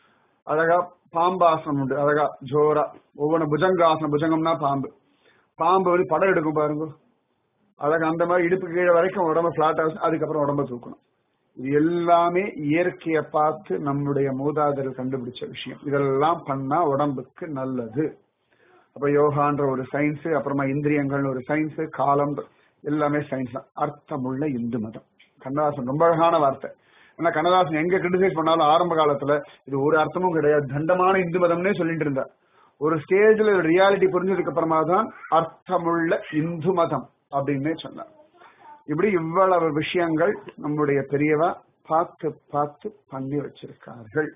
S1: அழகா பாம்பாசனம் உண்டு அழகா ஜோரா ஒவ்வொன்று புஜங்காசனம் புஜங்கம்னா பாம்பு பாம்பு வந்து படம் எடுக்கும் பாருங்க அழகா அந்த மாதிரி இடுப்பு கீழே வரைக்கும் உடம்ப பிளாட் ஆகும் அதுக்கப்புறம் உடம்ப தூக்கணும் இது எல்லாமே இயற்கையை பார்த்து நம்முடைய மூதாதையர்கள் கண்டுபிடிச்ச விஷயம் இதெல்லாம் பண்ணா உடம்புக்கு நல்லது அப்ப யோகான்ற ஒரு சயின்ஸ் அப்புறமா இந்திரியங்கள்னு ஒரு சயின்ஸ் காலம் எல்லாமே சயின்ஸ் தான் அர்த்தமுள்ள இந்து மதம் கண்ணதாசன் ரொம்ப அழகான வார்த்தை ஏன்னா கண்ணதாசன் எங்க கிரிட்டிசைஸ் பண்ணாலும் ஆரம்ப காலத்துல இது ஒரு அர்த்தமும் கிடையாது தண்டமான இந்து மதம்னே சொல்லிட்டு இருந்தார் ஒரு ஸ்டேஜ்ல ரியாலிட்டி புரிஞ்சதுக்கு அப்புறமா தான் அர்த்தமுள்ள இந்து மதம் அப்படின்னே சொன்னார் இப்படி இவ்வளவு விஷயங்கள் நம்முடைய பெரியவா பார்த்து பார்த்து பண்ணி வச்சிருக்கார்கள்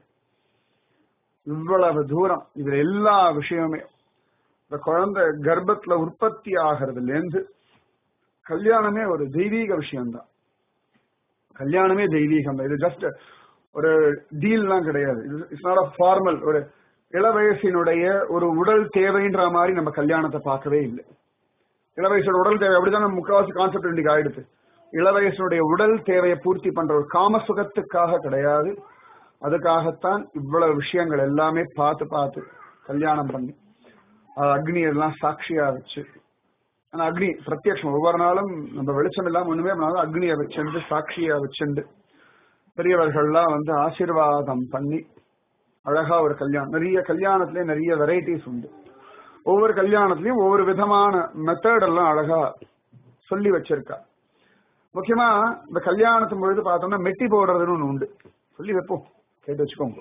S1: இவ்வளவு தூரம் இதுல எல்லா விஷயமுமே இந்த குழந்தை கர்ப்பத்துல உற்பத்தி ஆகிறதுல இருந்து கல்யாணமே ஒரு தெய்வீக விஷயம்தான் கல்யாணமே தெய்வீகம் தான் இது ஜஸ்ட் ஒரு டீல்லாம் கிடையாது இட்ஸ் நாட் அ ஃபார்மல் ஒரு இளவயசினுடைய ஒரு உடல் தேவைன்ற மாதிரி நம்ம கல்யாணத்தை பார்க்கவே இல்லை இளவயசோட உடல் தேவை அப்படிதான் நம்ம முக்காவாசி கான்செப்ட் இன்னைக்கு ஆயிடுது இளவயசனுடைய உடல் தேவையை பூர்த்தி பண்ற ஒரு காம சுகத்துக்காக கிடையாது அதுக்காகத்தான் இவ்வளவு விஷயங்கள் எல்லாமே பார்த்து பார்த்து கல்யாணம் பண்ணி அது அக்னி எல்லாம் சாட்சியா வச்சு ஆனா அக்னி பிரத்யட்சம் ஒவ்வொரு நாளும் நம்ம வெளிச்சம் இல்லாம ஒண்ணுமே பண்ணாலும் அக்னியை வச்சுண்டு சாட்சியா வச்சுண்டு பெரியவர்கள்லாம் வந்து ஆசீர்வாதம் பண்ணி அழகா ஒரு கல்யாணம் நிறைய கல்யாணத்திலே நிறைய வெரைட்டிஸ் உண்டு ஒவ்வொரு கல்யாணத்திலயும் ஒவ்வொரு விதமான மெத்தட் எல்லாம் அழகா சொல்லி வச்சிருக்கா முக்கியமா இந்த கல்யாணத்தின் பொழுது பார்த்தோம்னா மெட்டி போடுறதுன்னு ஒண்ணு உண்டு சொல்லி வைப்போம் கேட்டு வச்சுக்கோங்க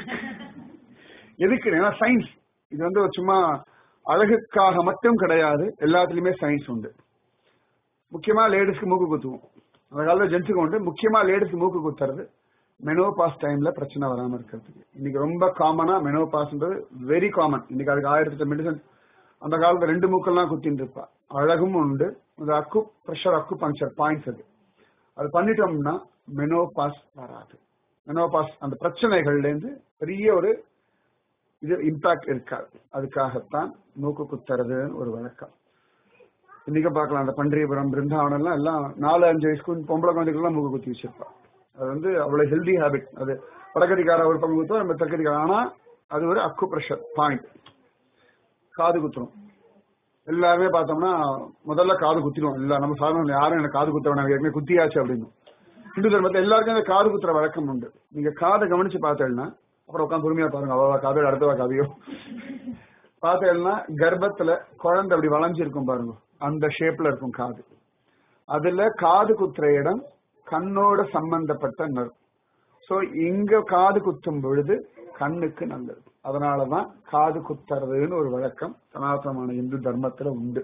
S1: எதுக்கு ஏன்னா சயின்ஸ் இது வந்து ஒரு சும்மா அழகுக்காக மட்டும் கிடையாது எல்லாத்துலயுமே சயின்ஸ் உண்டு முக்கியமா லேடிஸ்க்கு மூக்கு குத்துவோம் அந்த காலத்துல ஜென்ஸுக்கு உண்டு முக்கியமா லேடிஸ்க்கு மூக்கு குத்துறது மெனோபாஸ் டைம்ல பிரச்சனை வராம இருக்கிறதுக்கு இன்னைக்கு ரொம்ப காமனா மெனோபாஸ்ன்றது வெரி காமன் இன்னைக்கு அதுக்கு ஆயிரத்தி மெடிசன் அந்த காலத்துல ரெண்டு மூக்கெல்லாம் குத்தின்னு இருப்பா அழகும் உண்டு இந்த அக்கு ப்ரெஷர் அக்கு பங்க்சர் பாயிண்ட்ஸ் அது அது பண்ணிட்டோம்னா மெனோபாஸ் வராது மெனோபாஸ் அந்த பிரச்சனைகள்ல இருந்து பெரிய ஒரு இது இம்பாக்ட் இருக்காது அதுக்காகத்தான் மூக்கு குத்துறதுன்னு ஒரு வழக்கம் இன்னைக்கு பார்க்கலாம் அந்த பன்றியபுரம் பிருந்தாவனம் எல்லாம் எல்லாம் நாலு அஞ்சு வயசுக்கு பொம்பளை குழந்தைகள்லாம் மூக்கு குத்தி வச்சிருப்பா அது வந்து அவ்வளவு ஹெல்தி ஹேபிட் அது வடக்கதிகார ஒரு பங்கு குத்துவோம் நம்ம தெற்கதிகார ஆனா அது ஒரு அக்கு ப்ரெஷர் பாயிண்ட் காது குத்துறோம் எல்லாருமே பார்த்தோம்னா முதல்ல காது குத்திடுவோம் இல்ல நம்ம சாதாரண யாரும் எனக்கு காது குத்த வேணாம் ஏற்கனவே குத்தியாச்சு அப்படின்னு இந்து தர்மத்தில் எல்லாருக்கும் இந்த காது குத்துற வழக்கம் உண்டு நீங்க காதை கவனிச்சு பார்த்தேன்னா அப்புறம் உட்காந்து பொறுமையா பாருங்க அவ காதோ அடுத்தவா காதையோ பார்த்தேன்னா கர்ப்பத்துல குழந்தை அப்படி வளைஞ்சிருக்கும் பாருங்க அந்த ஷேப்ல இருக்கும் காது அதுல காது குத்துற இடம் கண்ணோட சம்பந்தப்பட்ட நர் சோ இங்க காது குத்தும் பொழுது கண்ணுக்கு நல்லது அதனாலதான் காது குத்துறதுன்னு ஒரு வழக்கம் சனாதனமான இந்து தர்மத்துல உண்டு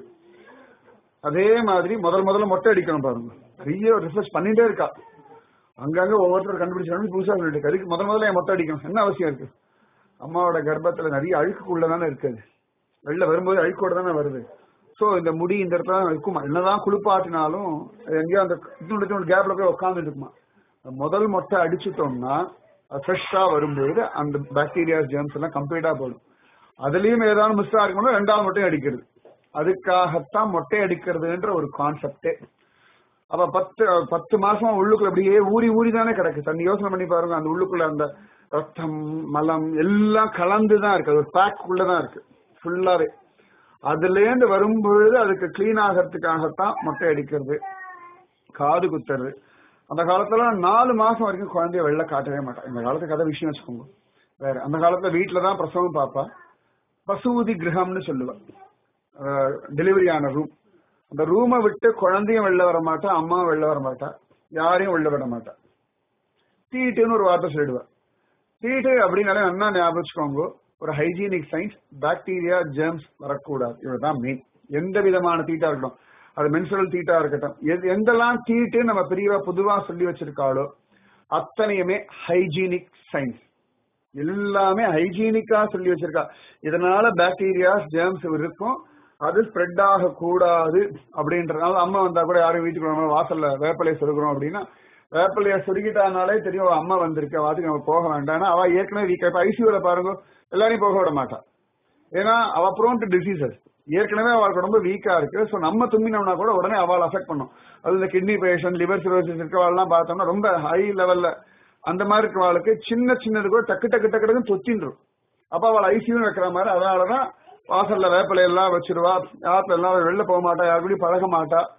S1: அதே மாதிரி முதல் முதல்ல மொட்டை அடிக்கணும் பாருங்க நிறைய ரிசர்ச் பண்ணிட்டே இருக்கா அங்கங்க ஒவ்வொருத்தர் கண்டுபிடிச்சாலும் புதுசா சொல்லிட்டு அதுக்கு முதல் முதல்ல என் மொட்டை அடிக்கணும் என்ன அவசியம் இருக்கு அம்மாவோட கர்ப்பத்துல நிறைய அழுக்குக்குள்ள தானே இருக்குது வெளில வரும்போது அழுக்கோட தானே வருது சோ இந்த முடி இந்த இடத்துல தான் இருக்குமா என்னதான் குளிப்பாட்டினாலும் எங்கேயோ அந்த இன்னொரு கேப்ல போய் உட்காந்துட்டு இருக்குமா முதல் மொட்டை அடிச்சுட்டோம்னா ஃப்ரெஷ்ஷா வரும்பொழுது அந்த பாக்டீரியா ஜெர்ம்ஸ் எல்லாம் கம்ப்ளீட்டா போடும் அதுலயும் ஏதாவது மிஸ் இருக்கணும் ரெண்டாவது மொட்டையும் அடிக்கிறது அதுக்காகத்தான் மொட்டை அடிக்கிறதுன்ற ஒரு கான்செப்டே அப்ப பத்து பத்து மாசமா உள்ளுக்குள்ள அப்படியே ஊறி ஊறி தானே கிடக்கு தண்ணி யோசனை பண்ணி பாருங்க அந்த உள்ளுக்குள்ள அந்த ரத்தம் மலம் எல்லாம் கலந்துதான் இருக்கு அது ஒரு பேக் உள்ளதான் இருக்கு ஃபுல்லாவே அதுல இருந்து வரும்பொழுது அதுக்கு கிளீன் ஆகிறதுக்காகத்தான் மொட்டை அடிக்கிறது காது குத்துறது அந்த காலத்துல நாலு மாசம் வரைக்கும் குழந்தைய வெளில காட்டவே மாட்டான் இந்த காலத்து கதை விஷயம் வச்சுக்கோங்க வேற அந்த காலத்துல வீட்டுல தான் பிரசவம் பாப்பா பசூதி கிரகம்னு சொல்லுவா டெலிவரி ஆன ரூம் அந்த ரூமை விட்டு குழந்தையும் வெளில வர மாட்டா அம்மாவும் வெளில வர மாட்டா யாரையும் வெளில விட மாட்டா தீட்டுன்னு ஒரு வார்த்தை சொல்லிடுவா தீட்டு அப்படின்னாலே நல்லா ஞாபகம் வச்சுக்கோங்க ஒரு ஹைஜீனிக் சயின்ஸ் பாக்டீரியா ஜெர்ம்ஸ் வரக்கூடாது இதுதான் மெயின் எந்த விதமான தீட்டா இருக்கட்டும் அது மென்சுரல் தீட்டா இருக்கட்டும் எது எந்தெல்லாம் தீட்டு நம்ம பெரியவா பொதுவா சொல்லி வச்சிருக்காளோ அத்தனையுமே ஹைஜீனிக் சயின்ஸ் எல்லாமே ஹைஜீனிக்கா சொல்லி வச்சிருக்கா இதனால பாக்டீரியாஸ் ஜெர்ம்ஸ் இருக்கும் அது ஸ்ப்ரெட் ஆக கூடாது அப்படின்றதுனால அம்மா வந்தா கூட யாரும் வீட்டுக்கு வாசல்ல வேப்பலையை சொருகிறோம் அப்படின்னா வேப்பலைய சொருகிட்டானாலே தெரியும் அம்மா வந்திருக்க வாத்துக்கு நம்ம போக வேண்டாம் அவ ஏற்கனவே வீக்கா இப்ப ஐசியூல பாருங்க எல்லாரையும் போக விட மாட்டா ஏன்னா அவ ப்ரோன் டு டிசீசஸ் ஏற்கனவே அவளுக்கு ரொம்ப வீக்கா இருக்கு ஸோ நம்ம தும்பினோம்னா கூட உடனே அவள் அஃபெக்ட் பண்ணும் அது இந்த கிட்னி பேஷண்ட் லிவர் சிரோசிஸ் இருக்கவாள்லாம் பார்த்தோம்னா ரொம்ப ஹை லெவல்ல அந்த மாதிரி இருக்கவாளுக்கு சின்ன சின்னது கூட டக்கு டக்கு டக்கு டக்குன்னு தொத்தின்றும் அப்ப அவள் ஐசியூ வைக்கிற மாதிரி அதனாலதான் வாசல்ல வேப்பிலை எல்லாம் வச்சிருவா யாத்துல எல்லாம் வெளில போக மாட்டா யாருக்கூடயும் பழக மாட்டா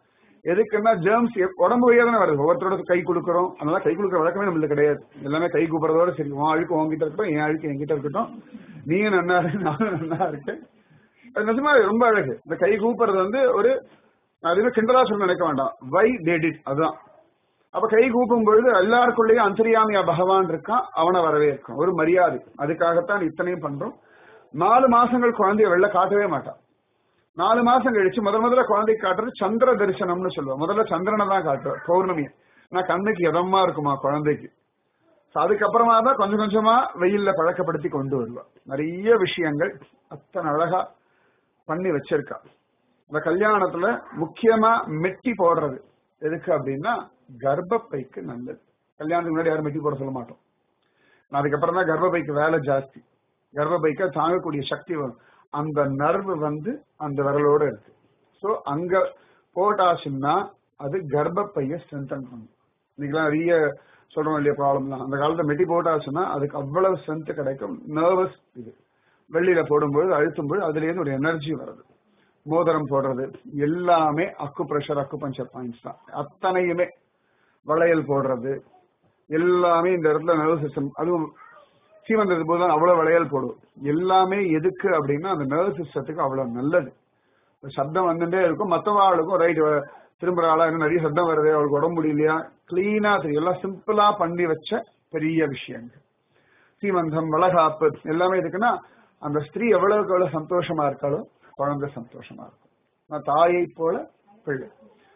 S1: எதுக்குன்னா ஜேர்ம்ஸ் உடம்பு வழியா தானே வருது ஒவ்வொருத்தரோட கை கொடுக்குறோம் அதனால கை கொடுக்குற வழக்கமே நம்மளுக்கு கிடையாது எல்லாமே கை கூப்பிடுறதோட சரி உன் அழுக்கு உங்ககிட்ட இருக்கட்டும் என் அழுக்கு என்கிட்ட இருக்கட்டும் நீயும் நன்னா இருக்கு நானும் நன்னா இருக்கு அது நிஜமா ரொம்ப அழகு இந்த கை கூப்பிடுறது வந்து ஒரு அதுவே கிண்டலா சொல்ல நினைக்க வேண்டாம் வை டேடிட் அதுதான் அப்ப கை கூப்பும் பொழுது எல்லாருக்குள்ளேயும் அந்தரியாமியா பகவான் இருக்கான் அவனை வரவேற்கும் ஒரு மரியாதை அதுக்காகத்தான் இத்தனையும் பண்றோம் நாலு மாசங்கள் குழந்தைய வெளில காட்டவே மாட்டான் நாலு மாசம் கழிச்சு முதல் முதல்ல குழந்தை காட்டுறது சந்திர தரிசனம்னு சொல்லுவோம் முதல்ல சந்திரனை தான் காட்டுவோம் பௌர்ணமி நான் கண்ணுக்கு இதமா இருக்குமா குழந்தைக்கு So அதுக்கப்புறமா தான் கொஞ்சம் கொஞ்சமா வெயில்ல பழக்கப்படுத்தி கொண்டு வருவா நிறைய விஷயங்கள் அத்தனை அழகா பண்ணி வச்சிருக்கா இந்த கல்யாணத்துல முக்கியமா மெட்டி போடுறது எதுக்கு அப்படின்னா கர்ப்பப்பைக்கு நல்லது கல்யாணத்துக்கு முன்னாடி யாரும் மெட்டி போட சொல்ல மாட்டோம் நான் அதுக்கப்புறம் தான் கர்ப்பப்பைக்கு வேலை ஜாஸ்தி கர்ப்பப்பைக்கு தாங்கக்கூடிய சக்தி வரும் அந்த நர்வு வந்து அந்த விரலோட இருக்கு சோ அங்க போட்டாச்சுன்னா அது கர்ப்பப்பைய ஸ்ட்ரென்தன் பண்ணும் இன்னைக்கெல்லாம் நிறைய சொல்றோம் இல்லையா ப்ராப்ளம்லாம் அந்த காலத்துல மெட்டி போட்டாச்சுன்னா அதுக்கு அவ்வளவு ஸ்ட்ரென்த் கிடைக்கும் நர்வஸ் இது வெள்ளியில போடும்போது அழுத்தும் போது அதுல இருந்து ஒரு எனர்ஜி வருது மோதிரம் போடுறது எல்லாமே அக்கு பிரஷர் அக்கு பஞ்சர் பாயிண்ட்ஸ் தான் அத்தனையுமே வளையல் போடுறது எல்லாமே இந்த இடத்துல நர்வஸ் சிஸ்டம் அதுவும் சீமந்தது போது தான் அவ்வளவு வளையல் போடுவோம் எல்லாமே எதுக்கு அப்படின்னா அந்த நர்வஸ் சிஸ்டத்துக்கு அவ்வளவு நல்லது சப்தம் வந்துட்டே இருக்கும் மற்றவாளுக்கும் ரைட் திரும்புற ஆளா இன்னும் நிறைய சப்தம் வருது அவளுக்கு உடம்பு முடியலையா கிளீனா தெரியும் எல்லாம் சிம்பிளா பண்ணி வச்ச பெரிய விஷயங்கள் சீமந்தம் வளகாப்பு எல்லாமே எதுக்குன்னா அந்த ஸ்திரீ எவ்வளவுக்கு எவ்வளவு சந்தோஷமா இருக்காளோ குழந்தை சந்தோஷமா இருக்கும் நான் தாயை போல பிள்ளை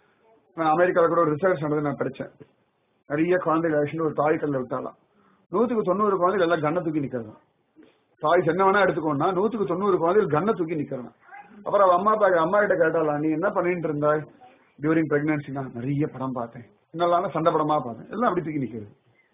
S1: நான் அமெரிக்காவில் கூட ஒரு ரிசர்ச் நடந்து நான் படிச்சேன் நிறைய குழந்தைகள் ஆக்சுவலி ஒரு தாய் கல்ல விட்டாலாம் நூத்துக்கு தொண்ணூறு குழந்தைகள் எல்லாம் கண்ணை தூக்கி நிக்கிறது தாய் என்ன வேணா எடுத்துக்கோன்னா நூத்துக்கு தொண்ணூறு குழந்தைகள் கண்ணை தூக்கி நிக்கிறான் அப்புறம் அவ அம்மா அப்பா அம்மா கிட்ட கேட்டாலாம் நீ என்ன பண்ணிட்டு இருந்தாய் டியூரிங் பிரெக்னன்சினா நிறைய படம் பார்த்தேன் என்னெல்லாம் சண்டை படமா பார்த்தேன் எல்லாம் அப்படி தூக்கி நிக்கிறது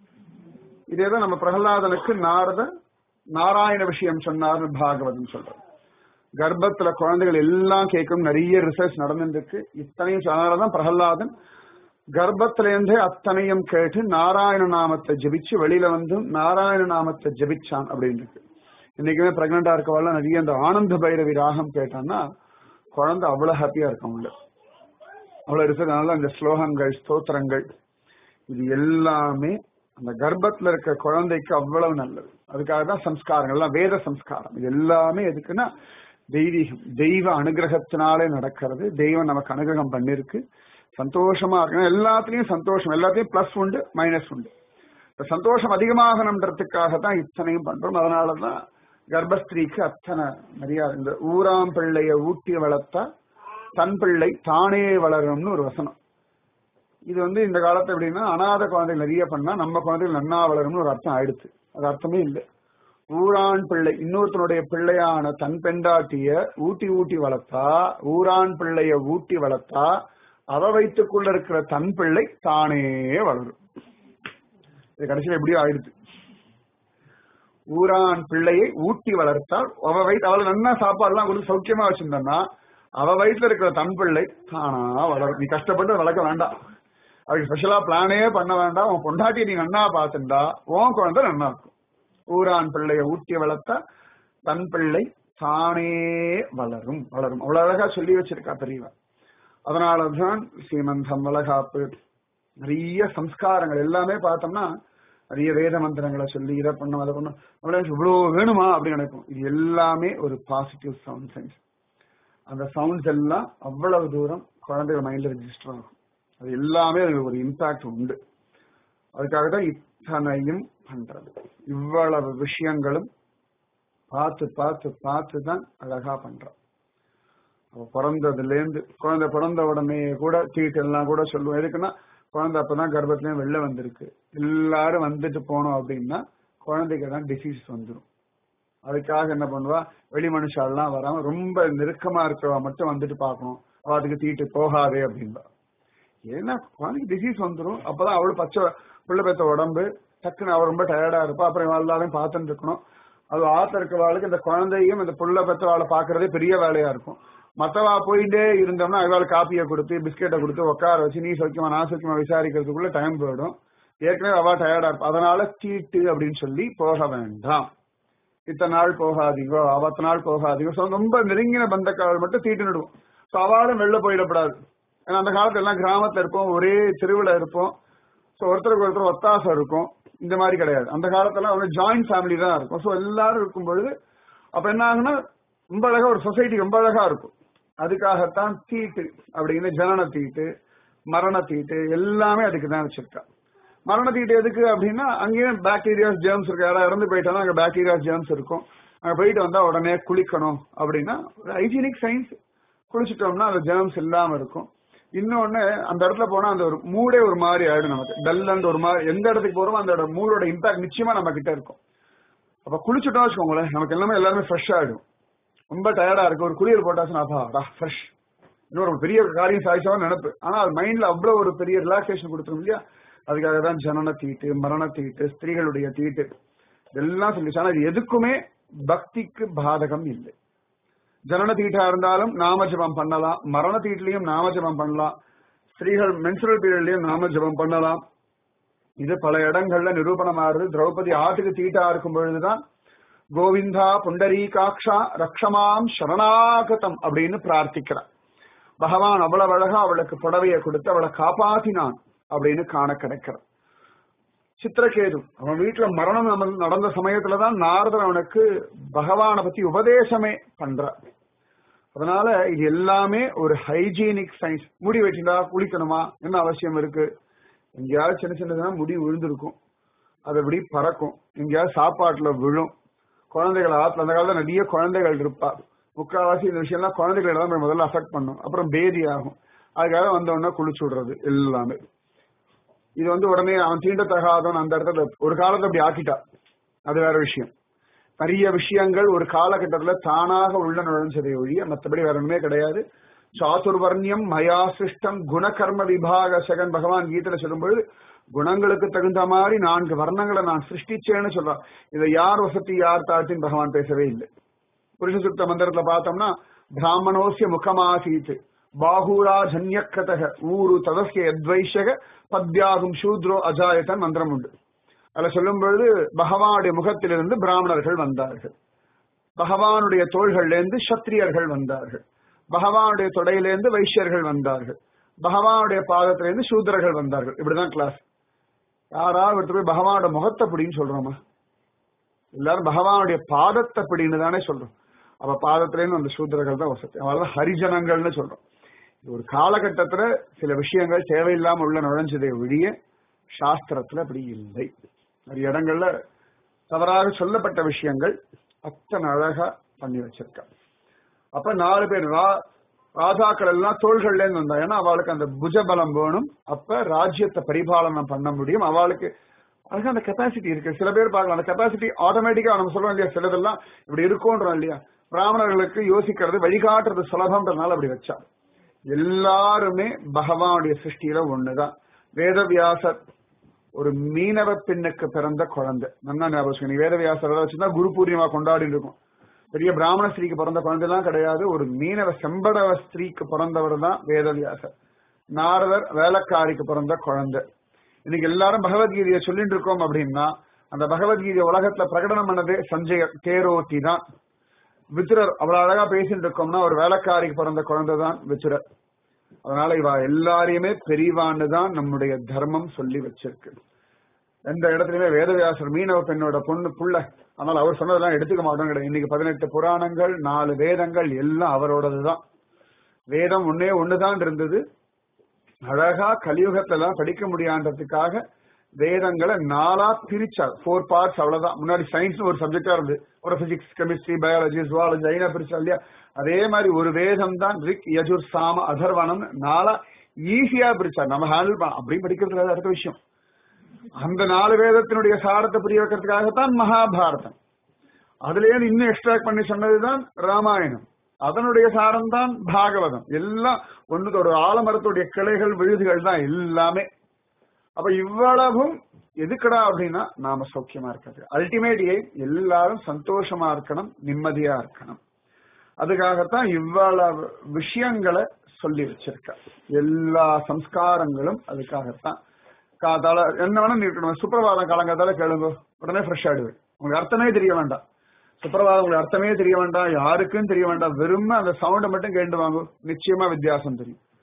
S1: இதேதான் நம்ம பிரகலாதனுக்கு நாரத நாராயண விஷயம் சொன்னார்னு பாகவதம் சொல்றோம் கர்ப்பத்துல குழந்தைகள் எல்லாம் கேட்கும் நிறைய ரிசர்ச் நடந்துருக்கு இத்தனையும் அதனாலதான் பிரகலாதன் கர்ப்பத்துல இருந்தே அத்தனையும் கேட்டு நாராயண நாமத்தை ஜபிச்சு வெளியில வந்து நாராயண நாமத்தை ஜபிச்சான் அப்படின்னு இருக்கு இன்னைக்குமே பிரெக்னண்டா இருக்கவாள் நிறைய அந்த ஆனந்த பைரவி ராகம் கேட்டான்னா குழந்தை அவ்வளவு ஹாப்பியா இருக்கும் உள்ள அவ்வளவு இருக்கிறதுனால அந்த ஸ்லோகங்கள் ஸ்தோத்திரங்கள் இது எல்லாமே அந்த கர்ப்பத்துல இருக்க குழந்தைக்கு அவ்வளவு நல்லது அதுக்காக தான் சம்ஸ்காரங்கள் எல்லாம் வேத சம்ஸ்காரம் இது எல்லாமே எதுக்குன்னா தெய்வீகம் தெய்வ அனுகிரகத்தினாலே நடக்கிறது தெய்வம் நமக்கு அனுகிரகம் பண்ணிருக்கு சந்தோஷமா இருக்கு எல்லாத்துலயும் சந்தோஷம் எல்லாத்தையும் பிளஸ் உண்டு மைனஸ் உண்டு இந்த சந்தோஷம் அதிகமாகணுன்றதுக்காக தான் இத்தனையும் பண்றோம் அதனாலதான் கர்ப்பஸ்திரீக்கு அத்தனை நிறைய இந்த ஊராம் பிள்ளைய ஊட்டி வளர்த்தா தன் பிள்ளை தானே வளரும்னு ஒரு வசனம் இது வந்து இந்த காலத்து எப்படின்னா அனாத குழந்தைகள் நிறைய பண்ணா நம்ம குழந்தைகள் நன்னா வளரும்னு ஒரு அர்த்தம் ஆயிடுச்சு அது அர்த்தமே இல்லை ஊரான் பிள்ளை இன்னொருத்தனுடைய பிள்ளையான தன் பெண்டாட்டிய ஊட்டி ஊட்டி வளர்த்தா ஊரான் பிள்ளைய ஊட்டி வளர்த்தா அவ வைத்துக்குள்ள இருக்கிற தன் பிள்ளை தானே வளரும் இது கடைசியில் எப்படியோ ஆயிடுது ஊரான் பிள்ளையை ஊட்டி வளர்த்தால் அவ வயிற்று அவளை நன்னா சாப்பாடுலாம் கொடுத்து சௌக்கியமா வச்சிருந்தா அவ வயிற்றுல இருக்கிற தன் பிள்ளை தானா வளரும் நீ கஷ்டப்பட்டு வளர்க்க வேண்டாம் அதுக்கு ஸ்பெஷலா பிளானே பண்ண வேண்டாம் உன் பொண்டாட்டியை நீ நன்னா பார்த்துட்டா உன் குழந்தை நன்னா இருக்கும் ஊரான் பிள்ளைய ஊட்டி வளர்த்தா தன் பிள்ளை தானே வளரும் வளரும் அவ்வளவு அழகா சொல்லி வச்சிருக்கா பெரியவா அதனாலதான் சீமந்தம் வளகாப்பு நிறைய சம்ஸ்காரங்கள் எல்லாமே பார்த்தோம்னா நிறைய வேத மந்திரங்களை சொல்லி இதை பண்ணும் அதை பண்ணும் இவ்வளவு வேணுமா அப்படின்னு நினைப்போம் இது எல்லாமே ஒரு பாசிட்டிவ் சவுண்ட் சயின்ஸ் அந்த சவுண்ட்ஸ் எல்லாம் அவ்வளவு தூரம் குழந்தைகள் மைண்ட்ல ரெஜிஸ்டர் ஆகும் அது எல்லாமே அதுக்கு ஒரு இம்பாக்ட் உண்டு அதுக்காக தான் இத்தனையும் பண்றது இவ்வளவு விஷயங்களும் பார்த்து பார்த்து பார்த்து தான் அழகா பண்றோம் அவ பிறந்ததுல இருந்து குழந்தை பிறந்த உடனே கூட சீட்டு எல்லாம் கூட சொல்லுவோம் எதுக்குன்னா குழந்தை அப்பதான் கர்ப்பத்திலயும் வெளில வந்திருக்கு எல்லாரும் வந்துட்டு போனோம் அப்படின்னா குழந்தைக்கு தான் டிசீஸ் வந்துடும் அதுக்காக என்ன பண்ணுவா வெளி மனுஷாலாம் வராம ரொம்ப நெருக்கமா இருக்கிறவா மட்டும் வந்துட்டு பார்க்கணும் அவ அதுக்கு தீட்டு போகாதே அப்படின்பா ஏன்னா குழந்தைக்கு டிசீஸ் வந்துடும் அப்பதான் அவளு பச்சை பிள்ளை பெத்த உடம்பு டக்குன்னு அவ ரொம்ப டயர்டா இருப்பா அப்புறம் எல்லாரையும் பார்த்துட்டு இருக்கணும் அது ஆத்த இருக்கிறவாளுக்கு இந்த குழந்தையும் இந்த புள்ள பெற்றவாளை பாக்குறதே பெரிய வேலையா இருக்கும் மத்தவா போயிட்டே இருந்தோம்னா அவள் காப்பியை கொடுத்து பிஸ்கெட்டை கொடுத்து உட்கார வச்சு நீ சௌக்கியமா நான் சௌக்கியமா விசாரிக்கிறதுக்குள்ள டைம் போயிடும் ஏற்கனவே அவ டயர்டா இருப்பா அதனால தீட்டு அப்படின்னு சொல்லி போக வேண்டாம் இத்தனை நாள் போகாதீங்கோ அவத்த நாள் போகாதீங்கோ So, ரொம்ப நெருங்கின பந்தக்காரர்கள் மட்டும் தீட்டு நடுவோம் ஸோ அவளும் வெளில போயிடப்படாது ஏன்னா அந்த காலத்துல எல்லாம் கிராமத்துல இருப்போம் ஒரே தெருவில் இருப்போம் ஸோ ஒருத்தருக்கு ஒருத்தர் ஒத்தாசம் இருக்கும் இந்த மாதிரி கிடையாது அந்த காலத்துல வந்து ஜாயிண்ட் ஃபேமிலி தான் இருக்கும் ஸோ எல்லாரும் இருக்கும் பொழுது அப்ப என்ன ஆகுன்னா ரொம்ப அழகா ஒரு சொசைட்டி ரொம்ப அழகா இருக்கும் அதுக்காகத்தான் தீட்டு அப்படின்னு ஜனன தீட்டு மரண தீட்டு எல்லாமே அதுக்கு தான் வச்சிருக்கா மரண தீட்டு எதுக்கு அப்படின்னா அங்கேயும் பாக்டீரியாஸ் ஜேர்ம்ஸ் இருக்கு யாராவது இறந்து போயிட்டாலும் அங்க பாக்டீரியாஸ் ஜேர்ம்ஸ் இருக்கும் அங்க போயிட்டு வந்தா உடனே குளிக்கணும் அப்படின்னா ஒரு ஹைஜீனிக் சயின்ஸ் குளிச்சிட்டோம்னா அந்த ஜேர்ம்ஸ் இல்லாம இருக்கும் இன்னொன்னு அந்த இடத்துல போனா அந்த ஒரு மூடே ஒரு மாதிரி ஆயிடும் நமக்கு டல் அண்ட் ஒரு மாதிரி எந்த இடத்துக்கு போறோமோ அந்த மூடோட இம்பாக்ட் நிச்சயமா நம்ம கிட்ட இருக்கும் அப்ப குளிச்சுட்டோம் வச்சுக்கோங்களேன் நமக்கு எல்லாமே எல்லாருமே ஃப்ரெஷ் ஆயிடும் ரொம்ப டயர்டா இருக்கு ஒரு குளியல் போட்டாச்சுன்னா அப்பா ஃப்ரெஷ் இன்னொரு பெரிய காரியம் சாதிச்சாவும் நினைப்பு ஆனா அது மைண்ட்ல அவ்வளவு ஒரு பெரிய ரிலாக்ஸேஷன் கொடுத்துரும் இல்லையா அதுக்காக தான் ஜனன தீட்டு மரண தீட்டு ஸ்திரீகளுடைய தீட்டு இதெல்லாம் சொல்லிச்சு ஆனா இது எதுக்குமே பக்திக்கு பாதகம் இல்லை ஜனன தீட்டா இருந்தாலும் நாம ஜபம் பண்ணலாம் மரண தீட்டிலையும் நாம ஜபம் பண்ணலாம் ஸ்திரீகள் மென்சுரல் பீரியட்லயும் நாம ஜபம் பண்ணலாம் இது பல இடங்கள்ல நிரூபணமாறுது திரௌபதி ஆட்டுக்கு தீட்டா இருக்கும் பொழுதுதான் கோவிந்தா புண்டரீகாட்சா ரக்ஷமாம் சரணாகதம் அப்படின்னு பிரார்த்திக்கிறார் பகவான் அவ்வளவு அழகா அவளுக்கு புடவையை கொடுத்து அவளை காப்பாத்தினான் அப்படின்னு காண கிடைக்கிறார் சித்திரகேது அவன் வீட்டுல மரணம் நடந்த சமயத்துலதான் நாரதர் அவனுக்கு பகவானை பத்தி உபதேசமே பண்றார் அதனால இது எல்லாமே ஒரு ஹைஜீனிக் சயின்ஸ் முடி வச்சுட்டா குளிக்கணுமா என்ன அவசியம் இருக்கு எங்கேயாவது சின்ன சின்னதுனா முடி விழுந்திருக்கும் அது அப்படி பறக்கும் எங்கேயாவது சாப்பாட்டுல விழும் குழந்தைகள் ஆத்துல அந்த காலத்துல நிறைய குழந்தைகள் இருப்பா முக்கால்வாசி இந்த விஷயம்லாம் குழந்தைகளை தான் முதல்ல அஃபெக்ட் பண்ணும் அப்புறம் பேதி ஆகும் அதுக்காக வந்த உடனே குளிச்சு விடுறது எல்லாமே இது வந்து உடனே அவன் தீண்டத்தகாதவன் அந்த இடத்துல ஒரு காலத்துல அப்படி ஆக்கிட்டா அது வேற விஷயம் நிறைய விஷயங்கள் ஒரு காலகட்டத்துல தானாக உள்ள நுழைஞ்சதை ஒழிய மற்றபடி வேற ஒண்ணுமே கிடையாது சாதுர்வர்ணியம் மயா சிருஷ்டம் குணகர்ம விபாக சகன் பகவான் கீதையில சொல்லும்பொழுது குணங்களுக்கு தகுந்த மாதிரி நான்கு வர்ணங்களை நான் சிருஷ்டிச்சேன்னு சொல்றான் இதை யார் வசதி யார் தாழ்த்தின்னு பகவான் பேசவே இல்லை புருஷ சுத்த மந்திரத்துல பார்த்தோம்னா பிராமணோசிய முகமாசீத் பாகூரா ஜன்யக்கதக ஊரு ததஸ்ய எத்வைஷக பத்யாகும் சூத்ரோ அஜாயத்தன் மந்திரம் உண்டு அதுல சொல்லும் பொழுது பகவானுடைய முகத்திலிருந்து பிராமணர்கள் வந்தார்கள் பகவானுடைய தோள்களிலிருந்து சத்திரியர்கள் வந்தார்கள் பகவானுடைய தொடையிலிருந்து வைஷ்யர்கள் வந்தார்கள் பகவானுடைய பாதத்திலிருந்து சூத்திரர்கள் வந்தார்கள் இப்படிதான் கிளாஸ் யாராவது ஒருத்தர் போய் பகவானோட முகத்தை பிடின்னு சொல்றோமா எல்லாரும் பகவானுடைய பாதத்தை பிடின்னு தானே சொல்றோம் அப்ப பாதத்திலேருந்து அந்த சூத்திரர்கள் தான் வசதி அவள் ஹரிஜனங்கள்னு சொல்றோம் ஒரு காலகட்டத்துல சில விஷயங்கள் தேவையில்லாம உள்ள நுழைஞ்சதை ஒழிய சாஸ்திரத்துல அப்படி இல்லை நிறைய இடங்கள்ல தவறாக சொல்லப்பட்ட விஷயங்கள் அத்தனை அழகா பண்ணி வச்சிருக்க அப்ப நாலு பேர் ராஜாக்கள் எல்லாம் தோள்கள்ல இருந்து வந்தா ஏன்னா அவளுக்கு அந்த புஜபலம் வேணும் அப்ப ராஜ்யத்தை பரிபாலனம் பண்ண முடியும் அவளுக்கு அழகா அந்த கெப்பாசிட்டி இருக்கு சில பேர் பார்க்கலாம் அந்த கெப்பாசிட்டி ஆட்டோமேட்டிக்கா நம்ம சொல்றோம் இல்லையா சிலதெல்லாம் இப்படி இருக்கும்ன்றோம் இல்லையா பிராமணர்களுக்கு யோசிக்கிறது வழிகாட்டுறது சுலபம்ன்றதுனால அப்படி வச்சா எல்லாருமே பகவானுடைய சிருஷ்டியில ஒண்ணுதான் வேதவியாசர் ஒரு மீனவ பெண்ணுக்கு பிறந்த குழந்தை நல்லா ஞாபகம் நீ வேதவியாசர் வச்சுதான் குரு பூர்ணிமா கொண்டாடி இருக்கும் பெரிய பிராமண ஸ்திரீக்கு பிறந்த குழந்தை எல்லாம் கிடையாது ஒரு மீனவ செம்படவ ஸ்திரீக்கு பிறந்தவர் தான் வேதவியாசர் நாரதர் வேலைக்காரிக்கு பிறந்த குழந்தை இன்னைக்கு எல்லாரும் பகவத்கீதையை சொல்லிட்டு இருக்கோம் அப்படின்னா அந்த பகவத்கீதை உலகத்துல பிரகடனம் பண்ணதே சஞ்சய கேரோத்தி தான் வித்துரர் அவ்வளவு அழகா பேசிட்டு இருக்கோம்னா ஒரு வேலைக்காரிக்கு பிறந்த குழந்தை தான் வித்துரர் அதனால இவ எல்லாரையுமே பெரியவான்னு தான் நம்முடைய தர்மம் சொல்லி வச்சிருக்கு எந்த இடத்துலயுமே வேதவியாசர் மீனவ பெண்ணோட பொண்ணு புள்ள ஆனால் அவர் சொன்னதெல்லாம் எடுத்துக்க மாட்டோம் கிடையாது இன்னைக்கு பதினெட்டு புராணங்கள் நாலு வேதங்கள் எல்லாம் அவரோடதுதான் வேதம் ஒன்னே ஒண்ணுதான் இருந்தது அழகா கலியுகத்துல எல்லாம் படிக்க முடியான்றதுக்காக வேதங்களை நாலா பிரிச்சார் ஃபோர் பார்ட்ஸ் அவ்வளவுதான் முன்னாடி சயின்ஸ் ஒரு சப்ஜெக்டா இருந்து ஒரு பிசிக்ஸ் கெமிஸ்ட்ரி பயாலஜி ஜுவாலஜி ஐநா பிரிச்சா இல்லையா அதே மாதிரி ஒரு வேதம் தான் ரிக் யஜுர் சாம அதர்வனம் நாலா ஈஸியா பிரிச்சார் நம்ம ஹேண்டில் பண்ண அப்படி படிக்கிறது அடுத்த விஷயம் அந்த நாலு வேதத்தினுடைய சாரத்தை புரிய வைக்கிறதுக்காகத்தான் மகாபாரதம் அதுலயே இன்னும் எக்ஸ்ட்ராக்ட் பண்ணி சொன்னதுதான் ராமாயணம் அதனுடைய சாரம் தான் பாகவதம் எல்லாம் ஒண்ணுக்கு ஒரு ஆலமரத்துடைய கிளைகள் விழுதுகள் தான் எல்லாமே அப்ப இவ்வளவும் எதுக்குடா அப்படின்னா நாம சௌக்கியமா இருக்காது அல்டிமேட் எய்ம் எல்லாரும் சந்தோஷமா இருக்கணும் நிம்மதியா இருக்கணும் அதுக்காகத்தான் இவ்வளவு விஷயங்களை சொல்லி வச்சிருக்க எல்லா சம்ஸ்காரங்களும் அதுக்காகத்தான் காத்தால என்ன வேணா நீ இருக்கணும் சுப்பிரபாதம் காலங்காத்தால கேளுங்க உடனே ஃப்ரெஷ் ஆயிடுவேன் உங்களுக்கு அர்த்தமே தெரிய வேண்டாம் சுப்பிரபாதம் உங்களுக்கு அர்த்தமே தெரிய வேண்டாம் யாருக்கும் தெரிய வேண்டாம் வெறும் அந்த சவுண்டை மட்டும் கேட்டு வாங்க நிச்சயமா வித்தியாசம் தெரியும்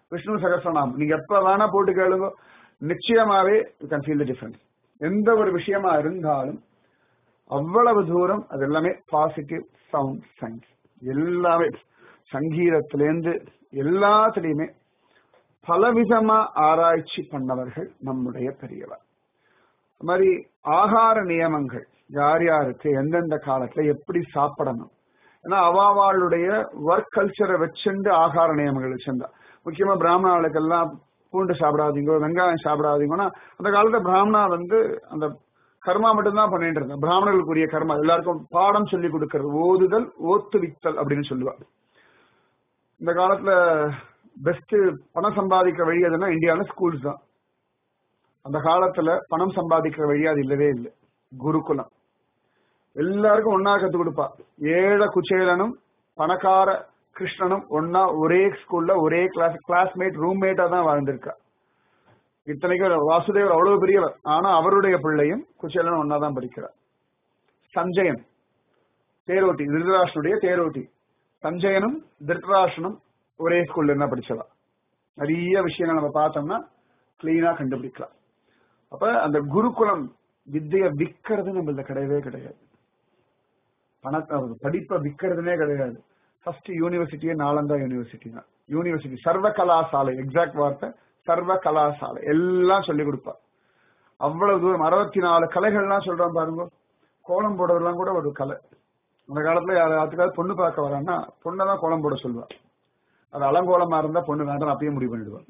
S1: விஷ்ணு சகசிரநாமம் நீங்க எப்ப வேணா போட்டு கேளுங்க நிச்சயமாவே you can feel the difference எந்த ஒரு விஷயமா இருந்தாலும் அவ்வளவு தூரம் அது எல்லாமே பாசிட்டிவ் சவுண்ட் சயின்ஸ் எல்லாமே சங்கீதத்திலேருந்து எல்லாத்துலயுமே பலவிதமா ஆராய்ச்சி பண்ணவர்கள் நம்முடைய பெரியவர் அது மாதிரி ஆகார நியமங்கள் யார் யாருக்கு எந்தெந்த காலத்துல எப்படி சாப்பிடணும் ஏன்னா அவாவாளுடைய ஒர்க் கல்ச்சரை வச்சுண்டு ஆகார நியமங்கள் வச்சிருந்தா முக்கியமா பிராமணாளுக்கெல்லாம் பூண்டு சாப்பிடாதீங்க வெங்காயம் சாப்பிடாதீங்கன்னா அந்த காலத்துல பிராமணா வந்து அந்த கர்மா மட்டும்தான் பண்ணிட்டு இருந்தா பிராமணர்களுக்குரிய கர்மா எல்லாருக்கும் பாடம் சொல்லி கொடுக்கறது ஓதுதல் ஓத்துவித்தல் அப்படின்னு சொல்லுவாங்க இந்த காலத்துல பெஸ்ட் பணம் சம்பாதிக்கிற வழி எதுனா இந்தியாவில ஸ்கூல்ஸ் தான் அந்த காலத்துல பணம் சம்பாதிக்கிற வழி அது இல்லவே இல்லை குருகுலம் எல்லாருக்கும் ஒன்னா கத்து கொடுப்பா ஏழை குச்சேலனும் பணக்கார கிருஷ்ணனும் ஒன்னா ஒரே ஸ்கூல்ல ஒரே கிளாஸ் கிளாஸ்மேட் ரூம்மேட்டா தான் வாழ்ந்திருக்கா இத்தனைக்கும் வாசுதேவர் அவ்வளவு பெரியவர் ஆனா அவருடைய பிள்ளையும் குச்சேலனும் ஒன்னா தான் படிக்கிறார் சஞ்சயன் தேரோட்டி திருதராஷ்டனுடைய தேரோட்டி சஞ்சயனும் திருதராஷ்டனும் ஒரே ஸ்கூல்ல இருந்தா படிச்சதா நிறைய விஷயங்கள் நம்ம பார்த்தோம்னா கிளீனா கண்டுபிடிக்கலாம் அப்ப அந்த குருகுலம் வித்தைய விக்கிறது நம்மள கிடையவே கிடையாது பணத்தை படிப்பை விக்கிறதுனே கிடையாது ஃபர்ஸ்ட் யூனிவர்சிட்டியே நாலந்தா யூனிவர்சிட்டி தான் யூனிவர்சிட்டி சர்வ கலாசாலை எக்ஸாக்ட் வார்த்தை சர்வ கலாசாலை எல்லாம் சொல்லி கொடுப்பா அவ்வளவு தூரம் அறுபத்தி நாலு கலைகள்லாம் சொல்றோம் பாருங்க கோலம் போடுறதெல்லாம் கூட ஒரு கலை அந்த காலத்துல யாராத்துக்காவது பொண்ணு பார்க்க வரான்னா பொண்ணை தான் கோலம் போட சொல்லுவா அது அலங்கோலமா இருந்தா பொண்ணு வேண்டாம் அப்பயே முடிவு பண்ணிடுவா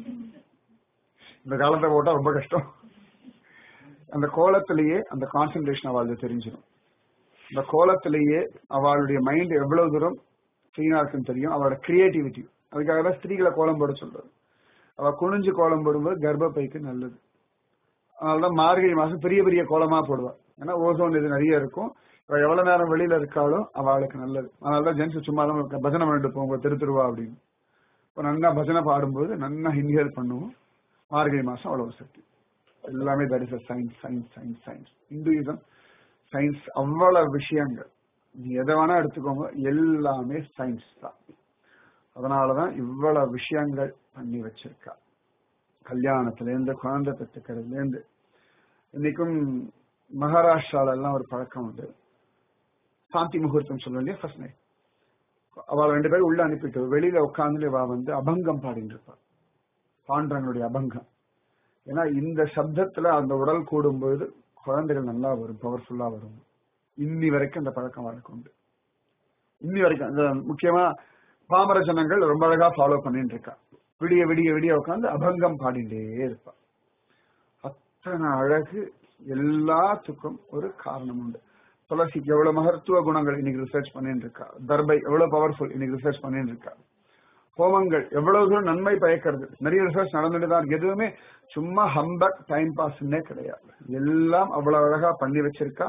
S1: இந்த காலத்தை போட்டா ரொம்ப கஷ்டம் அந்த கோலத்திலேயே அந்த கான்சென்ட்ரேஷன் அவளுக்கு தெரிஞ்சிடும் இந்த கோலத்திலேயே அவளுடைய மைண்ட் எவ்வளவு தூரம் கிளீனா இருக்குன்னு தெரியும் அவளோட கிரியேட்டிவிட்டி அதுக்காக தான் ஸ்திரீகளை கோலம் போட சொல்றது அவ குனிஞ்சு கோலம் போடும்போது கர்ப்பப்பைக்கு நல்லது அதனாலதான் மார்கழி மாசம் பெரிய பெரிய கோலமா போடுவா ஏன்னா ஓசோன் இது நிறைய இருக்கும் இவ எவ்வளவு நேரம் வெளியில இருக்காளோ அவளுக்கு நல்லது அதனாலதான் ஜென்ஸ் சும்மா தான் பஜனை பண்ணிட்டு போங்க தெரு திருவா அப்படின்னு இப்போ நல்லா பஜனை பாடும்போது நல்லா இன்ஹேல் பண்ணுவோம் மார்கழி மாசம் அவ்வளவு சக்தி எல்லாமே that is science science science science Hinduism science அவ்வளவு விஷயங்கள் நீ எதை வேணா எடுத்துக்கோங்க எல்லாமே சயின்ஸ் தான் அதனாலதான் இவ்வளவு விஷயங்கள் பண்ணி வச்சிருக்கா கல்யாணத்துல இருந்து குழந்தை பெற்றுக்கிறதுல இருந்து இன்னைக்கும் மகாராஷ்டிரால எல்லாம் ஒரு பழக்கம் உண்டு சாந்தி முகூர்த்தம் சொல்லுவோம் இல்லையா ஃபர்ஸ்ட் நைட் அவள் ரெண்டு பேரும் உள்ள அனுப்பிட்டு வெளியில உட்காந்து அவ வந்து அபங்கம் பாடிட்டு இருப்பாள் பாண்டவங்களுடைய அபங்கம் ஏன்னா இந்த சப்தத்துல அந்த உடல் கூடும்போது குழந்தைகள் நல்லா வரும் பவர்ஃபுல்லா வரும் இன்னி வரைக்கும் அந்த பழக்கம் வழக்கு உண்டு இன்னி வரைக்கும் இந்த முக்கியமா பாமர ஜனங்கள் ரொம்ப அழகா ஃபாலோ பண்ணிட்டு இருக்கா விடிய விடிய விடிய உட்காந்து அபங்கம் பாடிட்டே இருப்பா அத்தனை அழகு எல்லாத்துக்கும் ஒரு காரணம் உண்டு துளசிக்கு எவ்வளவு மகத்துவ குணங்கள் இன்னைக்கு ரிசர்ச் பண்ணிட்டு இருக்கா தர்பை எவ்வளவு பவர்ஃபுல் இன்னைக்கு ரிசர்ச் பண்ணிட்டு இருக்கா ஹோமங்கள் எவ்வளவு தூரம் நன்மை பயக்கிறது நிறைய ரிசர்ச் நடந்துட்டு தான் இருக்கு எதுவுமே சும்மா ஹம்பக் டைம் பாஸ்ன்னே கிடையாது எல்லாம் அவ்வளவு அழகா பண்ணி வச்சிருக்கா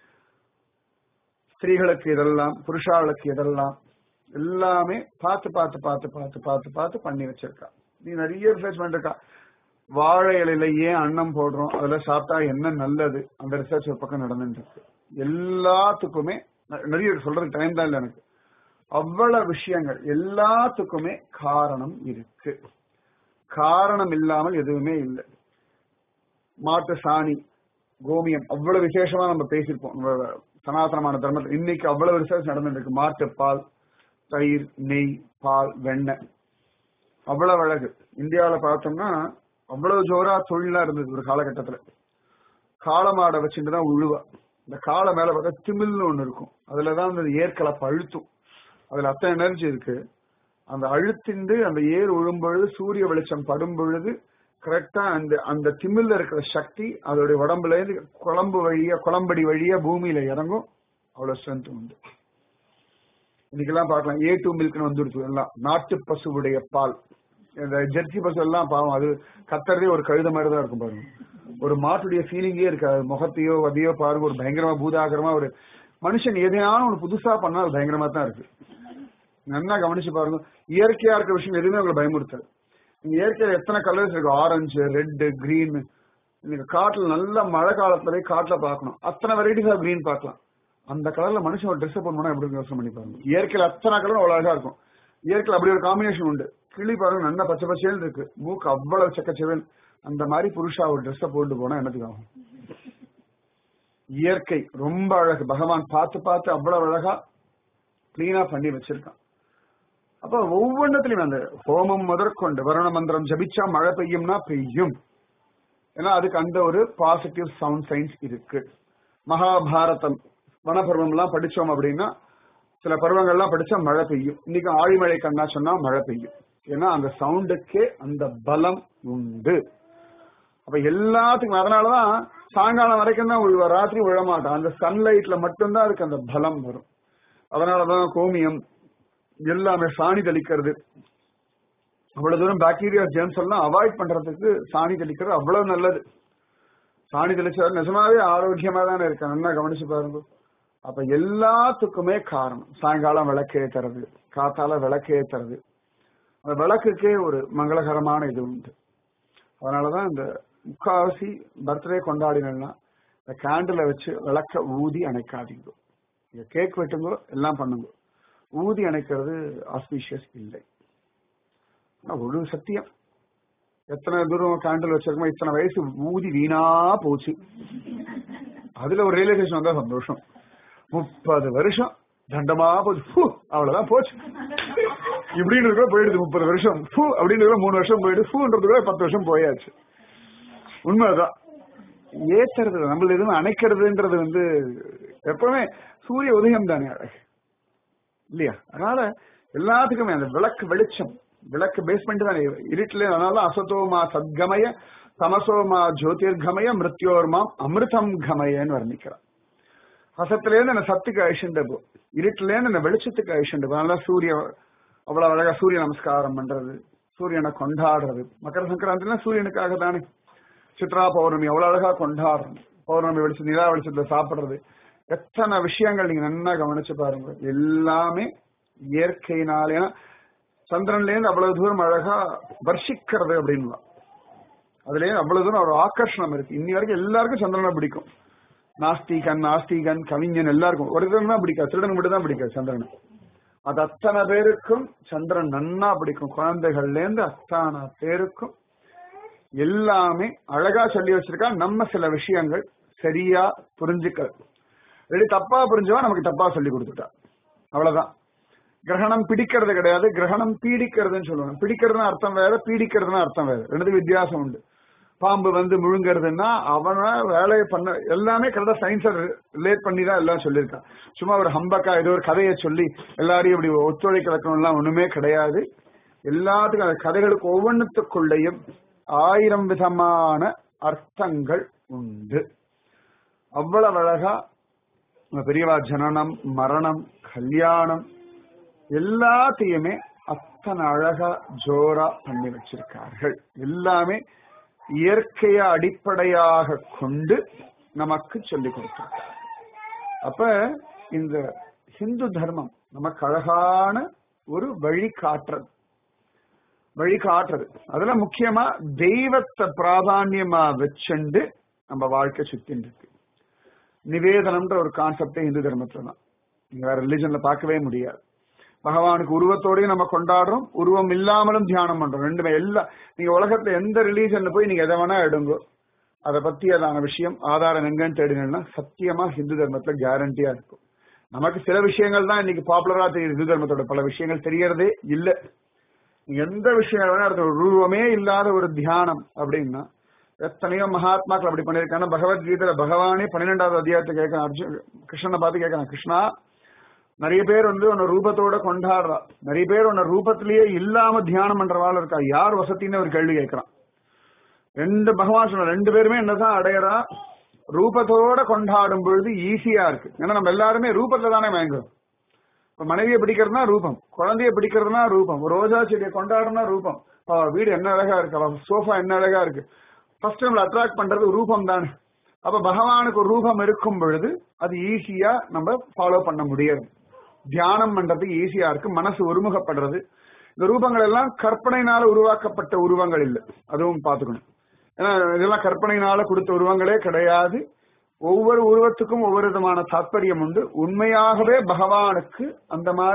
S1: ஸ்திரீகளுக்கு இதெல்லாம் புருஷாளுக்கு இதெல்லாம் எல்லாமே பார்த்து பார்த்து பார்த்து பார்த்து பார்த்து பார்த்து பண்ணி வச்சிருக்கா நீ நிறைய ரிசர்ச் பண்ணிருக்கா வாழை இலையில ஏன் அன்னம் போடுறோம் அதுல சாப்பிட்டா என்ன நல்லது அந்த ரிசர்ச் ஒரு பக்கம் நடந்துட்டு இருக்கு எல்லாத்துக்குமே நிறைய சொல்றதுக்கு டைம் தான் இல்லை எனக்கு அவ்வளவு விஷயங்கள் எல்லாத்துக்குமே காரணம் இருக்கு காரணம் இல்லாமல் எதுவுமே இல்லை மாட்டு சாணி கோமியம் அவ்வளவு விசேஷமா நம்ம பேசியிருப்போம் நம்ம சனாதனமான தர்மத்தில் இன்னைக்கு அவ்வளவு ரிசர்ச் நடந்துட்டு இருக்கு மாட்டு பால் தயிர் நெய் பால் வெண்ணெய் அவ்வளவு அழகு இந்தியாவில் பார்த்தோம்னா அவ்வளவு ஜோரா தொழிலா இருந்தது ஒரு காலகட்டத்துல காளமாடை வச்சுட்டு தான் உழுவா இந்த காளை மேல பார்த்தா திமில்னு ஒண்ணு இருக்கும் அதுலதான் அந்த ஏற்கலப்பு அழுத்தும் அதுல அத்தனை எனர்ஜி இருக்கு அந்த அழுத்திண்டு அந்த ஏர் உழும்பொழுது சூரிய வெளிச்சம் படும் பொழுது கரெக்டா அந்த அந்த திமில்ல இருக்கிற சக்தி அதோடைய உடம்புல இருந்து குழம்பு வழியா குளம்படி வழியா பூமியில இறங்கும் அவ்வளவு ஸ்ட்ரென்த் உண்டு இன்னைக்கெல்லாம் பார்க்கலாம் ஏ டூ மில்க்னு வந்துடுச்சு எல்லாம் நாட்டு பசுவுடைய பால் இந்த ஜெர்சி பசு எல்லாம் பாவம் அது கத்துறதே ஒரு கழுத மாதிரி தான் இருக்கும் பாருங்க ஒரு மாட்டுடைய ஃபீலிங்கே இருக்காது முகத்தையோ வதையோ பாருங்க ஒரு பயங்கரமா பூதாகரமா ஒரு மனுஷன் எதையானும் ஒரு புதுசா பண்ணா அது பயங்கரமா தான் இருக்கு நல்லா கவனிச்சு பாருங்க இயற்கையா இருக்க விஷயம் எதுவுமே உங்களை பயமுறுத்தாது நீங்க இயற்கையில எத்தனை கலர்ஸ் இருக்கு ஆரஞ்சு ரெட் கிரீன் நீங்க காட்டுல நல்ல மழை காலத்துல போய் காட்டுல பார்க்கணும் அத்தனை வெரைட்டிஸ் ஆஃப் கிரீன் பார்க்கலாம் அந்த கலர்ல மனுஷன் ஒரு ட்ரெஸ் பண்ணா எப்படி யோசனை பண்ணி பாருங்க இயற்கையில அத்தனை கலரும் அவ்வளவு அழகா இருக்கும் இயற்கையில் அப்படி ஒரு காம்பினேஷன் உண்டு கிளி பாருங்க நல்லா பச்சை பச்சைன்னு இருக்கு மூக்கு அவ்வளவு செக்கச்செவன் அந்த மாதிரி புருஷா ஒரு ட்ரெஸ்ஸை போட்டு போனா என்னத்துக்கு ஆகும் இயற்கை ரொம்ப அழகு பகவான் பார்த்து பார்த்து அவ்வளவு அழகா கிளீனா பண்ணி வச்சிருக்கான் அப்ப ஒவ்வொன்றத்திலையும் அந்த ஹோமம் முதற்கொண்டு வருண மந்திரம் ஜபிச்சா மழை பெய்யும்னா பெய்யும் ஏன்னா அதுக்கு அந்த ஒரு பாசிட்டிவ் சவுண்ட் சயின்ஸ் இருக்கு மகாபாரதம் வனபருவம் எல்லாம் படிச்சோம் அப்படின்னா சில பருவங்கள்லாம் படிச்சா மழை பெய்யும் இன்னைக்கு ஆழிமழை கண்ணா சொன்னா மழை பெய்யும் ஏன்னா அந்த சவுண்டுக்கே அந்த பலம் உண்டு அப்ப எல்லாத்துக்கும் அதனாலதான் சாயங்காலம் வரைக்கும் தான் உழுவ ராத்திரி விழமாட்டான் அந்த சன்லைட்ல மட்டும்தான் அதுக்கு அந்த பலம் வரும் அதனாலதான் கோமியம் எல்லாமே சாணி தெளிக்கிறது அவ்வளவு தூரம் பாக்டீரியா ஜெர்ம்ஸ் எல்லாம் அவாய்ட் பண்றதுக்கு சாணி தெளிக்கிறது அவ்வளவு நல்லது சாணி தெளிச்சா நிஜமாவே ஆரோக்கியமா தானே இருக்கு நல்லா கவனிச்சு பாருங்க அப்ப எல்லாத்துக்குமே காரணம் சாயங்காலம் விளக்கேத்துறது காத்தால விளக்கேத்துறது அந்த விளக்குக்கே ஒரு மங்களகரமான இது உண்டு அதனாலதான் இந்த முக்காவாசி பர்த்டே கொண்டாடினா இந்த கேண்டில வச்சு விளக்க ஊதி அணைக்காதீங்க நீங்க கேக் வெட்டுங்க எல்லாம் பண்ணுங்க ஊதி அணைக்கிறது ஆஸ்பீஷியஸ் இல்லை ஆனா ஒரு சத்தியம் எத்தனை தூரம் கேண்டில் வச்சிருக்கோம் இத்தனை வயசு ஊதி வீணா போச்சு அதுல ஒரு ரியலைசேஷன் வந்தா சந்தோஷம் முப்பது வருஷம் தண்டமா போச்சு ஃபு, அவ்வளவுதான் போச்சு இப்படின்னு கூட போயிடுது முப்பது வருஷம் ஃபூ அப்படின்னு மூணு வருஷம் போயிடுது ஃபூன்றது கூட பத்து வருஷம் போயாச்சு உண்மைதான் ஏத்துறது நம்மள எதுவும் அணைக்கிறதுன்றது வந்து எப்பவுமே சூரிய உதயம் தானே அழகு இல்லையா அதனால எல்லாத்துக்குமே அந்த விளக்கு வெளிச்சம் விளக்கு பேஸ் பண்ணிட்டு தானே இருட்டுல அதனால அசதோமா சத்கமய தமசோமா ஜோதிர்கமய மிருத்யோர்மாம் அமிர்தம் கமயன்னு வர்ணிக்கிறான் அசத்துல இருந்து அந்த சத்துக்கு அழிச்சுட்டு போ இருட்டுல இருந்து அந்த வெளிச்சத்துக்கு அழிச்சுட்டு போ அதனால சூரிய அவ்வளவு அழகா சூரிய நமஸ்காரம் பண்றது சூரியனை கொண்டாடுறது மகர சங்கராந்தினா சூரியனுக்காக தானே சித்ரா பௌர்ணமி அவ்வளவு அழகா கொண்டாடுறோம் பௌர்ணமி வெளிச்சம் நிலா வெளிச்சத்துல சாப்பிடுறது எத்தனை விஷயங்கள் நீங்க நல்லா கவனிச்சு பாருங்க எல்லாமே இயற்கையினால ஏன்னா சந்திரன்ல இருந்து அவ்வளவு தூரம் அழகா வர்ஷிக்கிறது அப்படின்னு அதுல இருந்து அவ்வளவு தூரம் ஒரு ஆக்கர்ஷணம் இருக்கு இன்னி வரைக்கும் எல்லாருக்கும் சந்திரனை பிடிக்கும் நாஸ்திகன் நாஸ்திகன் கவிஞன் எல்லாருக்கும் ஒருத்தன் தான் பிடிக்காது திருடன் மட்டும் தான் பிடிக்காது சந்திரனை அது அத்தனை பேருக்கும் சந்திரன் நன்னா பிடிக்கும் குழந்தைகள்ல இருந்து அத்தனை பேருக்கும் எல்லாமே அழகா சொல்லி வச்சிருக்கா நம்ம சில விஷயங்கள் சரியா புரிஞ்சுக்கிறது ரெடி தப்பா புரிஞ்சவா நமக்கு தப்பா சொல்லி கொடுத்துட்டா அவ்வளவுதான் கிரகணம் பிடிக்கிறது கிடையாது கிரகணம் பீடிக்கிறதுன்னு சொல்லுவாங்க பிடிக்கிறதுனா அர்த்தம் வேற பீடிக்கிறதுனா அர்த்தம் வேற ரெண்டு வித்தியாசம் உண்டு பாம்பு வந்து முழுங்கிறதுன்னா அவன வேலையை பண்ண எல்லாமே கரெக்டா சயின்ஸை ரிலேட் பண்ணி தான் எல்லாம் சொல்லியிருக்கான் சும்மா ஒரு ஹம்பக்கா ஏதோ ஒரு கதையை சொல்லி எல்லாரையும் இப்படி ஒத்துழைக்க வைக்கணும்லாம் ஒண்ணுமே கிடையாது எல்லாத்துக்கும் அந்த கதைகளுக்கு ஒவ்வொன்றுத்துக்குள்ளேயும் ஆயிரம் விதமான அர்த்தங்கள் உண்டு அவ்வளவு அழகா நம்ம பெரியவா ஜனனம் மரணம் கல்யாணம் எல்லாத்தையுமே அத்தனை அழகா ஜோரா பண்ணி வச்சிருக்கார்கள் எல்லாமே இயற்கைய அடிப்படையாக கொண்டு நமக்கு சொல்லிக் கொடுத்திருக்கார் அப்ப இந்த ஹிந்து தர்மம் நமக்கு அழகான ஒரு வழிகாட்டுறது வழிகாட்டுறது அதுல முக்கியமா தெய்வத்தை பிராதான்யமா வச்சுண்டு நம்ம வாழ்க்கை சுத்தின்னு இருக்கு நிவேதனம்ன்ற ஒரு கான்செப்டே இந்து தர்மத்துல தான் நீங்க வேற ரிலிஜன்ல பார்க்கவே முடியாது பகவானுக்கு உருவத்தோடயும் நம்ம கொண்டாடுறோம் உருவம் இல்லாமலும் தியானம் பண்றோம் ரெண்டுமே எல்லாம் நீங்க உலகத்துல எந்த ரிலீஜன்ல போய் நீங்க எதை வேணா எடுங்கோ அதை பத்தியதான விஷயம் ஆதாரம் எங்கன்னு தேடினீங்கன்னா சத்தியமா ஹிந்து தர்மத்துல கேரண்டியா இருக்கும் நமக்கு சில விஷயங்கள் தான் இன்னைக்கு பாப்புலரா தெரியுது ஹிந்து தர்மத்தோட பல விஷயங்கள் தெரியறதே இல்ல நீங்க எந்த விஷயம் வேணா எடுத்து ஒரு உருவமே இல்லாத ஒரு தியானம் அப்படின்னா எத்தனையோ மகாத்மாக்கள் அப்படி பண்ணிருக்காங்க பகவத்கீதையில பகவானே பன்னிரெண்டாவது அத்தியாயத்தை கேட்கறான் அர்ஜுன் கிருஷ்ணனை பார்த்து கேட்கறான் கிருஷ்ணா நிறைய பேர் வந்து உன்ன ரூபத்தோட கொண்டாடுறா நிறைய பேர் உன்ன ரூபத்திலேயே இல்லாம தியானம் பண்றவாள் இருக்கா யார் வசத்தின்னு ஒரு கேள்வி கேட்கறான் ரெண்டு பகவான் சொன்ன ரெண்டு பேருமே என்னதான் அடையறா ரூபத்தோட கொண்டாடும் பொழுது ஈஸியா இருக்கு ஏன்னா நம்ம எல்லாருமே ரூபத்துல தானே வாங்குறோம் இப்ப மனைவியை பிடிக்கிறதுனா ரூபம் குழந்தைய பிடிக்கிறதுனா ரூபம் ஒரு ரோஜா செடியை கொண்டாடுனா ரூபம் அவ வீடு என்ன அழகா இருக்கு அவ சோஃபா என்ன அழகா இருக்கு ஃபர்ஸ்ட் நம்மள அட்ராக்ட் பண்றது ரூபம் தானே அப்ப பகவானுக்கு ஒரு ரூபம் இருக்கும் பொழுது அது ஈஸியா நம்ம ஃபாலோ பண்ண முடியாது தியானம் பண்றது ஈஸியா இருக்கு மனசு ஒருமுகப்படுறது இந்த ரூபங்கள் எல்லாம் கற்பனையினால உருவாக்கப்பட்ட உருவங்கள் இல்லை அதுவும் பாத்துக்கணும் ஏன்னா இதெல்லாம் கற்பனையினால கொடுத்த உருவங்களே கிடையாது ஒவ்வொரு உருவத்துக்கும் ஒவ்வொரு விதமான தாற்பயம் உண்டு உண்மையாகவே பகவானுக்கு அந்த மாதிரி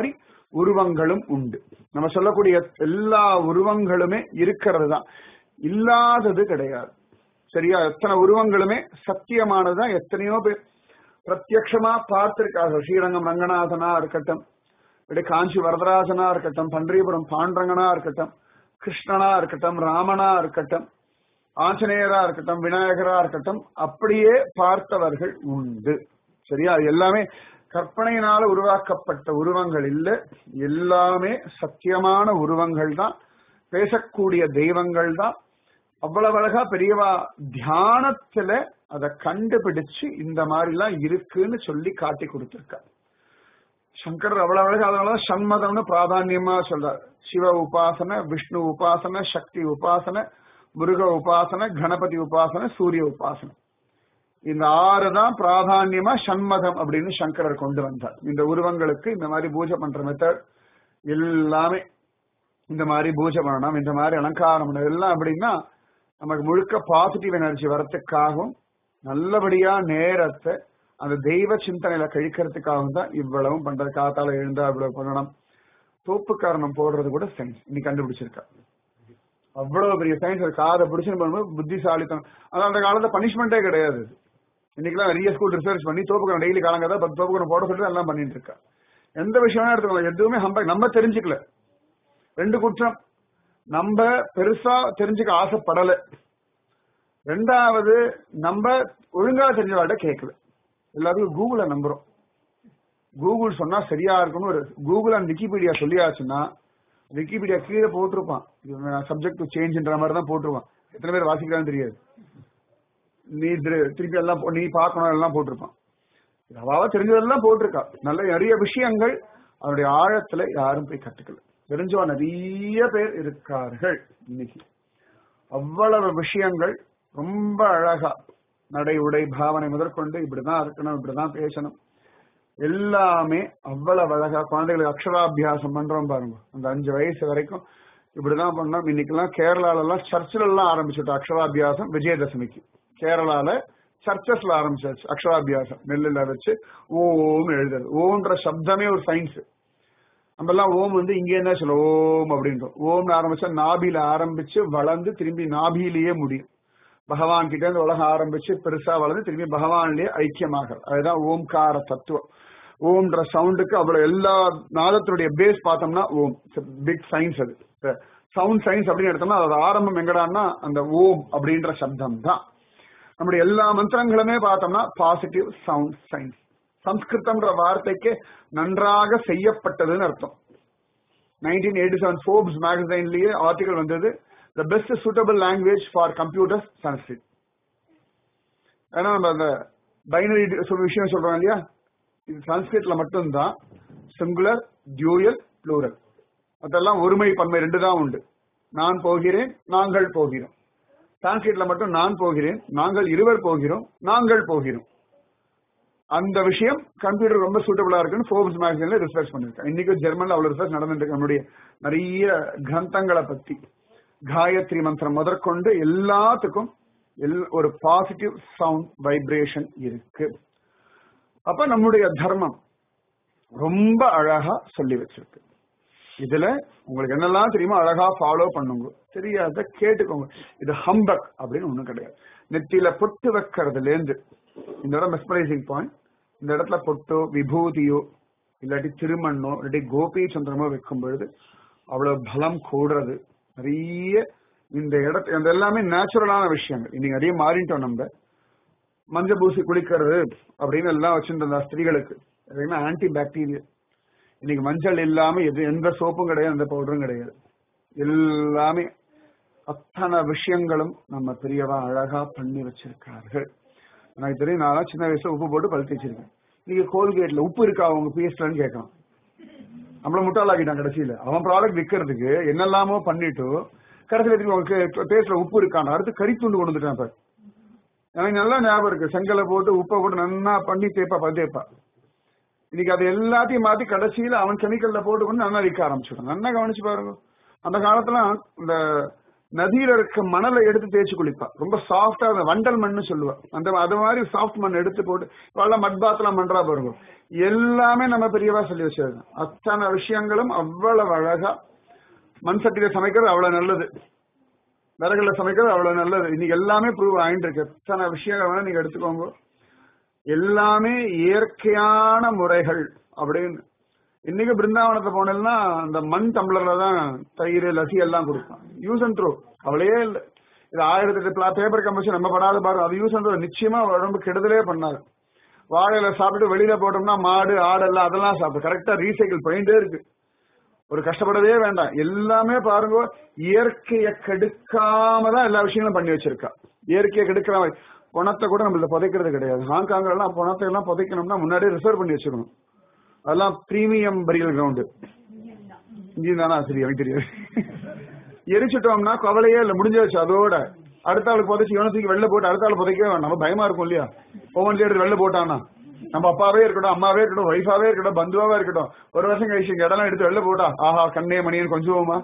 S1: உருவங்களும் உண்டு நம்ம சொல்லக்கூடிய எல்லா உருவங்களுமே இருக்கிறது தான் இல்லாதது கிடையாது சரியா எத்தனை உருவங்களுமே சத்தியமானதுதான் எத்தனையோ பேர் பிரத்யக்ஷமா பார்த்திருக்காங்க ஸ்ரீரங்கம் ரங்கநாதனா இருக்கட்டும் இப்படி காஞ்சி வரதராஜனா இருக்கட்டும் பன்றிபுரம் பாண்டரங்கனா இருக்கட்டும் கிருஷ்ணனா இருக்கட்டும் ராமனா இருக்கட்டும் ஆஞ்சநேயரா இருக்கட்டும் விநாயகரா இருக்கட்டும் அப்படியே பார்த்தவர்கள் உண்டு சரியா அது எல்லாமே கற்பனையினால உருவாக்கப்பட்ட உருவங்கள் இல்ல எல்லாமே சத்தியமான உருவங்கள் தான் பேசக்கூடிய தெய்வங்கள் தான் அவ்வளவு அழகா பெரியவா தியானத்துல அதை கண்டுபிடிச்சு இந்த மாதிரி எல்லாம் இருக்குன்னு சொல்லி காட்டி கொடுத்திருக்கா சங்கரர் அவ்வளவு அழகா அதனாலதான் சண்மதம்னு பிராதான்யமா சொல்றார் சிவ உபாசன விஷ்ணு உபாசன சக்தி உபாசன முருக உபாசன கணபதி உபாசன சூரிய உபாசனை இந்த ஆறு தான் பிராதான்யமா சண்மதம் அப்படின்னு சங்கரர் கொண்டு வந்தார் இந்த உருவங்களுக்கு இந்த மாதிரி பூஜை பண்ற மெத்தட் எல்லாமே இந்த மாதிரி பூஜை பண்ணணும் இந்த மாதிரி அலங்காரம் பண்ணணும் எல்லாம் அப்படின்னா நமக்கு முழுக்க பாசிட்டிவ் எனர்ஜி வரத்துக்காகவும் நல்லபடியா நேரத்தை அந்த தெய்வ சிந்தனையில கழிக்கிறதுக்காகவும் தான் இவ்வளவும் பண்றது காத்தால எழுந்தா இவ்வளவு பண்ணணும் தோப்பு காரணம் போடுறது கூட சயின்ஸ் இன்னைக்கு கண்டுபிடிச்சிருக்கா அவ்வளவு பெரிய சயின்ஸ் காதை பிடிச்சுன்னு பண்ணும்போது புத்திசாலித்தனம் அதான் அந்த காலத்துல பனிஷ்மெண்டே கிடையாது இன்னைக்கெல்லாம் நிறைய ஸ்கூல் ரிசர்ச் பண்ணி தோப்புக்கரம் டெய்லி காலங்காத பத்து தோப்புக்கரம் போட சொல்லிட்டு எல்லாம் பண்ணிட்டு இருக்கா எந்த விஷயம் எடுத்துக்கலாம் எதுவுமே ஹம்ப நம்ம தெரிஞ்சுக்கல ரெண்டு குற்றம் நம்ம பெருசா தெரிஞ்சுக்க ஆசைப்படல ரெண்டாவது நம்ம ஒழுங்கா தெரிஞ்சவாட்ட கேட்கல எல்லாத்துக்கும் கூகுள நம்புறோம் கூகுள் சொன்னா சரியா இருக்கும்னு ஒரு கூகுள் அண்ட் விக்கிபீடியா சொல்லியாச்சுன்னா விக்கிபீடியா கீழே போட்டிருப்பான் சப்ஜெக்ட் டு சேஞ்ச்ன்ற மாதிரி தான் போட்டிருப்பான் எத்தனை பேர் வாசிக்கிறான்னு தெரியாது நீ திரு- திருப்பி எல்லாம் போ- நீ பார்க்கணும் எல்லாம் போட்டிருப்பான் அவாவா தெரிஞ்சதெல்லாம் போட்டிருக்கா நல்ல நிறைய விஷயங்கள் அவருடைய ஆழத்துல யாரும் போய் கத்துக்கல தெரிஞ்சவா நிறைய பேர் இருக்கார்கள் இன்னைக்கு அவ்வளவு விஷயங்கள் ரொம்ப அழகா நடை உடை பாவனை முதற்கொண்டு இப்படிதான் இருக்கணும் இப்படிதான் பேசணும் எல்லாமே அவ்வளவு அழகா குழந்தைகளுக்கு அக்ஷராபியாசம் பண்றோம் பாருங்க அந்த அஞ்சு வயசு வரைக்கும் இப்படிதான் பண்ணோம் இன்னைக்கெல்லாம் கேரளால எல்லாம் சர்ச்சில் எல்லாம் ஆரம்பிச்சுட்டு அக்ஷராபியாசம் விஜயதசமிக்கு கேரளால சர்ச்சஸ்ல ஆரம்பிச்சாச்சு அக்ஷராபியாசம் நெல்லுல வச்சு ஓம் எழுதுறது ஓம்ன்ற சப்தமே ஒரு சயின்ஸ் நம்ம எல்லாம் ஓம் வந்து இங்கே என்ன சொல்ல ஓம் அப்படின்றோம் ஓம்னு ஆரம்பிச்சா நாபில ஆரம்பிச்சு வளர்ந்து திரும்பி நாபிலேயே முடியும் பகவான் கிட்ட இருந்து உலகம் ஆரம்பிச்சு பெருசா வளர்ந்து திரும்பி பகவான்லயே ஐக்கியமாக அதுதான் ஓம்கார தத்துவம் ஓம்ன்ற சவுண்டுக்கு அவ்வளவு எல்லா நாதத்தினுடைய பேஸ் பார்த்தோம்னா ஓம் பிக் சயின்ஸ் அது சவுண்ட் சயின்ஸ் அப்படின்னு எடுத்தோம்னா அதோட ஆரம்பம் எங்கடான்னா அந்த ஓம் அப்படின்ற சப்தம் தான் நம்முடைய எல்லா மந்திரங்களுமே பார்த்தோம்னா பாசிட்டிவ் சவுண்ட் சயின்ஸ் சம்ஸ்கிருதம்ன்ற வார்த்தைக்கு நன்றாக செய்யப்பட்டதுன்னு அர்த்தம் நைன்டீன் எயிட்டி செவன் ஃபோர்ப்ஸ் மேகசைன்லயே ஆர்டிகல் வந்தது the best suitable language for computers Sanskrit ஏன்னா நம்ம அந்த பைனரி விஷயம் சொல்றோம் இல்லையா இது சன்ஸ்கிரிட்ல மட்டும்தான் சிங்குலர் டியூயல் ப்ளூரல் அதெல்லாம் ஒருமை பன்மை ரெண்டு தான் உண்டு நான் போகிறேன் நாங்கள் போகிறோம் சான்ஸ்கிரிட்ல மட்டும் நான் போகிறேன் நாங்கள் இருவர் போகிறோம் நாங்கள் போகிறோம் அந்த விஷயம் கம்ப்யூட்டர் ரொம்ப சூட்டபிளா இருக்குன்னு ஃபோர்ப்ஸ் மேகசின்ல ரிசர்ச் பண்ணிருக்கேன் இன்னைக்கு ஜெர்மன்ல அவ்வளவு ரிசர்ச் நடந்துட்டு இருக்கு நம்முடைய நிறைய கிரந்தங்களை பத்தி காயத்ரி மந்திரம் முதற்கொண்டு எல்லாத்துக்கும் எல்- ஒரு பாசிட்டிவ் சவுண்ட் வைப்ரேஷன் இருக்கு அப்ப நம்முடைய தர்மம் ரொம்ப அழகா சொல்லி வச்சிருக்கு இதுல உங்களுக்கு என்னெல்லாம் தெரியுமோ அழகா ஃபாலோ பண்ணுங்க தெரியாத கேட்டுக்கோங்க இது ஹம்பக் அப்படின்னு ஒண்ணும் கிடையாது நெத்தியில பொட்டு வைக்கிறதுல இருந்து இந்த இடம் மெஸ்மரைசிங் பாயிண்ட் இந்த இடத்துல பொட்டோ விபூதியோ இல்லாட்டி திருமண்ணோ இல்லாட்டி கோபி சந்திரமோ வைக்கும் பொழுது அவ்வளவு பலம் கூடுறது நிறைய இந்த இடத்து அந்த எல்லாமே நேச்சுரலான விஷயங்கள் இன்னைக்கு நிறைய மாறிட்டோம் நம்ம மஞ்சள் பூசி குளிக்கிறது அப்படின்னு எல்லாம் வச்சிருந்த ஸ்திரீகளுக்கு எதுவுமே ஆன்டி பாக்டீரியல் இன்னைக்கு மஞ்சள் இல்லாம எது எந்த சோப்பும் கிடையாது எந்த பவுடரும் கிடையாது எல்லாமே அத்தனை விஷயங்களும் நம்ம பெரியவா அழகா பண்ணி வச்சிருக்கார்கள் எனக்கு தெரியும் நான் சின்ன வயசுல உப்பு போட்டு பழுத்து வச்சிருக்கேன் நீங்க கோல்கேட்ல உப்பு இருக்கா உங்க பேஸ்ட்லன்னு கேட்கலாம் நம்மள முட்டாளாக்கிட்டான் கடைசியில அவன் ப்ராடக்ட் விற்கிறதுக்கு என்னெல்லாமோ பண்ணிட்டு கடைசியில திரும்பி உங்களுக்கு பேஸ்ட்ல உப்பு இருக்கான் அடுத்து கறி துண்டு கொண்டு வந்துட்டான் இப்ப எனக்கு நல்லா ஞாபகம் இருக்கு செங்கலை போட்டு உப்பை போட்டு நன்னா பண்ணி தேப்பா பல் தேப்பா இன்னைக்கு அது எல்லாத்தையும் மாத்தி கடைசியில அவன் கெமிக்கல்ல போட்டு கொண்டு நல்லா விற்க ஆரம்பிச்சிடும் நல்லா கவனிச்சு பாருங்க அந்த காலத்துல இந்த நதியில இருக்க மணலை எடுத்து தேய்ச்சி குளிப்பா ரொம்ப சாஃப்டா வண்டல் மண்ணு சொல்லுவா அந்த அது மாதிரி சாஃப்ட் மண் எடுத்து போட்டு இப்ப மட் பாத்லாம் பண்றா பாருங்க எல்லாமே நம்ம பெரியவா சொல்லி வச்சிருக்கோம் அத்தனை விஷயங்களும் அவ்வளவு அழகா மண் சட்டியில சமைக்கிறது அவ்வளவு நல்லது விறகுல சமைக்கிறது அவ்வளவு நல்லது இன்னைக்கு எல்லாமே ப்ரூவ் ஆயிட்டு இருக்கு எத்தனை விஷயங்கள் வேணா நீங்க எடுத்துக்கோங்க எல்லாமே இயற்கையான முறைகள் அப்படின்னு இன்னைக்கு பிருந்தாவனத்தை போனேன்னா அந்த மண் டம்ளர்ல தான் தயிர் லசி எல்லாம் கொடுப்பான் யூஸ் அண்ட் த்ரோ அவளையே இல்லை இது ஆயிரத்தி எட்டு பேப்பர் கம்பல்சரி நம்ம படாத பாருங்க அது யூஸ் அண்ட் த்ரோ நிச்சயமா உடம்பு கெடுதலே பண்ணாது வாழையில சாப்பிட்டு வெளியில போட்டோம்னா மாடு ஆடு எல்லாம் அதெல்லாம் சாப்பிடும் கரெக்டா ரீசைக்கிள் போயிட்டே இருக்கு ஒரு கஷ்டப்படவே வேண்டாம் எல்லாமே பாருங்க இயற்கையை கெடுக்காம தான் எல்லா விஷயங்களும் பண்ணி வச்சிருக்கா இயற்கையை கெடுக்கிற மாதிரி பணத்தை கூட நம்மள புதைக்கிறது கிடையாது ஹாங்காங்ல எல்லாம் பணத்தை எல்லாம் புதைக்கணும்னா முன்னாடியே ரிசர்வ் பண்ணி வச்சுக்கணும் அதெல்லாம் பிரீமியம் பரியல் கிரவுண்டு இங்கேயும் தானே சரி எனக்கு தெரியாது எரிச்சிட்டோம்னா கவலையே இல்லை முடிஞ்சாச்சு அதோட அடுத்த ஆளுக்கு புதைச்சி இவனை தூக்கி வெளில போட்டு அடுத்த ஆள் புதைக்கவே வேண்டாம் நம்ம பயமா இருக்கும் இல்லையா ஒவ்வொன்றில எடுத்து வெளில போட்டானா நம்ம அப்பாவே இருக்கட்டும் அம்மாவே இருக்கட்டும் ஒய்ஃபாவே இருக்கட்டும் பந்துவாவே இருக்கட்டும் ஒரு வருஷம் கழிச்சு இங்க இடம்லாம் எடுத்து வெளில போட்டா ஆஹா கண்ணே மணியன் கொஞ்சமா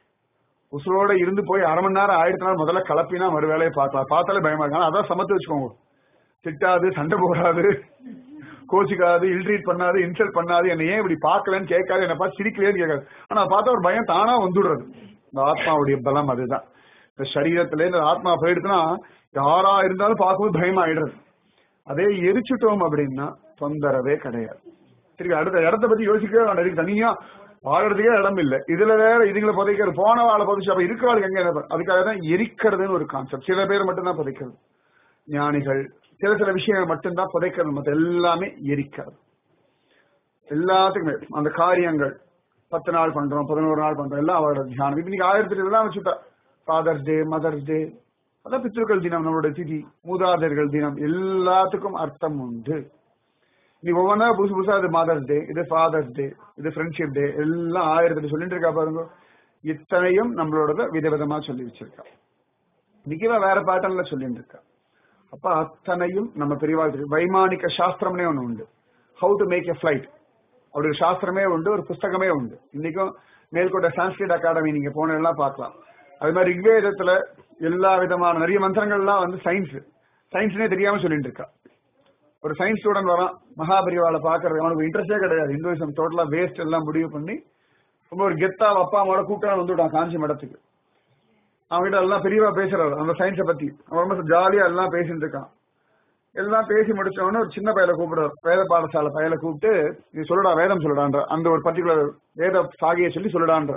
S1: உசுரோட இருந்து போய் அரை மணி நேரம் ஆயிரத்தி நாள் முதல்ல கலப்பினா மறு வேலையை பார்க்கலாம் பார்த்தாலே பயமா இருக்கு ஆனா அதான் சமத்து வச்சுக்கோங்க திட்டாது சண்டை போடாது கோச்சிக்காது இல்ட்ரீட் பண்ணாது இன்சல்ட் பண்ணாது என்ன ஏன் இப்படி பார்க்கலன்னு கேட்காது என்ன பார்த்து சிரிக்கலையேன்னு கேட்காது ஆனா பார்த்தா ஒரு பயம் தானா வந்துடுறது இந்த ஆத்மாவுடைய பலம் அதுதான் இந்த சரீரத்துல இந்த ஆத்மா போயிடுச்சுன்னா யாரா இருந்தாலும் பார்க்கும்போது பயம் ஆயிடுறது அதே எரிச்சுட்டோம் அப்படின்னா தொந்தரவே கிடையாது சரி அடுத்த இடத்த பத்தி யோசிக்கவே வேண்டாம் இதுக்கு தனியா வாழறதுக்கே இடம் இல்லை இதுல வேற இதுங்களை புதைக்கிறது போன வாழை புதைச்சு அப்ப இருக்கிறவாளுக்கு எங்க என்ன அதுக்காக தான் எரிக்கிறதுன்னு ஒரு கான்செப்ட் சில பேர் மட்டும்தான் புதைக்கிறது ஞானிகள் சில சில விஷயங்கள் மட்டும்தான் புதைக்கிறது மற்ற எல்லாமே எரிக்கிறது எல்லாத்துக்குமே அந்த காரியங்கள் பத்து நாள் பண்றோம் பதினோரு நாள் பண்றோம் எல்லாம் அவரோட தியானம் இப்ப நீங்க ஆயிரத்தி இதெல்லாம் வச்சுட்டா ஃபாதர்ஸ் டே மதர்ஸ் டே அதான் பித்ருக்கள் தினம் நம்மளோட திதி மூதாதையர்கள் தினம் எல்லாத்துக்கும் அர்த்தம் உண்டு நீ ஒவ்வொன்றா புதுசு புதுசா இது மதர்ஸ் டே இது ஃபாதர்ஸ் டே இது ஃப்ரெண்ட்ஷிப் டே எல்லாம் ஆயிரத்தி சொல்லிட்டு இருக்கா பாருங்க இத்தனையும் நம்மளோட விதவிதமா சொல்லி வச்சிருக்கா இன்னைக்கு வேற பேட்டர்ன்ல சொல்லிட்டு இருக்கா அப்ப அத்தனையும் நம்ம பெரியவா வைமானிக சாஸ்திரம்னே ஒண்ணு உண்டு how to make a flight அப்படி ஒரு சாஸ்திரமே உண்டு ஒரு புஸ்தகமே உண்டு இன்னைக்கும் மேல்கோட்டை சான்ஸ்கிரிட் அகாடமி நீங்க போன எல்லாம் பார்க்கலாம் அது மாதிரி ரிக்வேதத்துல எல்லா விதமான நிறைய மந்திரங்கள்லாம் வந்து சயின்ஸ் சயின்ஸ்னே தெரியாம சொல்லிட்டு இருக்கா ஒரு சயின்ஸ் ஸ்டூடெண்ட் வரான் மகாபரிவால பாக்குறது அவனுக்கு இன்ட்ரெஸ்டே கிடையாது இந்துவிசம் டோட்டலா வேஸ்ட் எல்லாம் முடிவு பண்ணி ரொம்ப ஒரு கெத்தா அப்பா அம்மாவோட கூட்டம் வந்துட்டான் காஞ்சி மடத்துக்கு அவன்கிட்ட எல்லாம் பெரியவா பேசுறாரு அந்த சயின்ஸை பத்தி அவன் ரொம்ப ஜாலியா எல்லாம் பேசிட்டு இருக்கான் எல்லாம் பேசி முடிச்ச உடனே ஒரு சின்ன பையலை கூப்பிடுறாரு வேத பாடசாலை பையலை கூப்பிட்டு இது சொல்லுடா வேதம் சொல்லுடான்ற அந்த ஒரு பர்டிகுலர் வேத சாகியை சொல்லி சொல்லுடான்ற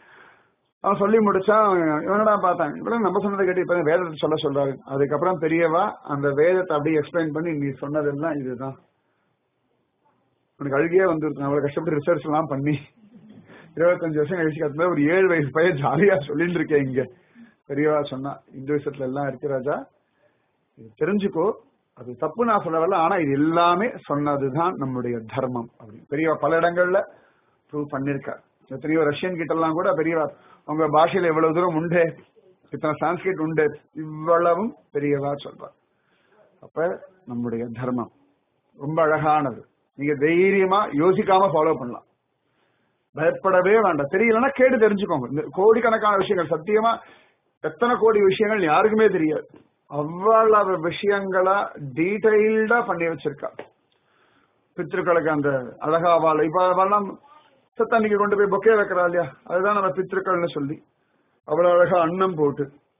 S1: அவன் சொல்லி முடிச்சான் இவனடா பார்த்தான் இப்ப நம்ம சொன்னதை கேட்டு இப்ப வேதத்தை சொல்ல சொல்றாரு அதுக்கப்புறம் பெரியவா அந்த வேதத்தை அப்படியே எக்ஸ்பிளைன் பண்ணி நீ சொன்னதெல்லாம் இதுதான் உனக்கு அழுகியே வந்துருக்கு அவ்வளவு கஷ்டப்பட்டு ரிசர்ச் எல்லாம் பண்ணி இருபத்தஞ்சு வருஷம் கழிச்சு கத்துல ஒரு ஏழு வயசு பையன் ஜாலியா சொல்லிட்டு இருக்கேன் இங்க பெரியவா சொன்னா இந்து விஷயத்துல எல்லாம் இருக்கு ராஜா இது தெரிஞ்சுக்கோ அது தப்பு நான் சொல்ல வரல ஆனா இது எல்லாமே சொன்னதுதான் நம்முடைய தர்மம் அப்படின்னு பெரியவா பல இடங்கள்ல ப்ரூவ் பண்ணிருக்கார் எத்தனையோ ரஷ்யன் கிட்ட எல்லாம் கூட பெரியவா உங்க பாஷையில எவ்வளவு தூரம் உண்டு இத்தனை சான்ஸ்கிரிட் உண்டு இவ்வளவும் பெரியவா சொல்றார் அப்ப நம்முடைய தர்மம் ரொம்ப அழகானது நீங்க தைரியமா யோசிக்காம ஃபாலோ பண்ணலாம் பயப்படவே வேண்டாம் தெரியலன்னா கேட்டு தெரிஞ்சுக்கோங்க இந்த கோடிக்கணக்கான விஷயங்கள் சத்தியமா எத்தனை கோடி விஷயங்கள் யாருக்குமே தெரியாது அவ்வளவு விஷயங்களா டீடைல்டா பண்ணி வச்சிருக்கா பித்திருக்களுக்கு அந்த அழகா வாழ இப்ப அவெல்லாம் சத்தன்னைக்கு கொண்டு போய் பொக்கே வைக்கிறா இல்லையா அதுதான் நம்ம பித்திருக்கள்னு சொல்லி அவ்வளவு அழகா அன்னம் போட்டு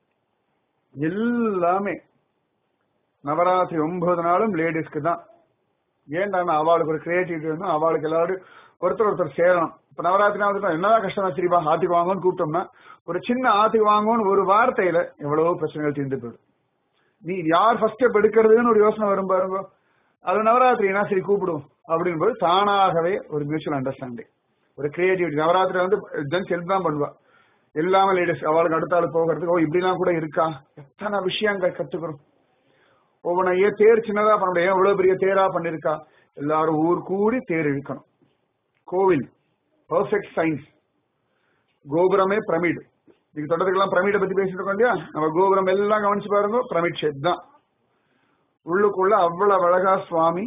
S1: எல்லாமே நவராத்திரி ஒன்பது நாளும் லேடிஸ்க்கு தான் ஏன்டா அவளுக்கு ஒரு கிரியேட்டிவிட்டி வேணும் அவளுக்கு எல்லாரும் ஒருத்தர் ஒருத்தர் சேரணும் இப்ப நவராத்திரி நாள் என்னதான் கஷ்டம் சரிப்பா ஆத்துக்கு வாங்கன்னு கூப்பிட்டோம்னா ஒரு சின்ன ஆத்துக்கு வாங்கன்னு ஒரு வார்த்தையில எவ்வளவோ பிரச்சனைகள் தீர்ந்து போயிடும் நீ யார் ஃபர்ஸ்ட் ஸ்டெப் எடுக்கிறதுன்னு ஒரு யோசனை வரும் பாருங்க அது நவராத்திரினா சரி கூப்பிடுவோம் அப்படின்னு போது தானாகவே ஒரு மியூச்சுவல் அண்டர்ஸ்டாண்டிங் ஒரு கிரியேட்டிவிட்டி நவராத்திரி வந்து ஜென்ஸ் ஹெல்ப் தான் பண்ணுவா எல்லாமே லேடிஸ் அவளுக்கு அடுத்த ஆள் போகிறதுக்கு ஓ இப்படிலாம் கூட இருக்கா எத்தனை விஷயங்கள் கத்துக்கிறோம் ஒவ்வொன்றை ஏன் தேர் சின்னதா பண்ண முடியும் எவ்வளவு பெரிய தேரா பண்ணிருக்கா எல்லாரும் ஊர் கூடி தேர் இழுக்கணும் கோவில் பர்ஃபெக்ட் சயின்ஸ் கோபுரமே பிரமிடு நீங்க தொடர்ந்துக்கெல்லாம் பிரமிடை பத்தி பேசிட்டு இருக்கோம் இல்லையா நம்ம கோபுரம் எல்லாம் கவனிச்சு பாருங்க பிரமிட் ஷேப் தான் உள்ளுக்குள்ள அவ்வளவு அழகா சுவாமி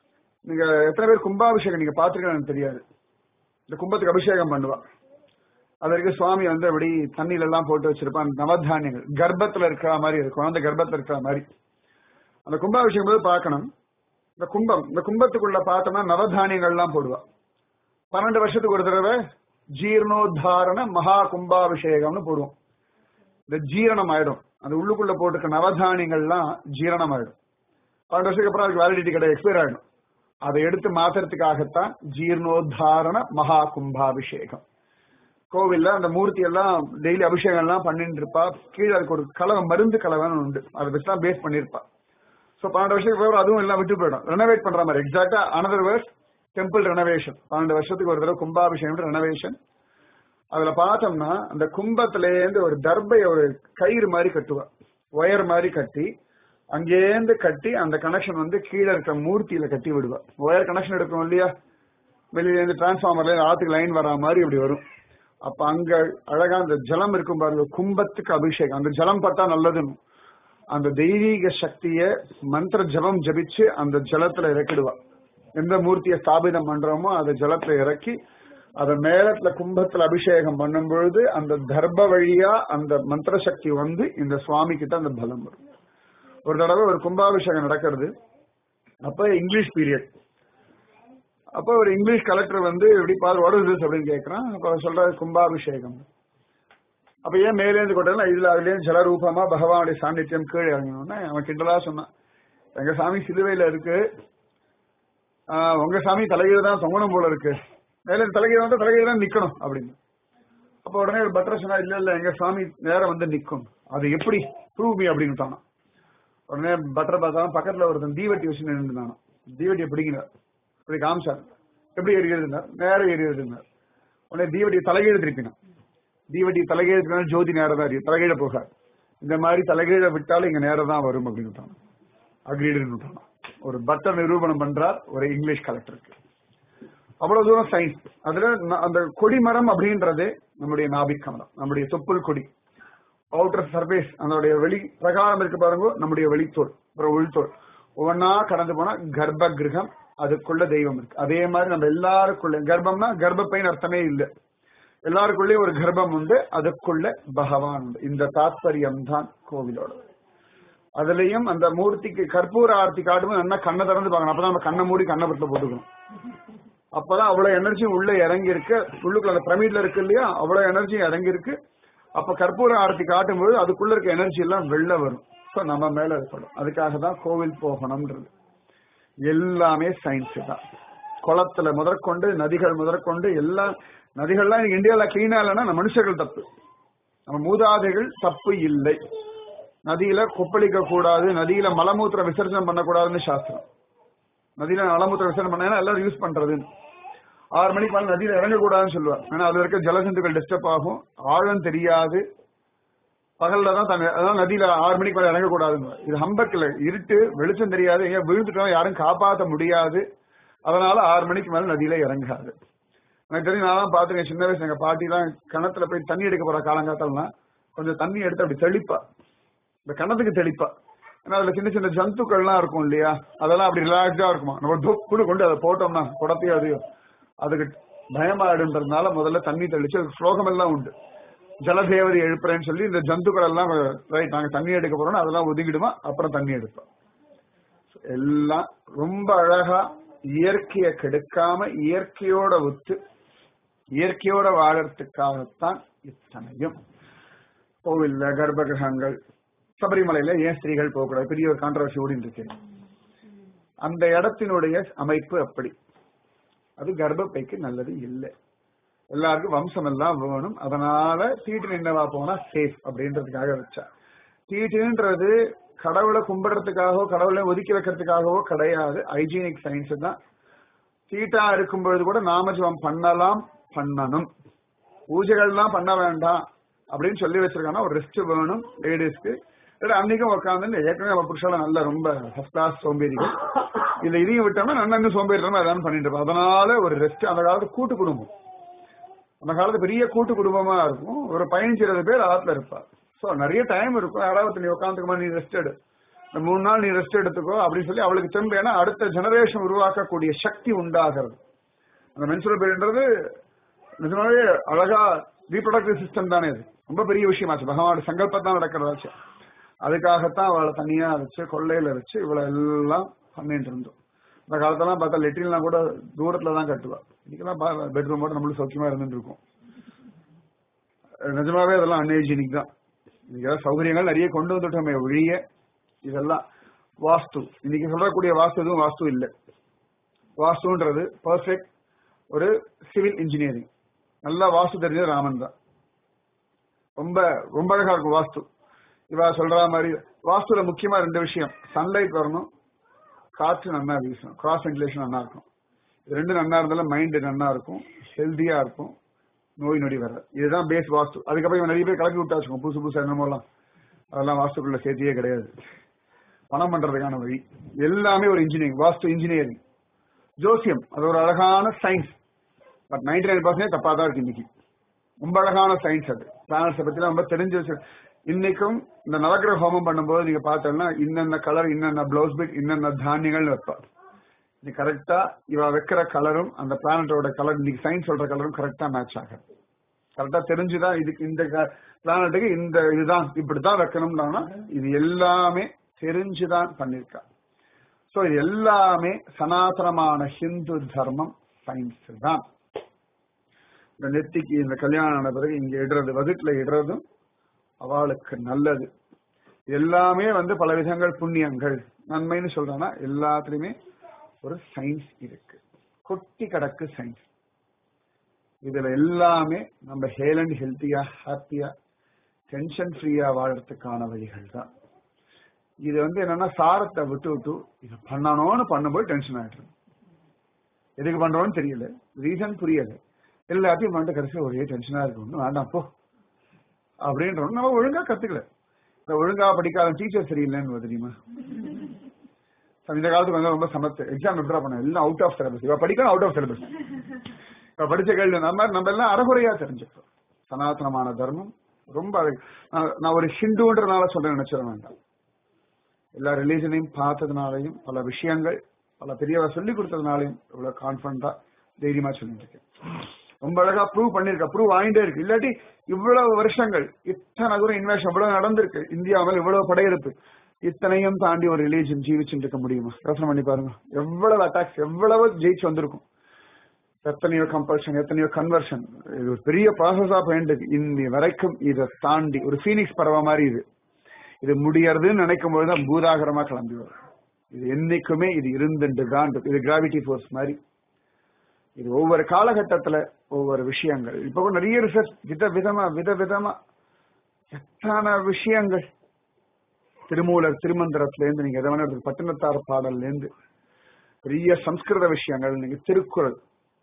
S1: நீங்க எத்தனை பேர் கும்பாபிஷேகம் நீங்க பாத்துருக்கீங்க எனக்கு தெரியாது இந்த கும்பத்துக்கு அபிஷேகம் பண்ணுவா அது வரைக்கும் சுவாமி வந்து அப்படி தண்ணியில எல்லாம் போட்டு வச்சிருப்பான் நவதானியங்கள் கர்ப்பத்துல இருக்கிற மாதிரி இருக்கும் அந்த கர்ப்பத்துல இருக்கிற மாதிரி அந்த கும்பாபிஷேகம் போது பார்க்கணும் இந்த கும்பம் இந்த கும்பத்துக்குள்ள பார்த்தோம்னா நவதானியங்கள் எல்லாம் போடுவா பன்னெண்டு வருஷத்துக்கு ஒரு தடவை ஜீர்ணோத்தாரண மகா கும்பாபிஷேகம்னு போடுவோம் இந்த ஜீரணம் ஆயிடும் அந்த உள்ளுக்குள்ள போட்டுக்க நவதானியங்கள்லாம் ஜீரணம் ஆயிடும் பன்னெண்டு வருஷத்துக்கு அப்புறம் அதுக்கு வேலிடிட்டி கிடையாது எக்ஸ்பயர் ஆயிடும் அதை எடுத்து மாத்துறதுக்காகத்தான் ஜீர்ணோத்தாரண மகா கும்பாபிஷேகம் கோவில்ல அந்த மூர்த்தி எல்லாம் டெய்லி அபிஷேகம் எல்லாம் பண்ணிட்டு இருப்பா கீழே அதுக்கு ஒரு கலவை மருந்து கலவைன்னு உண்டு அதை வச்சுதான் பேஸ் பண்ணிருப்பா சோ பன்னெண்டு வருஷத்துக்கு அப்புறம் அதுவும் எல்லாம் விட்டு போயிடும் ரெனோவேட் பண்ற மாதிரி எக்ஸாக்டா அனதர் வேர்ஸ் டெம்பிள் ரெனோவேஷன் பன்னெண்டு வருஷத்துக்கு ஒரு தடவை கும்பாபிஷேகம் ரெனோவேஷன் அதுல பார்த்தோம்னா அந்த கும்பத்திலேருந்து ஒரு தர்பை ஒரு கயிறு மாதிரி கட்டுவா ஒயர் மாதிரி கட்டி அங்கேருந்து கட்டி அந்த கனெக்ஷன் வந்து கீழே இருக்க மூர்த்தியில கட்டி விடுவா ஒயர் கனெக்ஷன் எடுக்கணும் இல்லையா வெளியில இருந்து டிரான்ஸ்ஃபார்மர்ல ஆத்துக்கு லைன் வரா மாதிரி இப்படி வரும் அப்ப அங்க அழகா அந்த ஜலம் இருக்கும் பாருங்க கும்பத்துக்கு அபிஷேகம் அந்த ஜலம் பட்டா நல்லதுன்னு அந்த தெய்வீக சக்திய மந்திர ஜபம் ஜபிச்சு அந்த ஜலத்துல இறக்கிடுவா எந்த மூர்த்தியை ஸ்தாபிதம் பண்றோமோ அதை ஜலத்துல இறக்கி அத மேலத்துல கும்பத்துல அபிஷேகம் பண்ணும் பொழுது அந்த தர்ப வழியா அந்த மந்திர சக்தி வந்து இந்த சுவாமி கிட்ட அந்த பலம் வரும் ஒரு தடவை ஒரு கும்பாபிஷேகம் நடக்கிறது அப்ப இங்கிலீஷ் பீரியட் அப்ப ஒரு இங்கிலீஷ் கலெக்டர் வந்து எப்படி பாரு வாட் இஸ் திஸ் அப்படின்னு கேட்கறான் அப்ப அவர் சொல்றாரு கும்பாபிஷேகம் அப்ப ஏன் மேலேந்து கொட்டா இதுல அதுலயும் ஜலரூபமா பகவானுடைய சாநித்தியம் கீழே இறங்கணும்னா அவன் கிண்டலா சொன்னான் எங்க சாமி சிலுவையில இருக்கு ஆஹ் உங்க சாமி தலைகீழ தான் தொங்கணும் போல இருக்கு மேல தலைகீழ வந்து தலைகீழ தான் நிக்கணும் அப்படின்னு அப்ப உடனே ஒரு பட்டர் சொன்னா இல்ல இல்ல எங்க சாமி நேரம் வந்து நிக்கும் அது எப்படி ப்ரூவ் மீ அப்படின்னு தானா உடனே பட்டர் பார்த்தா பக்கத்துல ஒருத்தன் தீவட்டி வச்சு நின்று தீவட்டியை பிடிக்கிறார் இப்படி காமிச்சார் எப்படி எரிகிறதுனார் நேரம் எரிகிறதுனார் உடனே தீவட்டியை தலைகீழ திருப்பினான் தீவட்டி தலைகீழ திருப்பினா ஜோதி நேரம் தான் எரியும் தலைகீழ போகாது இந்த மாதிரி தலைகீழ விட்டாலும் இங்க நேரம் தான் வரும் அப்படின்னு அக்ரீடுன்னு ஒரு பட்டர் நிரூபணம் பண்றார் ஒரு இங்கிலீஷ் கலெக்டருக்கு அவ்வளவு தூரம் சயின்ஸ் அதுல ந- அந்த கொடிமரம் அப்படின்றது நம்முடைய நாபிக்கமரம் நம்முடைய தொப்புள் கொடி அவுட்டர் சர்ஃபேஸ் அதனுடைய வெளி பிரகாரம் இருக்கு பாருங்க நம்முடைய வெளித்தோல் அப்புறம் உள்தோல் ஒவ்வொன்னா கடந்து போனா கர்ப்ப கிரகம் அதுக்குள்ள தெய்வம் இருக்கு அதே மாதிரி நம்ம எல்லாருக்குள்ள கர்ப்பம்னா கர்ப்பப்பைன்னு அர்த்தமே இல்லை எல்லாருக்குள்ளயும் ஒரு கர்ப்பம் உண்டு அதுக்குள்ள பகவான் உண்டு இந்த தாத்பரியம் தான் கோவிலோட அதுலயும் அந்த மூர்த்திக்கு கற்பூர ஆர்த்தி காட்டும்போது நல்லா கண்ணை திறந்து பார்க்கணும் அப்பதான் நம்ம கண்ணை மூடி கண்ணை பட்டில போட்டுக்கணும் அப்பதான் அவ்வளவு எனர்ஜி உள்ள இறங்கி இருக்கு உள்ளுக்குள்ள அந்த பிரமிட்ல இருக்கு இல்லையா அவ்வளவு எனர்ஜி இறங்கி இருக்கு அப்ப கற்பூர ஆரத்தி காட்டும்போது அதுக்குள்ள இருக்க எனர்ஜி எல்லாம் வெளில வரும் சோ நம்ம மேல இருக்கணும் அதுக்காக தான் கோவில் போகணும்ன்றது எல்லாமே சயின்ஸ் தான் குளத்துல முதற்கொண்டு நதிகள் முதற்கொண்டு எல்லா நதிகள்லாம் இன்னைக்கு இந்தியால கிளீனா இல்லைன்னா நம்ம மனுஷர்கள் தப்பு நம்ம மூதாதைகள் தப்பு இல்லை நதியில கொப்பளிக்க கூடாது நதியில மலமூத்திர விசர்ஜனம் பண்ணக்கூடாதுன்னு சாஸ்திரம் நதியில மலமூத்திர விசர்ஜனம் பண்ணா எல்லாரும் யூஸ் பண்றதுன்னு ஆறு மணிக்கு மேல நதியில இறங்கக்கூடாதுன்னு சொல்லுவாங்க ஏன்னா அதுல இருக்க ஜலஜந்துக்கள் டிஸ்டர்ப் ஆகும் ஆழம் தெரியாது பகல்ல தான் தங்க அதான் நதியில ஆறு மணிக்கு மேல இறங்கக்கூடாதுன்னு இது ஹம்பக்கில் இருட்டு வெளிச்சம் தெரியாது எங்க விழுந்துட்டோம் யாரும் காப்பாற்ற முடியாது அதனால ஆறு மணிக்கு மேல நதியில இறங்காது எனக்கு தெரியும் நான் தான் பாத்துருக்கேன் சின்ன வயசு எங்க பாட்டி தான் கிணத்துல போய் தண்ணி எடுக்க போற காலங்காத்தம்லாம் கொஞ்சம் தண்ணி எடுத்து அப்படி தெளிப்பா இந்த கிணத்துக்கு தெளிப்பா ஏன்னா அதுல சின்ன சின்ன ஜந்துக்கள்லாம் இருக்கும் இல்லையா அதெல்லாம் அப்படி ரிலாக்ஸா இருக்குமா நம்ம தொப்புன்னு கொண்டு அதை போட்டோம்னா குடத்தையும் அதையும் அதுக்கு பயமாயிடுன்றதுனால முதல்ல தண்ணி தெளிச்சு அதுக்கு ஸ்லோகம் எல்லாம் உண்டு ஜலதேவதை எழுப்புறேன்னு சொல்லி இந்த ஜந்துக்கள் எல்லாம் ரைட் நாங்க தண்ணி எடுக்க போறோம் அதெல்லாம் ஒதுங்கிடுமா அப்புறம் தண்ணி எடுப்போம் எல்லாம் ரொம்ப அழகா இயற்கையை கெடுக்காம இயற்கையோட ஒத்து இயற்கையோட வாழறதுக்காகத்தான் இத்தனையும் கோவில்ல கர்ப்ப கிரகங்கள் சபரிமலையில ஏன் ஸ்திரீகள் போகக்கூடாது பெரிய ஒரு கான்ட்ரவர்சி ஓடிட்டு இருக்கு அந்த இடத்தினுடைய அமைப்பு அப்படி அது கர்ப்பப்பைக்கு நல்லது இல்லை எல்லாருக்கும் வம்சம் எல்லாம் வேணும் அதனால தீட்டு நின்னவா போனா சேஃப் அப்படின்றதுக்காக வச்சா தீட்டுன்றது கடவுளை கும்பிடுறதுக்காகவோ கடவுளை ஒதுக்கி வைக்கிறதுக்காகவோ கிடையாது ஹைஜீனிக் சயின்ஸ் தான் தீட்டா இருக்கும் பொழுது கூட நாமஜபம் பண்ணலாம் பண்ணணும் பூஜைகள்லாம் பண்ண வேண்டாம் அப்படின்னு சொல்லி வச்சிருக்காங்கன்னா ஒரு ரெஸ்ட் வேணும் லேடிஸ்க்கு இல்லை அன்னைக்கும் உட்காந்து ஏற்கனவே நம்ம புருஷால நல்ல ரொம்ப ஃபர்ஸ்ட் கிளாஸ் சோம்பேறிகள் இல்ல இதையும் விட்டோம்னா நல்லா இன்னும் சோம்பேறித்தனமா ஏதாவது பண்ணிட்டு இருப்போம் அதனால ஒரு ரெஸ்ட் அந்த காலத்து கூட்டு குடும்பம் அந்த காலத்து பெரிய கூட்டு குடும்பமா இருக்கும் ஒரு பதினஞ்சு இருபது பேர் ஆத்துல இருப்பா சோ நிறைய டைம் இருக்கும் யாராவது நீ உட்காந்துக்குமா நீ ரெஸ்ட் எடு இந்த மூணு நாள் நீ ரெஸ்ட் எடுத்துக்கோ அப்படின்னு சொல்லி அவளுக்கு திரும்ப ஏன்னா அடுத்த ஜெனரேஷன் உருவாக்கக்கூடிய சக்தி உண்டாகிறது அந்த மென்சுரல் பீரியட்ன்றது நிஜமாவே அழகா ரீப்ரொடக்டிவ் சிஸ்டம் தானே இது ரொம்ப பெரிய விஷயமாச்சு பகவானோட சங்கல்பத்தான் நடக்கிறதாச்சு அதுக்காகத்தான் அவளை தனியா வச்சு கொள்ளையில வச்சு இவளை எல்லாம் பண்ணிட்டு இருந்தோம் இந்த காலத்தெல்லாம் பார்த்தா லெட்டின்லாம் கூட தூரத்துல தான் கட்டுவா இன்னைக்கெல்லாம் பெட்ரூமோட நம்மளும் சௌக்கியமா இருந்துட்டு இருக்கோம் நிஜமாவே அதெல்லாம் அன்ஹைஜீனிக் தான் இன்னைக்கு ஏதாவது சௌகரியங்கள் நிறைய கொண்டு வந்துட்டோமே ஒழிய இதெல்லாம் வாஸ்து இன்னைக்கு சொல்லக்கூடிய வாஸ்து எதுவும் வாஸ்து இல்லை வாஸ்துன்றது பர்ஃபெக்ட் ஒரு சிவில் இன்ஜினியரிங் நல்லா வாஸ்து தெரிஞ்சது ராமன் தான் ரொம்ப ரொம்ப அழகா இருக்கும் வாஸ்து இவா சொல்ற மாதிரி வாஸ்துல முக்கியமா ரெண்டு விஷயம் சன்லைட் வரணும் காற்று நன்னா வீசணும் கிராஸ் வென்டிலேஷன் நன்னா இருக்கும் இது ரெண்டு நன்னா இருந்தாலும் மைண்ட் நன்னா இருக்கும் ஹெல்த்தியா இருக்கும் நோய் நொடி வர இதுதான் பேஸ் வாஸ்து அதுக்கப்புறம் இவன் நிறைய பேர் கலக்கி விட்டாச்சுக்கோ புதுசு புதுசா என்னமோலாம் அதெல்லாம் வாஸ்துக்குள்ள சேர்த்தியே கிடையாது பணம் பண்றதுக்கான வழி எல்லாமே ஒரு இன்ஜினியரிங் வாஸ்து இன்ஜினியரிங் ஜோசியம் அது ஒரு அழகான science but ninety nine percentage தப்பா தான் இருக்கு இன்னைக்கு ரொம்ப அழகான சயின்ஸ் அது பிளானட்ஸை பத்தி ரொம்ப தெரிஞ்சு வச்சு இன்னைக்கும் இந்த நவகிரக ஹோமம் பண்ணும்போது நீங்க பார்த்தோம்னா இன்னென்ன கலர் இன்னென்ன பிளவுஸ் பிட் இன்னென்ன தானியங்கள்னு வைப்பா நீ கரெக்டா இவ வைக்கிற கலரும் அந்த பிளானட்டோட கலர் இன்னைக்கு சயின்ஸ் சொல்ற கலரும் கரெக்டா மேட்ச் ஆகும் கரெக்டா தெரிஞ்சுதான் இதுக்கு இந்த பிளானட்டுக்கு இந்த இதுதான் இப்படித்தான் வைக்கணும்னா இது எல்லாமே தெரிஞ்சுதான் பண்ணிருக்கா சோ இது எல்லாமே சனாதனமான ஹிந்து தர்மம் சயின்ஸ் தான் இந்த நெத்திக்கு இந்த கல்யாணம் ஆன பிறகு இங்க இடுறது வகுட்டுல இடுறதும் அவளுக்கு நல்லது எல்லாமே வந்து பல விதங்கள் புண்ணியங்கள் நன்மைன்னு சொல்றானா எல்லாத்துலயுமே ஒரு சயின்ஸ் இருக்கு கொட்டி கடக்கு சயின்ஸ் இதுல எல்லாமே நம்ம ஹேல் அண்ட் ஹெல்த்தியா ஹாப்பியா டென்ஷன் ஃப்ரீயா வாழறதுக்கான வழிகள் தான் இது வந்து என்னன்னா சாரத்தை விட்டு விட்டு இது பண்ணணும்னு பண்ணும்போது டென்ஷன் ஆயிடுது எதுக்கு பண்றோம்னு தெரியல ரீசன் புரியல எல்லாத்தையும் பண்ணிட்டு கடைசியில் ஒரே டென்ஷனா இருக்கு ஒன்றும் வேண்டாம் போ அப்படின்றோம் நம்ம ஒழுங்கா கத்துக்கல இந்த ஒழுங்கா படிக்காத டீச்சர் சரியில்லைன்னு தெரியுமா இந்த காலத்துக்கு வந்து ரொம்ப சமத்து எக்ஸாம் விட்ரா பண்ண எல்லாம் அவுட் ஆஃப் சிலபஸ் இவ படிக்கணும் அவுட் ஆஃப் சிலபஸ் இப்ப படிச்ச கேள்வி நம்ம நம்ம எல்லாம் அறகுறையா தெரிஞ்சுக்கிறோம் சனாதனமான தர்மம் ரொம்ப அழகு நான் ஒரு ஹிந்துன்றனால சொல்ல நினைச்சிட வேண்டாம் எல்லா ரிலீஜனையும் பார்த்ததுனாலையும் பல விஷயங்கள் பல பெரியவர் சொல்லி கொடுத்ததுனாலையும் இவ்வளவு கான்பிடண்டா தைரியமா சொல்லிட்டு இருக்கேன் ரொம்ப அழகா ப்ரூவ் பண்ணிருக்க ப்ரூவ் ஆகிட்டே இருக்கு இல்லாட்டி இவ்வளவு வருஷங்கள் இத்தனை தூரம் இன்வெஸ்ட் இவ்வளவு நடந்திருக்கு இந்தியாவில் இவ்வளவு படையெடுப்பு இத்தனையும் தாண்டி ஒரு ரிலீஜன் ஜீவிச்சுட்டு இருக்க முடியுமா யோசனை பண்ணி பாருங்க எவ்வளவு அட்டாக்ஸ் எவ்வளவு ஜெயிச்சு வந்திருக்கும் எத்தனையோ கம்பல்ஷன் எத்தனையோ கன்வர்ஷன் இது ஒரு பெரிய ப்ராசஸா போயிட்டு இன்னி வரைக்கும் இதை தாண்டி ஒரு ஃபீனிக்ஸ் பறவை மாதிரி இது இது முடியறதுன்னு நினைக்கும் போதுதான் பூதாகரமா கிளம்பி வரும் இது என்னைக்குமே இது இருந்துட்டு தான் இது கிராவிட்டி ஃபோர்ஸ் மாதிரி இது ஒவ்வொரு காலகட்டத்துல ஒவ்வொரு விஷயங்கள் இப்ப கூட நிறைய ரிசர்ச் வித விதமா வித விதமா எத்தனை விஷயங்கள் திருமூலர் திருமந்திரத்துல இருந்து நீங்க எதை வேணா பட்டினத்தார் பாடல்ல இருந்து பெரிய சம்ஸ்கிருத விஷயங்கள் நீங்க திருக்குறள்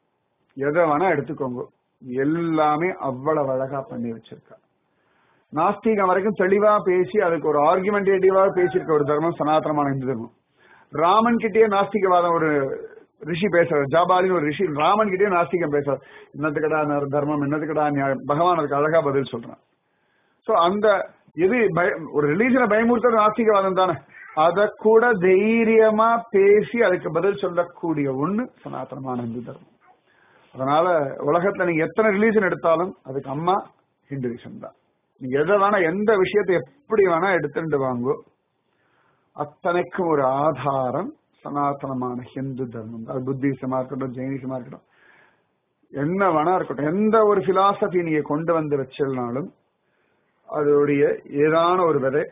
S1: எதை வேணா எடுத்துக்கோங்க எல்லாமே அவ்வளவு அழகா பண்ணி வச்சிருக்கா நாஸ்திகம் வரைக்கும் தெளிவா பேசி அதுக்கு ஒரு ஆர்குமெண்டேட்டிவா பேசியிருக்க ஒரு தர்மம் சனாதனமான இந்து தர்மம் ராமன் கிட்டேயே நாஸ்திகவாதம் ஒரு ரிஷி பேசுறாரு ஜாபாலின்னு ஒரு ரிஷி ராமன் கிட்டே நாஸ்திகம் பேசுறாரு இன்னத்துக்கடா தர்மம் இன்னத்துக்கடா நியாயம் பகவான் அதுக்கு அழகா பதில் சொல்றான் சோ அந்த எது ஒரு ரிலீஜனை பயமுறுத்துற நாஸ்திகவாதம் தானே அத கூட தைரியமா பேசி அதுக்கு பதில் சொல்லக்கூடிய ஒண்ணு சனாதனமான இந்து தர்மம் அதனால உலகத்துல நீங்க எத்தனை ரிலீஜன் எடுத்தாலும் அதுக்கு அம்மா ஹிந்துவிசம் தான் நீங்க எதை வேணா எந்த விஷயத்தை எப்படி வேணா எடுத்துட்டு வாங்கோ அத்தனைக்கும் ஒரு ஆதாரம் சனாதனமான ஹிந்து தர்மம் அது புத்திசமா இருக்கட்டும் ஜெயினிசமா இருக்கட்டும் என்ன வேணா இருக்கட்டும் எந்த ஒரு பிலாசபி நீங்க கொண்டு வந்து வச்சிருந்தாலும் அதோடைய ஏதான ஒரு விதை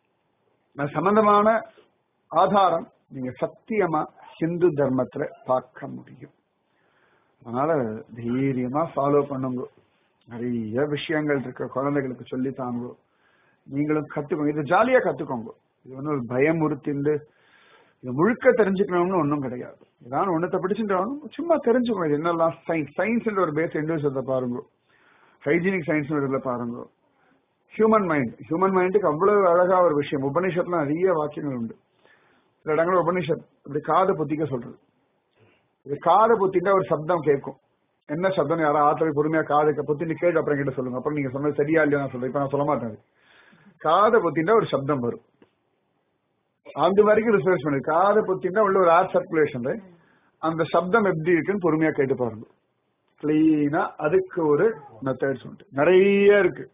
S1: சம்பந்தமான ஆதாரம் நீங்க சத்தியமா ஹிந்து தர்மத்துல பார்க்க முடியும் அதனால தைரியமா ஃபாலோ பண்ணுங்க நிறைய விஷயங்கள் இருக்கு குழந்தைகளுக்கு சொல்லி தாங்க நீங்களும் கத்துக்கோங்க இது ஜாலியா கத்துக்கோங்க இது ஒன்றும் பயமுறுத்திண்டு இது முழுக்க தெரிஞ்சுக்கணும்னு ஒன்றும் கிடையாது ஏதாவது ஒன்றத்தை பிடிச்சிட்டு சும்மா தெரிஞ்சுக்கணும் இது என்னெல்லாம் சயின்ஸ் சயின்ஸ் ஒரு பேஸ் இண்டிவிஜுவல்ல பாருங்க ஹைஜீனிக் சயின்ஸ் இதுல பாருங்க ஹியூமன் மைண்ட் ஹியூமன் மைண்டுக்கு அவ்வளவு அழகா ஒரு விஷயம் உபனிஷத்துல நிறைய வாக்கியங்கள் உண்டு சில இடங்கள் உபனிஷத் இப்படி காதை பொத்திக்க சொல்றது இது காதை பொத்திட்டா ஒரு சப்தம் கேட்கும் என்ன சப்தம் யாரும் ஆத்தவை பொறுமையா காதை பொத்திட்டு கேட்டு அப்புறம் கிட்ட சொல்லுங்க அப்புறம் நீங்க சொன்னது சரியா இல்லையா நான் சொல்றேன் இப்ப நான் சொல்ல மாட்டேன் காதை பொத்திட்டா ஒரு சப்தம் வரும் அது வரைக்கும் ரிசர்ச் பண்ணு காதை பொத்திட்டா உள்ள ஒரு ஆர்ட் சர்க்குலேஷன் அந்த சப்தம் எப்படி இருக்குன்னு பொறுமையா கேட்டு பாருங்க கிளீனா அதுக்கு ஒரு மெத்தட்ஸ் உண்டு நிறைய இருக்கு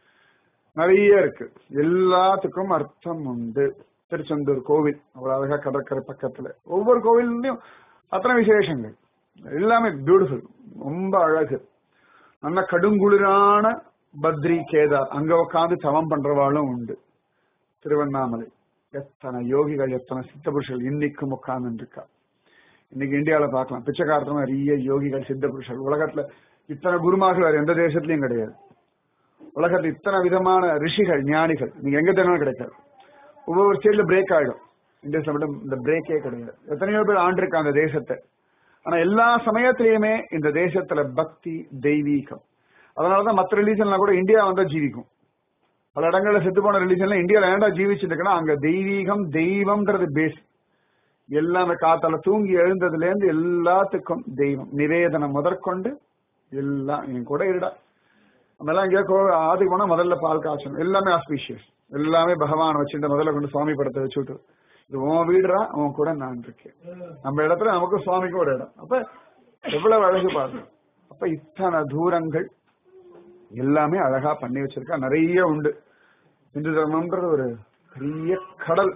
S1: நிறைய இருக்கு எல்லாத்துக்கும் அர்த்தம் உண்டு திருச்செந்தூர் கோவில் அவ்வளவு அழகா கடற்கரை பக்கத்துல ஒவ்வொரு கோவில்லையும் அத்தனை விசேஷங்கள் எல்லாமே பியூட்டிஃபுல் ரொம்ப அழகு நல்ல கடுங்குளிரான பத்ரி கேதார் அங்க உட்காந்து தவம் பண்றவாளும் உண்டு திருவண்ணாமலை எத்தனை யோகிகள் எத்தனை சித்த புருஷர்கள் இன்னைக்கும் உட்கார்ந்து இருக்கா இன்னைக்கு இந்தியாவில பார்க்கலாம் பிச்சைக்காரத்துல நிறைய யோகிகள் சித்த புருஷர்கள் உலகத்துல இத்தனை குருமார்கள் வேற எந்த தேசத்துலயும் கிடையாது உலகத்துல இத்தனை விதமான ரிஷிகள் ஞானிகள் நீங்க எங்க தேனாலும் கிடைக்காது ஒவ்வொரு ஸ்டேட்ல பிரேக் ஆயிடும் இந்தியாஸ்ல மட்டும் இந்த பிரேக்கே கிடையாது எத்தனையோ பேர் ஆண்டிருக்காங்க அந்த தேசத்தை ஆனா எல்லா சமயத்திலயுமே இந்த தேசத்துல பக்தி தெய்வீகம் அதனாலதான் மற்ற ரிலீஜன்லாம் கூட இந்தியா வந்தா ஜீவிக்கும் பல இடங்கள்ல செத்து போன ரிலீஜன்ல இந்தியால ஏன்டா ஜீவிச்சுட்டு இருக்குன்னா அங்க தெய்வீகம் தெய்வம்ன்றது பேஸ் எல்லாமே காத்தால தூங்கி எழுந்ததுல இருந்து எல்லாத்துக்கும் தெய்வம் நிவேதனம் முதற்கொண்டு எல்லாம் என் கூட இருடா நம்ம எல்லாம் எங்கேயோ கோ- ஆத்துக்கு போனா முதல்ல பால் காய்ச்சணும் எல்லாமே ஆஸ்பீஷியஸ் எல்லாமே பகவான் வச்சுட்டு முதல்ல கொண்டு சுவாமி படத்தை வச்சுட்டு இது உன் வீடுடா உன் கூட நான் இருக்கேன் நம்ம இடத்துல நமக்கு சுவாமிக்கு ஒரு இடம் அப்ப எவ்வளவு அழகு பாருங்க அப்ப இத்தனை தூரங்கள் எல்லாமே அழகா பண்ணி வச்சிருக்கா நிறைய உண்டு இந்து தர்மம்ன்றது ஒரு பெரிய கடல்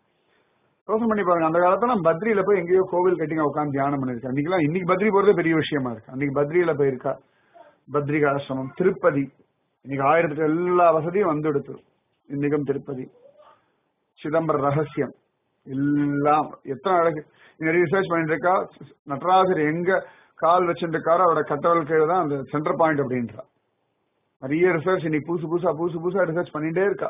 S1: யோசனை பண்ணி பாருங்க அந்த காலத்துல பத்ரியில போய் எங்கேயோ கோவில் கட்டிங்க உட்காந்து தியானம் பண்ணிருக்கா இன்னைக்கெல்லாம் இன்னைக்கு பத்ரி போறதே பெரிய விஷயமா இருக்கு அன்னைக்கு பத்ரியில போயிருக்கா பத்ரிகாசிரமம் திருப்பதி இன்னைக்கு ஆயிரத்துக்கு எல்லா வசதியும் வந்து எடுத்து இன்னைக்கும் திருப்பதி சிதம்பர ரகசியம் எல்லாம் எத்தனை அழகு நிறைய ரிசர்ச் பண்ணிட்டு இருக்கா நடராஜர் எங்க கால் வச்சுருக்காரோ அவரோட கட்டவல் கீழே தான் அந்த சென்டர் பாயிண்ட் அப்படின்றா நிறைய ரிசர்ச் இன்னைக்கு புதுசு புதுசா புதுசு புதுசா ரிசர்ச் பண்ணிட்டே இருக்கா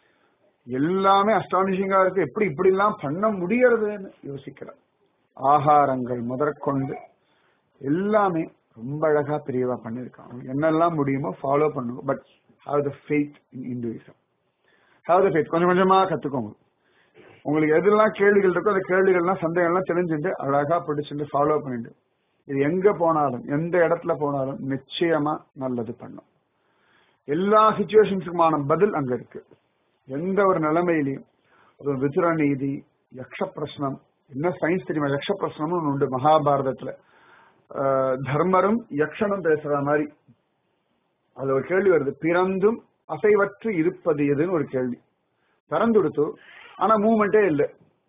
S1: எல்லாமே அஸ்டானிஷிங்கா இருக்கு எப்படி இப்படி எல்லாம் பண்ண முடியறதுன்னு யோசிக்கிறேன் ஆகாரங்கள் முதற்கொண்டு எல்லாமே ரொம்ப அழகா பெரியவா பண்ணிருக்காங்க என்னெல்லாம் முடியுமோ ஃபாலோ பண்ணுங்க but have the faith in Hinduism have the faith கொஞ்சம் கொஞ்சமா கத்துக்கோங்க உங்களுக்கு எதெல்லாம் கேள்விகள் இருக்கோ அந்த கேள்விகள்லாம் சந்தேகம்லாம் தெரிஞ்சுட்டு அழகா பிடிச்சிட்டு ஃபாலோ பண்ணிட்டு இது எங்க போனாலும் எந்த இடத்துல போனாலும் நிச்சயமா நல்லது பண்ணும் எல்லா சுச்சுவேஷன்ஸுக்குமான பதில் அங்க இருக்கு எந்த ஒரு நிலைமையிலையும் ஒரு விதுர நீதி யக்ஷ பிரശ്നം என்ன சயின்ஸ் தெரியுமா யக்ஷ பிரശ്നம்னு ஒண்ணு உண்டு மகாபாரதத்துல ஆஹ் தர்மரும் யக்ஷனும் பேசுற மாதிரி அதுல ஒரு கேள்வி வருது பிறந்தும் அசைவற்று இருப்பது எதுன்னு ஒரு கேள்வி பிறந்துடுத்து ஆனா மூமெண்டே இல்லை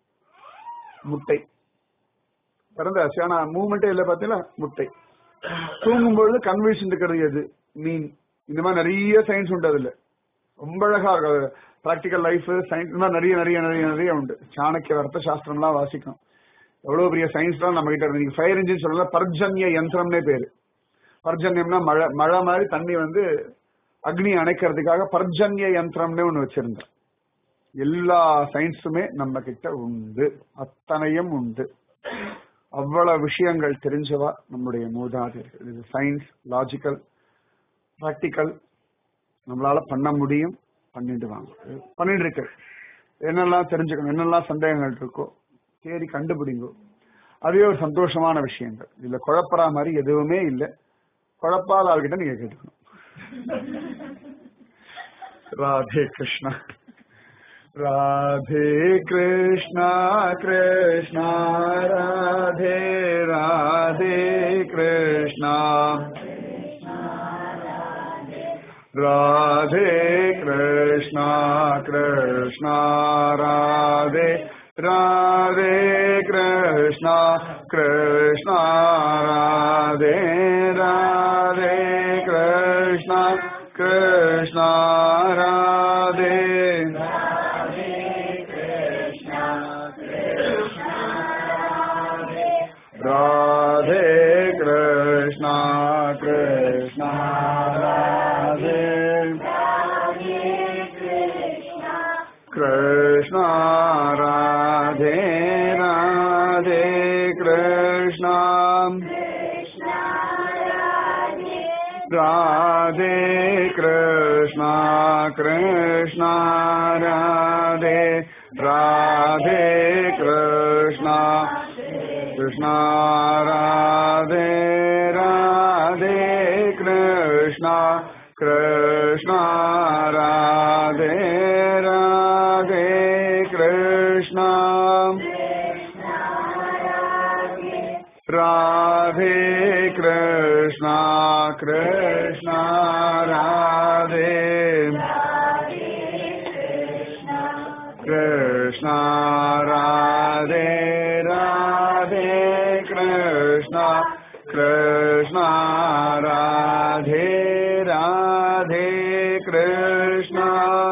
S1: முட்டை பிறந்தாச்சு ஆனா மூமெண்டே இல்லை பாத்தீங்களா முட்டை தூங்கும்பொழுது கன்வென்ஷன் இருக்கிறது எது மீன் இந்த மாதிரி நிறைய சயின்ஸ் உண்டு அதுல ரொம்ப அழகா இருக்கும் ப்ராக்டிக்கல் லைஃப் சயின்ஸ் இந்த மாதிரி நிறைய நிறைய நிறைய நிறைய உண்டு சாணக்கிய அர்த்த சாஸ்திரம்லாம் வாசிக்கும் எவ்வளவு பெரிய சயின்ஸ்லாம் நம்ம கிட்ட இருக்கு நீங்க ஃபயர் இன்ஜின் சொல்லல பர்ஜன்ய யந்திரம்னே பேரு பர்ஜன்யம்னா மழை மழை மாதிரி தண்ணி வந்து அக்னி அணைக்கிறதுக்காக பர்ஜன்ய யந்திரம்னு ஒண்ணு வச்சிருந்தேன் எல்லா சயின்ஸுமே நம்ம கிட்ட உண்டு அத்தனையும் உண்டு அவ்வளவு விஷயங்கள் தெரிஞ்சவா நம்முடைய மூதாதையர்கள் இது சயின்ஸ் லாஜிக்கல் ப்ராக்டிக்கல் நம்மளால பண்ண முடியும் பண்ணிட்டு வாங்க பண்ணிட்டு இருக்கு என்னெல்லாம் தெரிஞ்சுக்கணும் என்னெல்லாம் சந்தேகங்கள் இருக்கோ தேடி கண்டுபிடிங்கோ அதுவே ஒரு சந்தோஷமான விஷயங்கள் இதுல குழப்பறா மாதிரி எதுவுமே இல்லை குழப்பாத ஆள்கிட்ட நீங்க கேட்டுக்கணும் ராதே கிருஷ்ணா ராதே கிருஷ்ணா கிருஷ்ணா ராதே ராதே கிருஷ்ணா ராதே கிருஷ்ணா கிருஷ்ணா ராதே ராதே கிருஷ்ணா கிருஷ்ணா ராதே ராதே கிருஷ்ணா கிருஷ்ணா ராதே ராதே கிருஷ்ணா கிருஷ்ணா ராதே கிருஷ்ணா ராதே ராதே கிருஷ்ணா ராதே கிருஷ்ணா கிருஷ்ணா ராதே ராதே கிருஷ்ணா கிருஷ்ணா ராதே ராதே கிருஷ்ணா கிருஷ்ணா ராதே ராதே கிருஷ்ணா ராதே கிருஷ்ணா कृष्णा कृष्णा राधे कृष्णा राधे राधे कृष्णा कृष्णा राधे राधे कृष्णा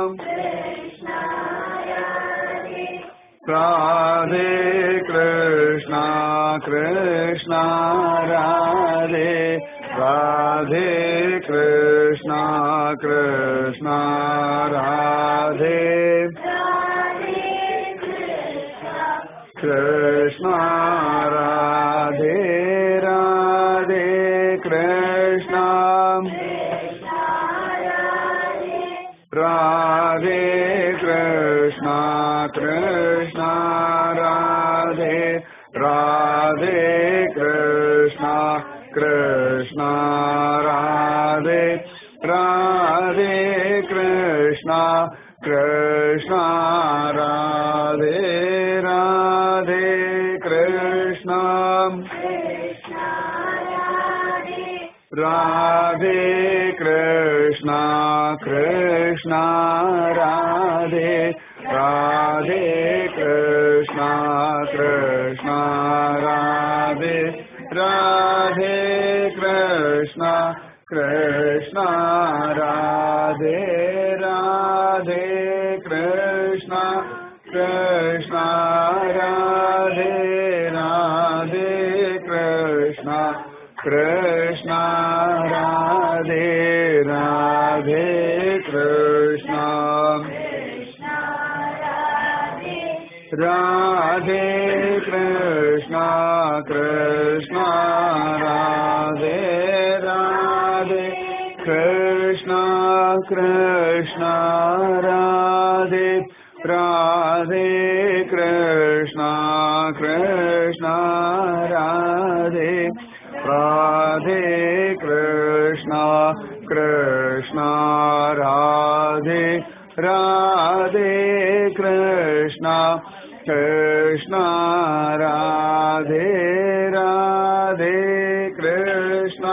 S1: राधे कृष्णा कृष्णा राधे राधे कृष्णा कृष्णा राधे कृष्णा राधे राधे कृष्णा राधे कृष्णा कृष्णा राधे राधे कृष्णा कृष्णा राधे राधे कृष्णा कृष्णा राधे राधे कृष्णा राधे कृष्णा कृष्णा राधे राधे कृष्णा कृष्णा राधे राधे कृष्णा कृष्णा राधे राधे कृष्णा कृष्णा राधे राधे कृष्णा कृष्णा राधे राधे कृष्णा राधे कृष्णा कृष्णा राधे राधे कृष्णा कृष्णा राधे राधे कृष्णा कृष्णा राधे राधे कृष्णा कृष्णा राधे राधे कृष्णा कृष्णा राधे राधे कृष्णा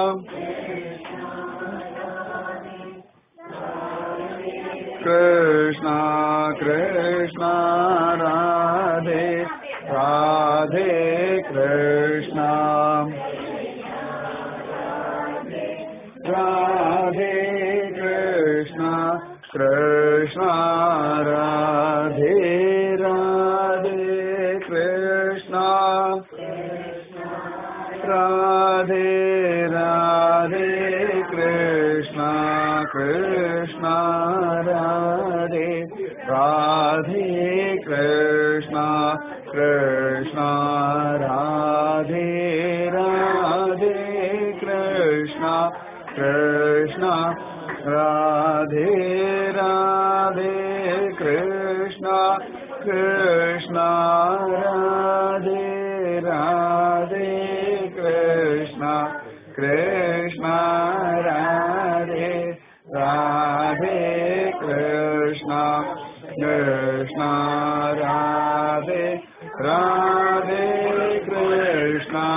S1: कृष्णा कृष्णा राधे राधे कृष्णा राधे कृष्णा कृष्णा राधे राधे कृष्णा राधे राधे कृष्णा कृष्णा राधे राधे कृष्णा कृष्णा राधे राधे कृष्णा कृष्णा राधे राधे कृष्णा कृष्णा राधे राधे कृष्णा कृष्णा राधे राधे कृष्णा कृष्णा राधे राधे कृष्णा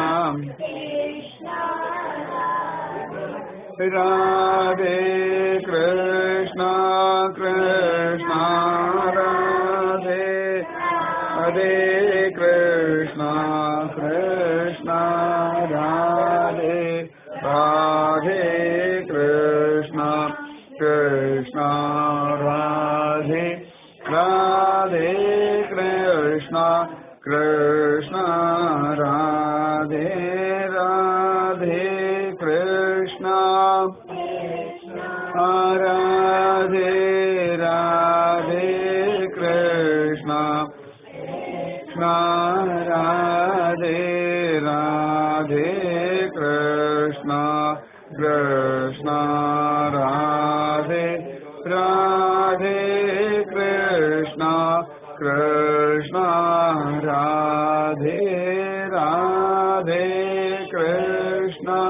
S1: राधे कृष्णा कृष्णा राधे हरे कृष्णा कृष्णा राधे राधे कृष्णा कृष्णा राधे राधे कृष्णा कृष्णा राधे राधे कृष्णा राधे राधे कृष्णा कृष्णा राधे राधे कृष्णा कृष्णा राधे राधे कृष्णा कृष्णा राधे राधे कृष्णा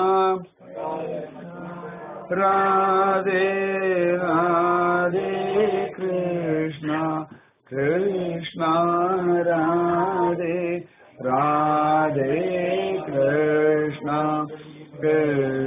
S1: राधे राधे कृष्णा कृष्णा राधे राधे कृष्णा कृष्णा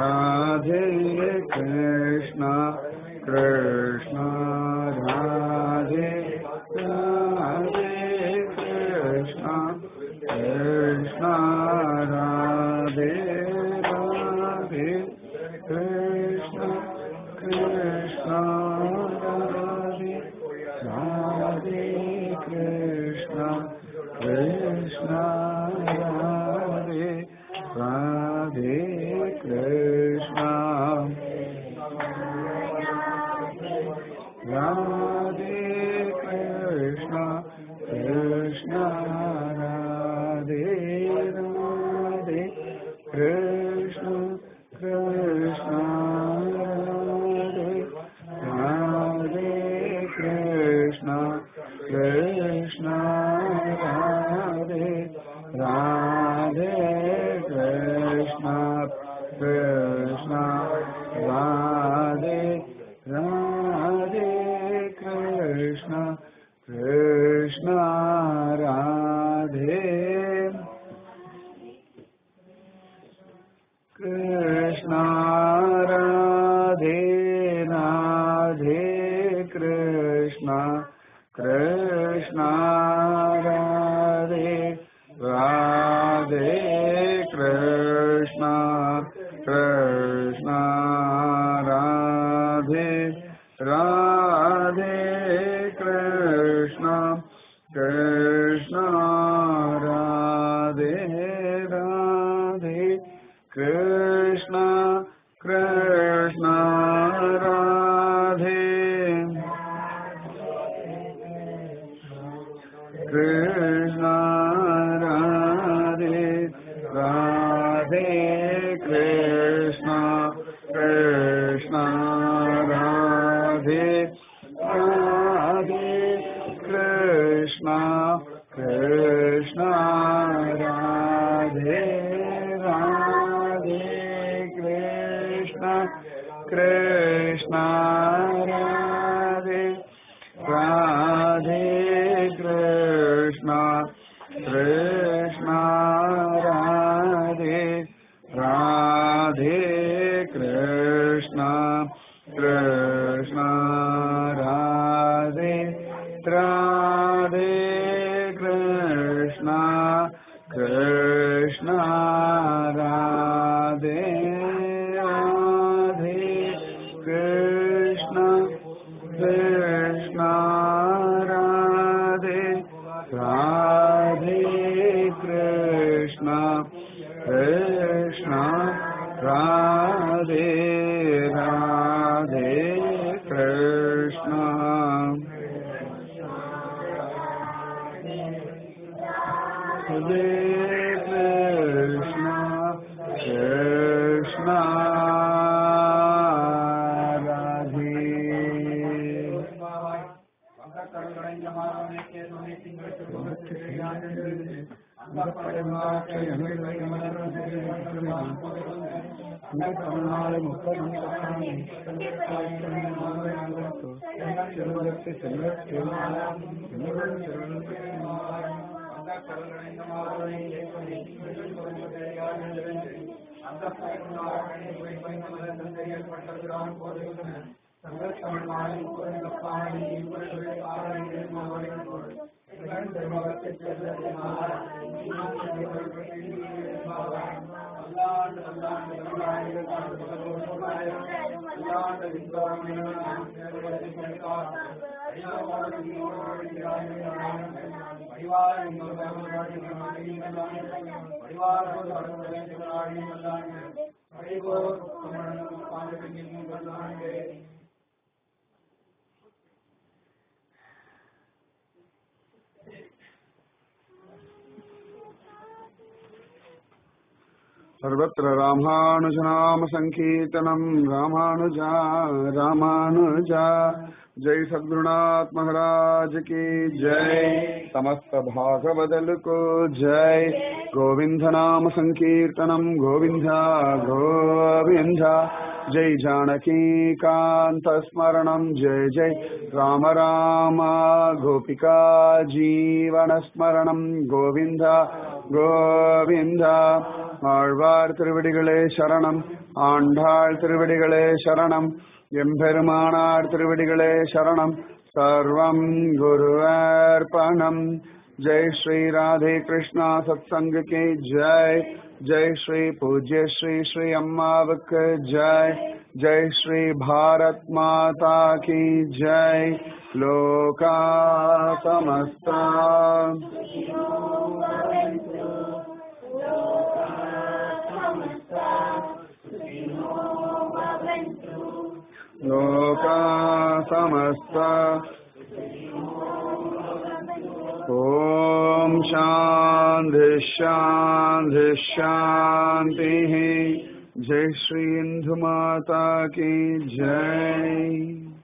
S1: राधे कृष्ण कृष्ण राधे राधे कृष्ण कृष्ण राधे राधे कृष्ण कृष्ण राधे राधे कृष्ण कृष्ण राधे राधे कृष्ण राधे कृष्ण कृष्ण राधे राधे कृष्ण कृष्ण राधे राधे कृष्ण कृष्ण राधे राधे कृष्ण कृष्ण राधे राधे कृष्ण कृष्ण राधे कृष्ण राधे राधे कृष्ण कृष्ण राधे राधे कृष्ण कृष्ण राधे राधे कृष्ण कृष्ण राधे राधे कृष्ण कृष्ण राधे कृष्ण राधे राधे कृष्ण कृष्ण राधे राधे कृष्ण कृष्ण राधे राधे कृष्ण कृष्ण राधे राधे कृष्ण कृष्ण राधे राधे कृष्ण कृष्ण राधे राधे कृष्ण कृष्ण राधे राधे कृष्ण कृष्ण राधे राधे कृष्ण कृष्ण राधे राधे कृष्ण हरे कृष्ण कृष्ण सर्वत्र रामानुजनाम संकीर्तनम् रामानुजा रामानुजा जय सद्गुरुनाथ महाराज की जय समस्त भागवदल को जय गोविंद नाम संकीर्तनम् गोविंद गोविंद जय जानकी कांत स्मरणम् जय जय राम राम गोपिका जीवन स्मरणम् गोविंद கோவிந்தா ஆழ்வார் திருவடிகளே சரணம் ஆண்டாள் திருவடிகளே சரணம் எம்பெருமானார் திருவடிகளே சரணம் சர்வம் குருவர்ப்பணம் जय श्री राधे कृष्णा सत्संग की जय जय श्री पूज्य श्री श्री अम्मावक जय जय श्री भारत माता की जय लोका समस्ता लोका समस्ता ॐ शान्ति शान्ति शान्तिः जय श्री इन्दुमाता की जय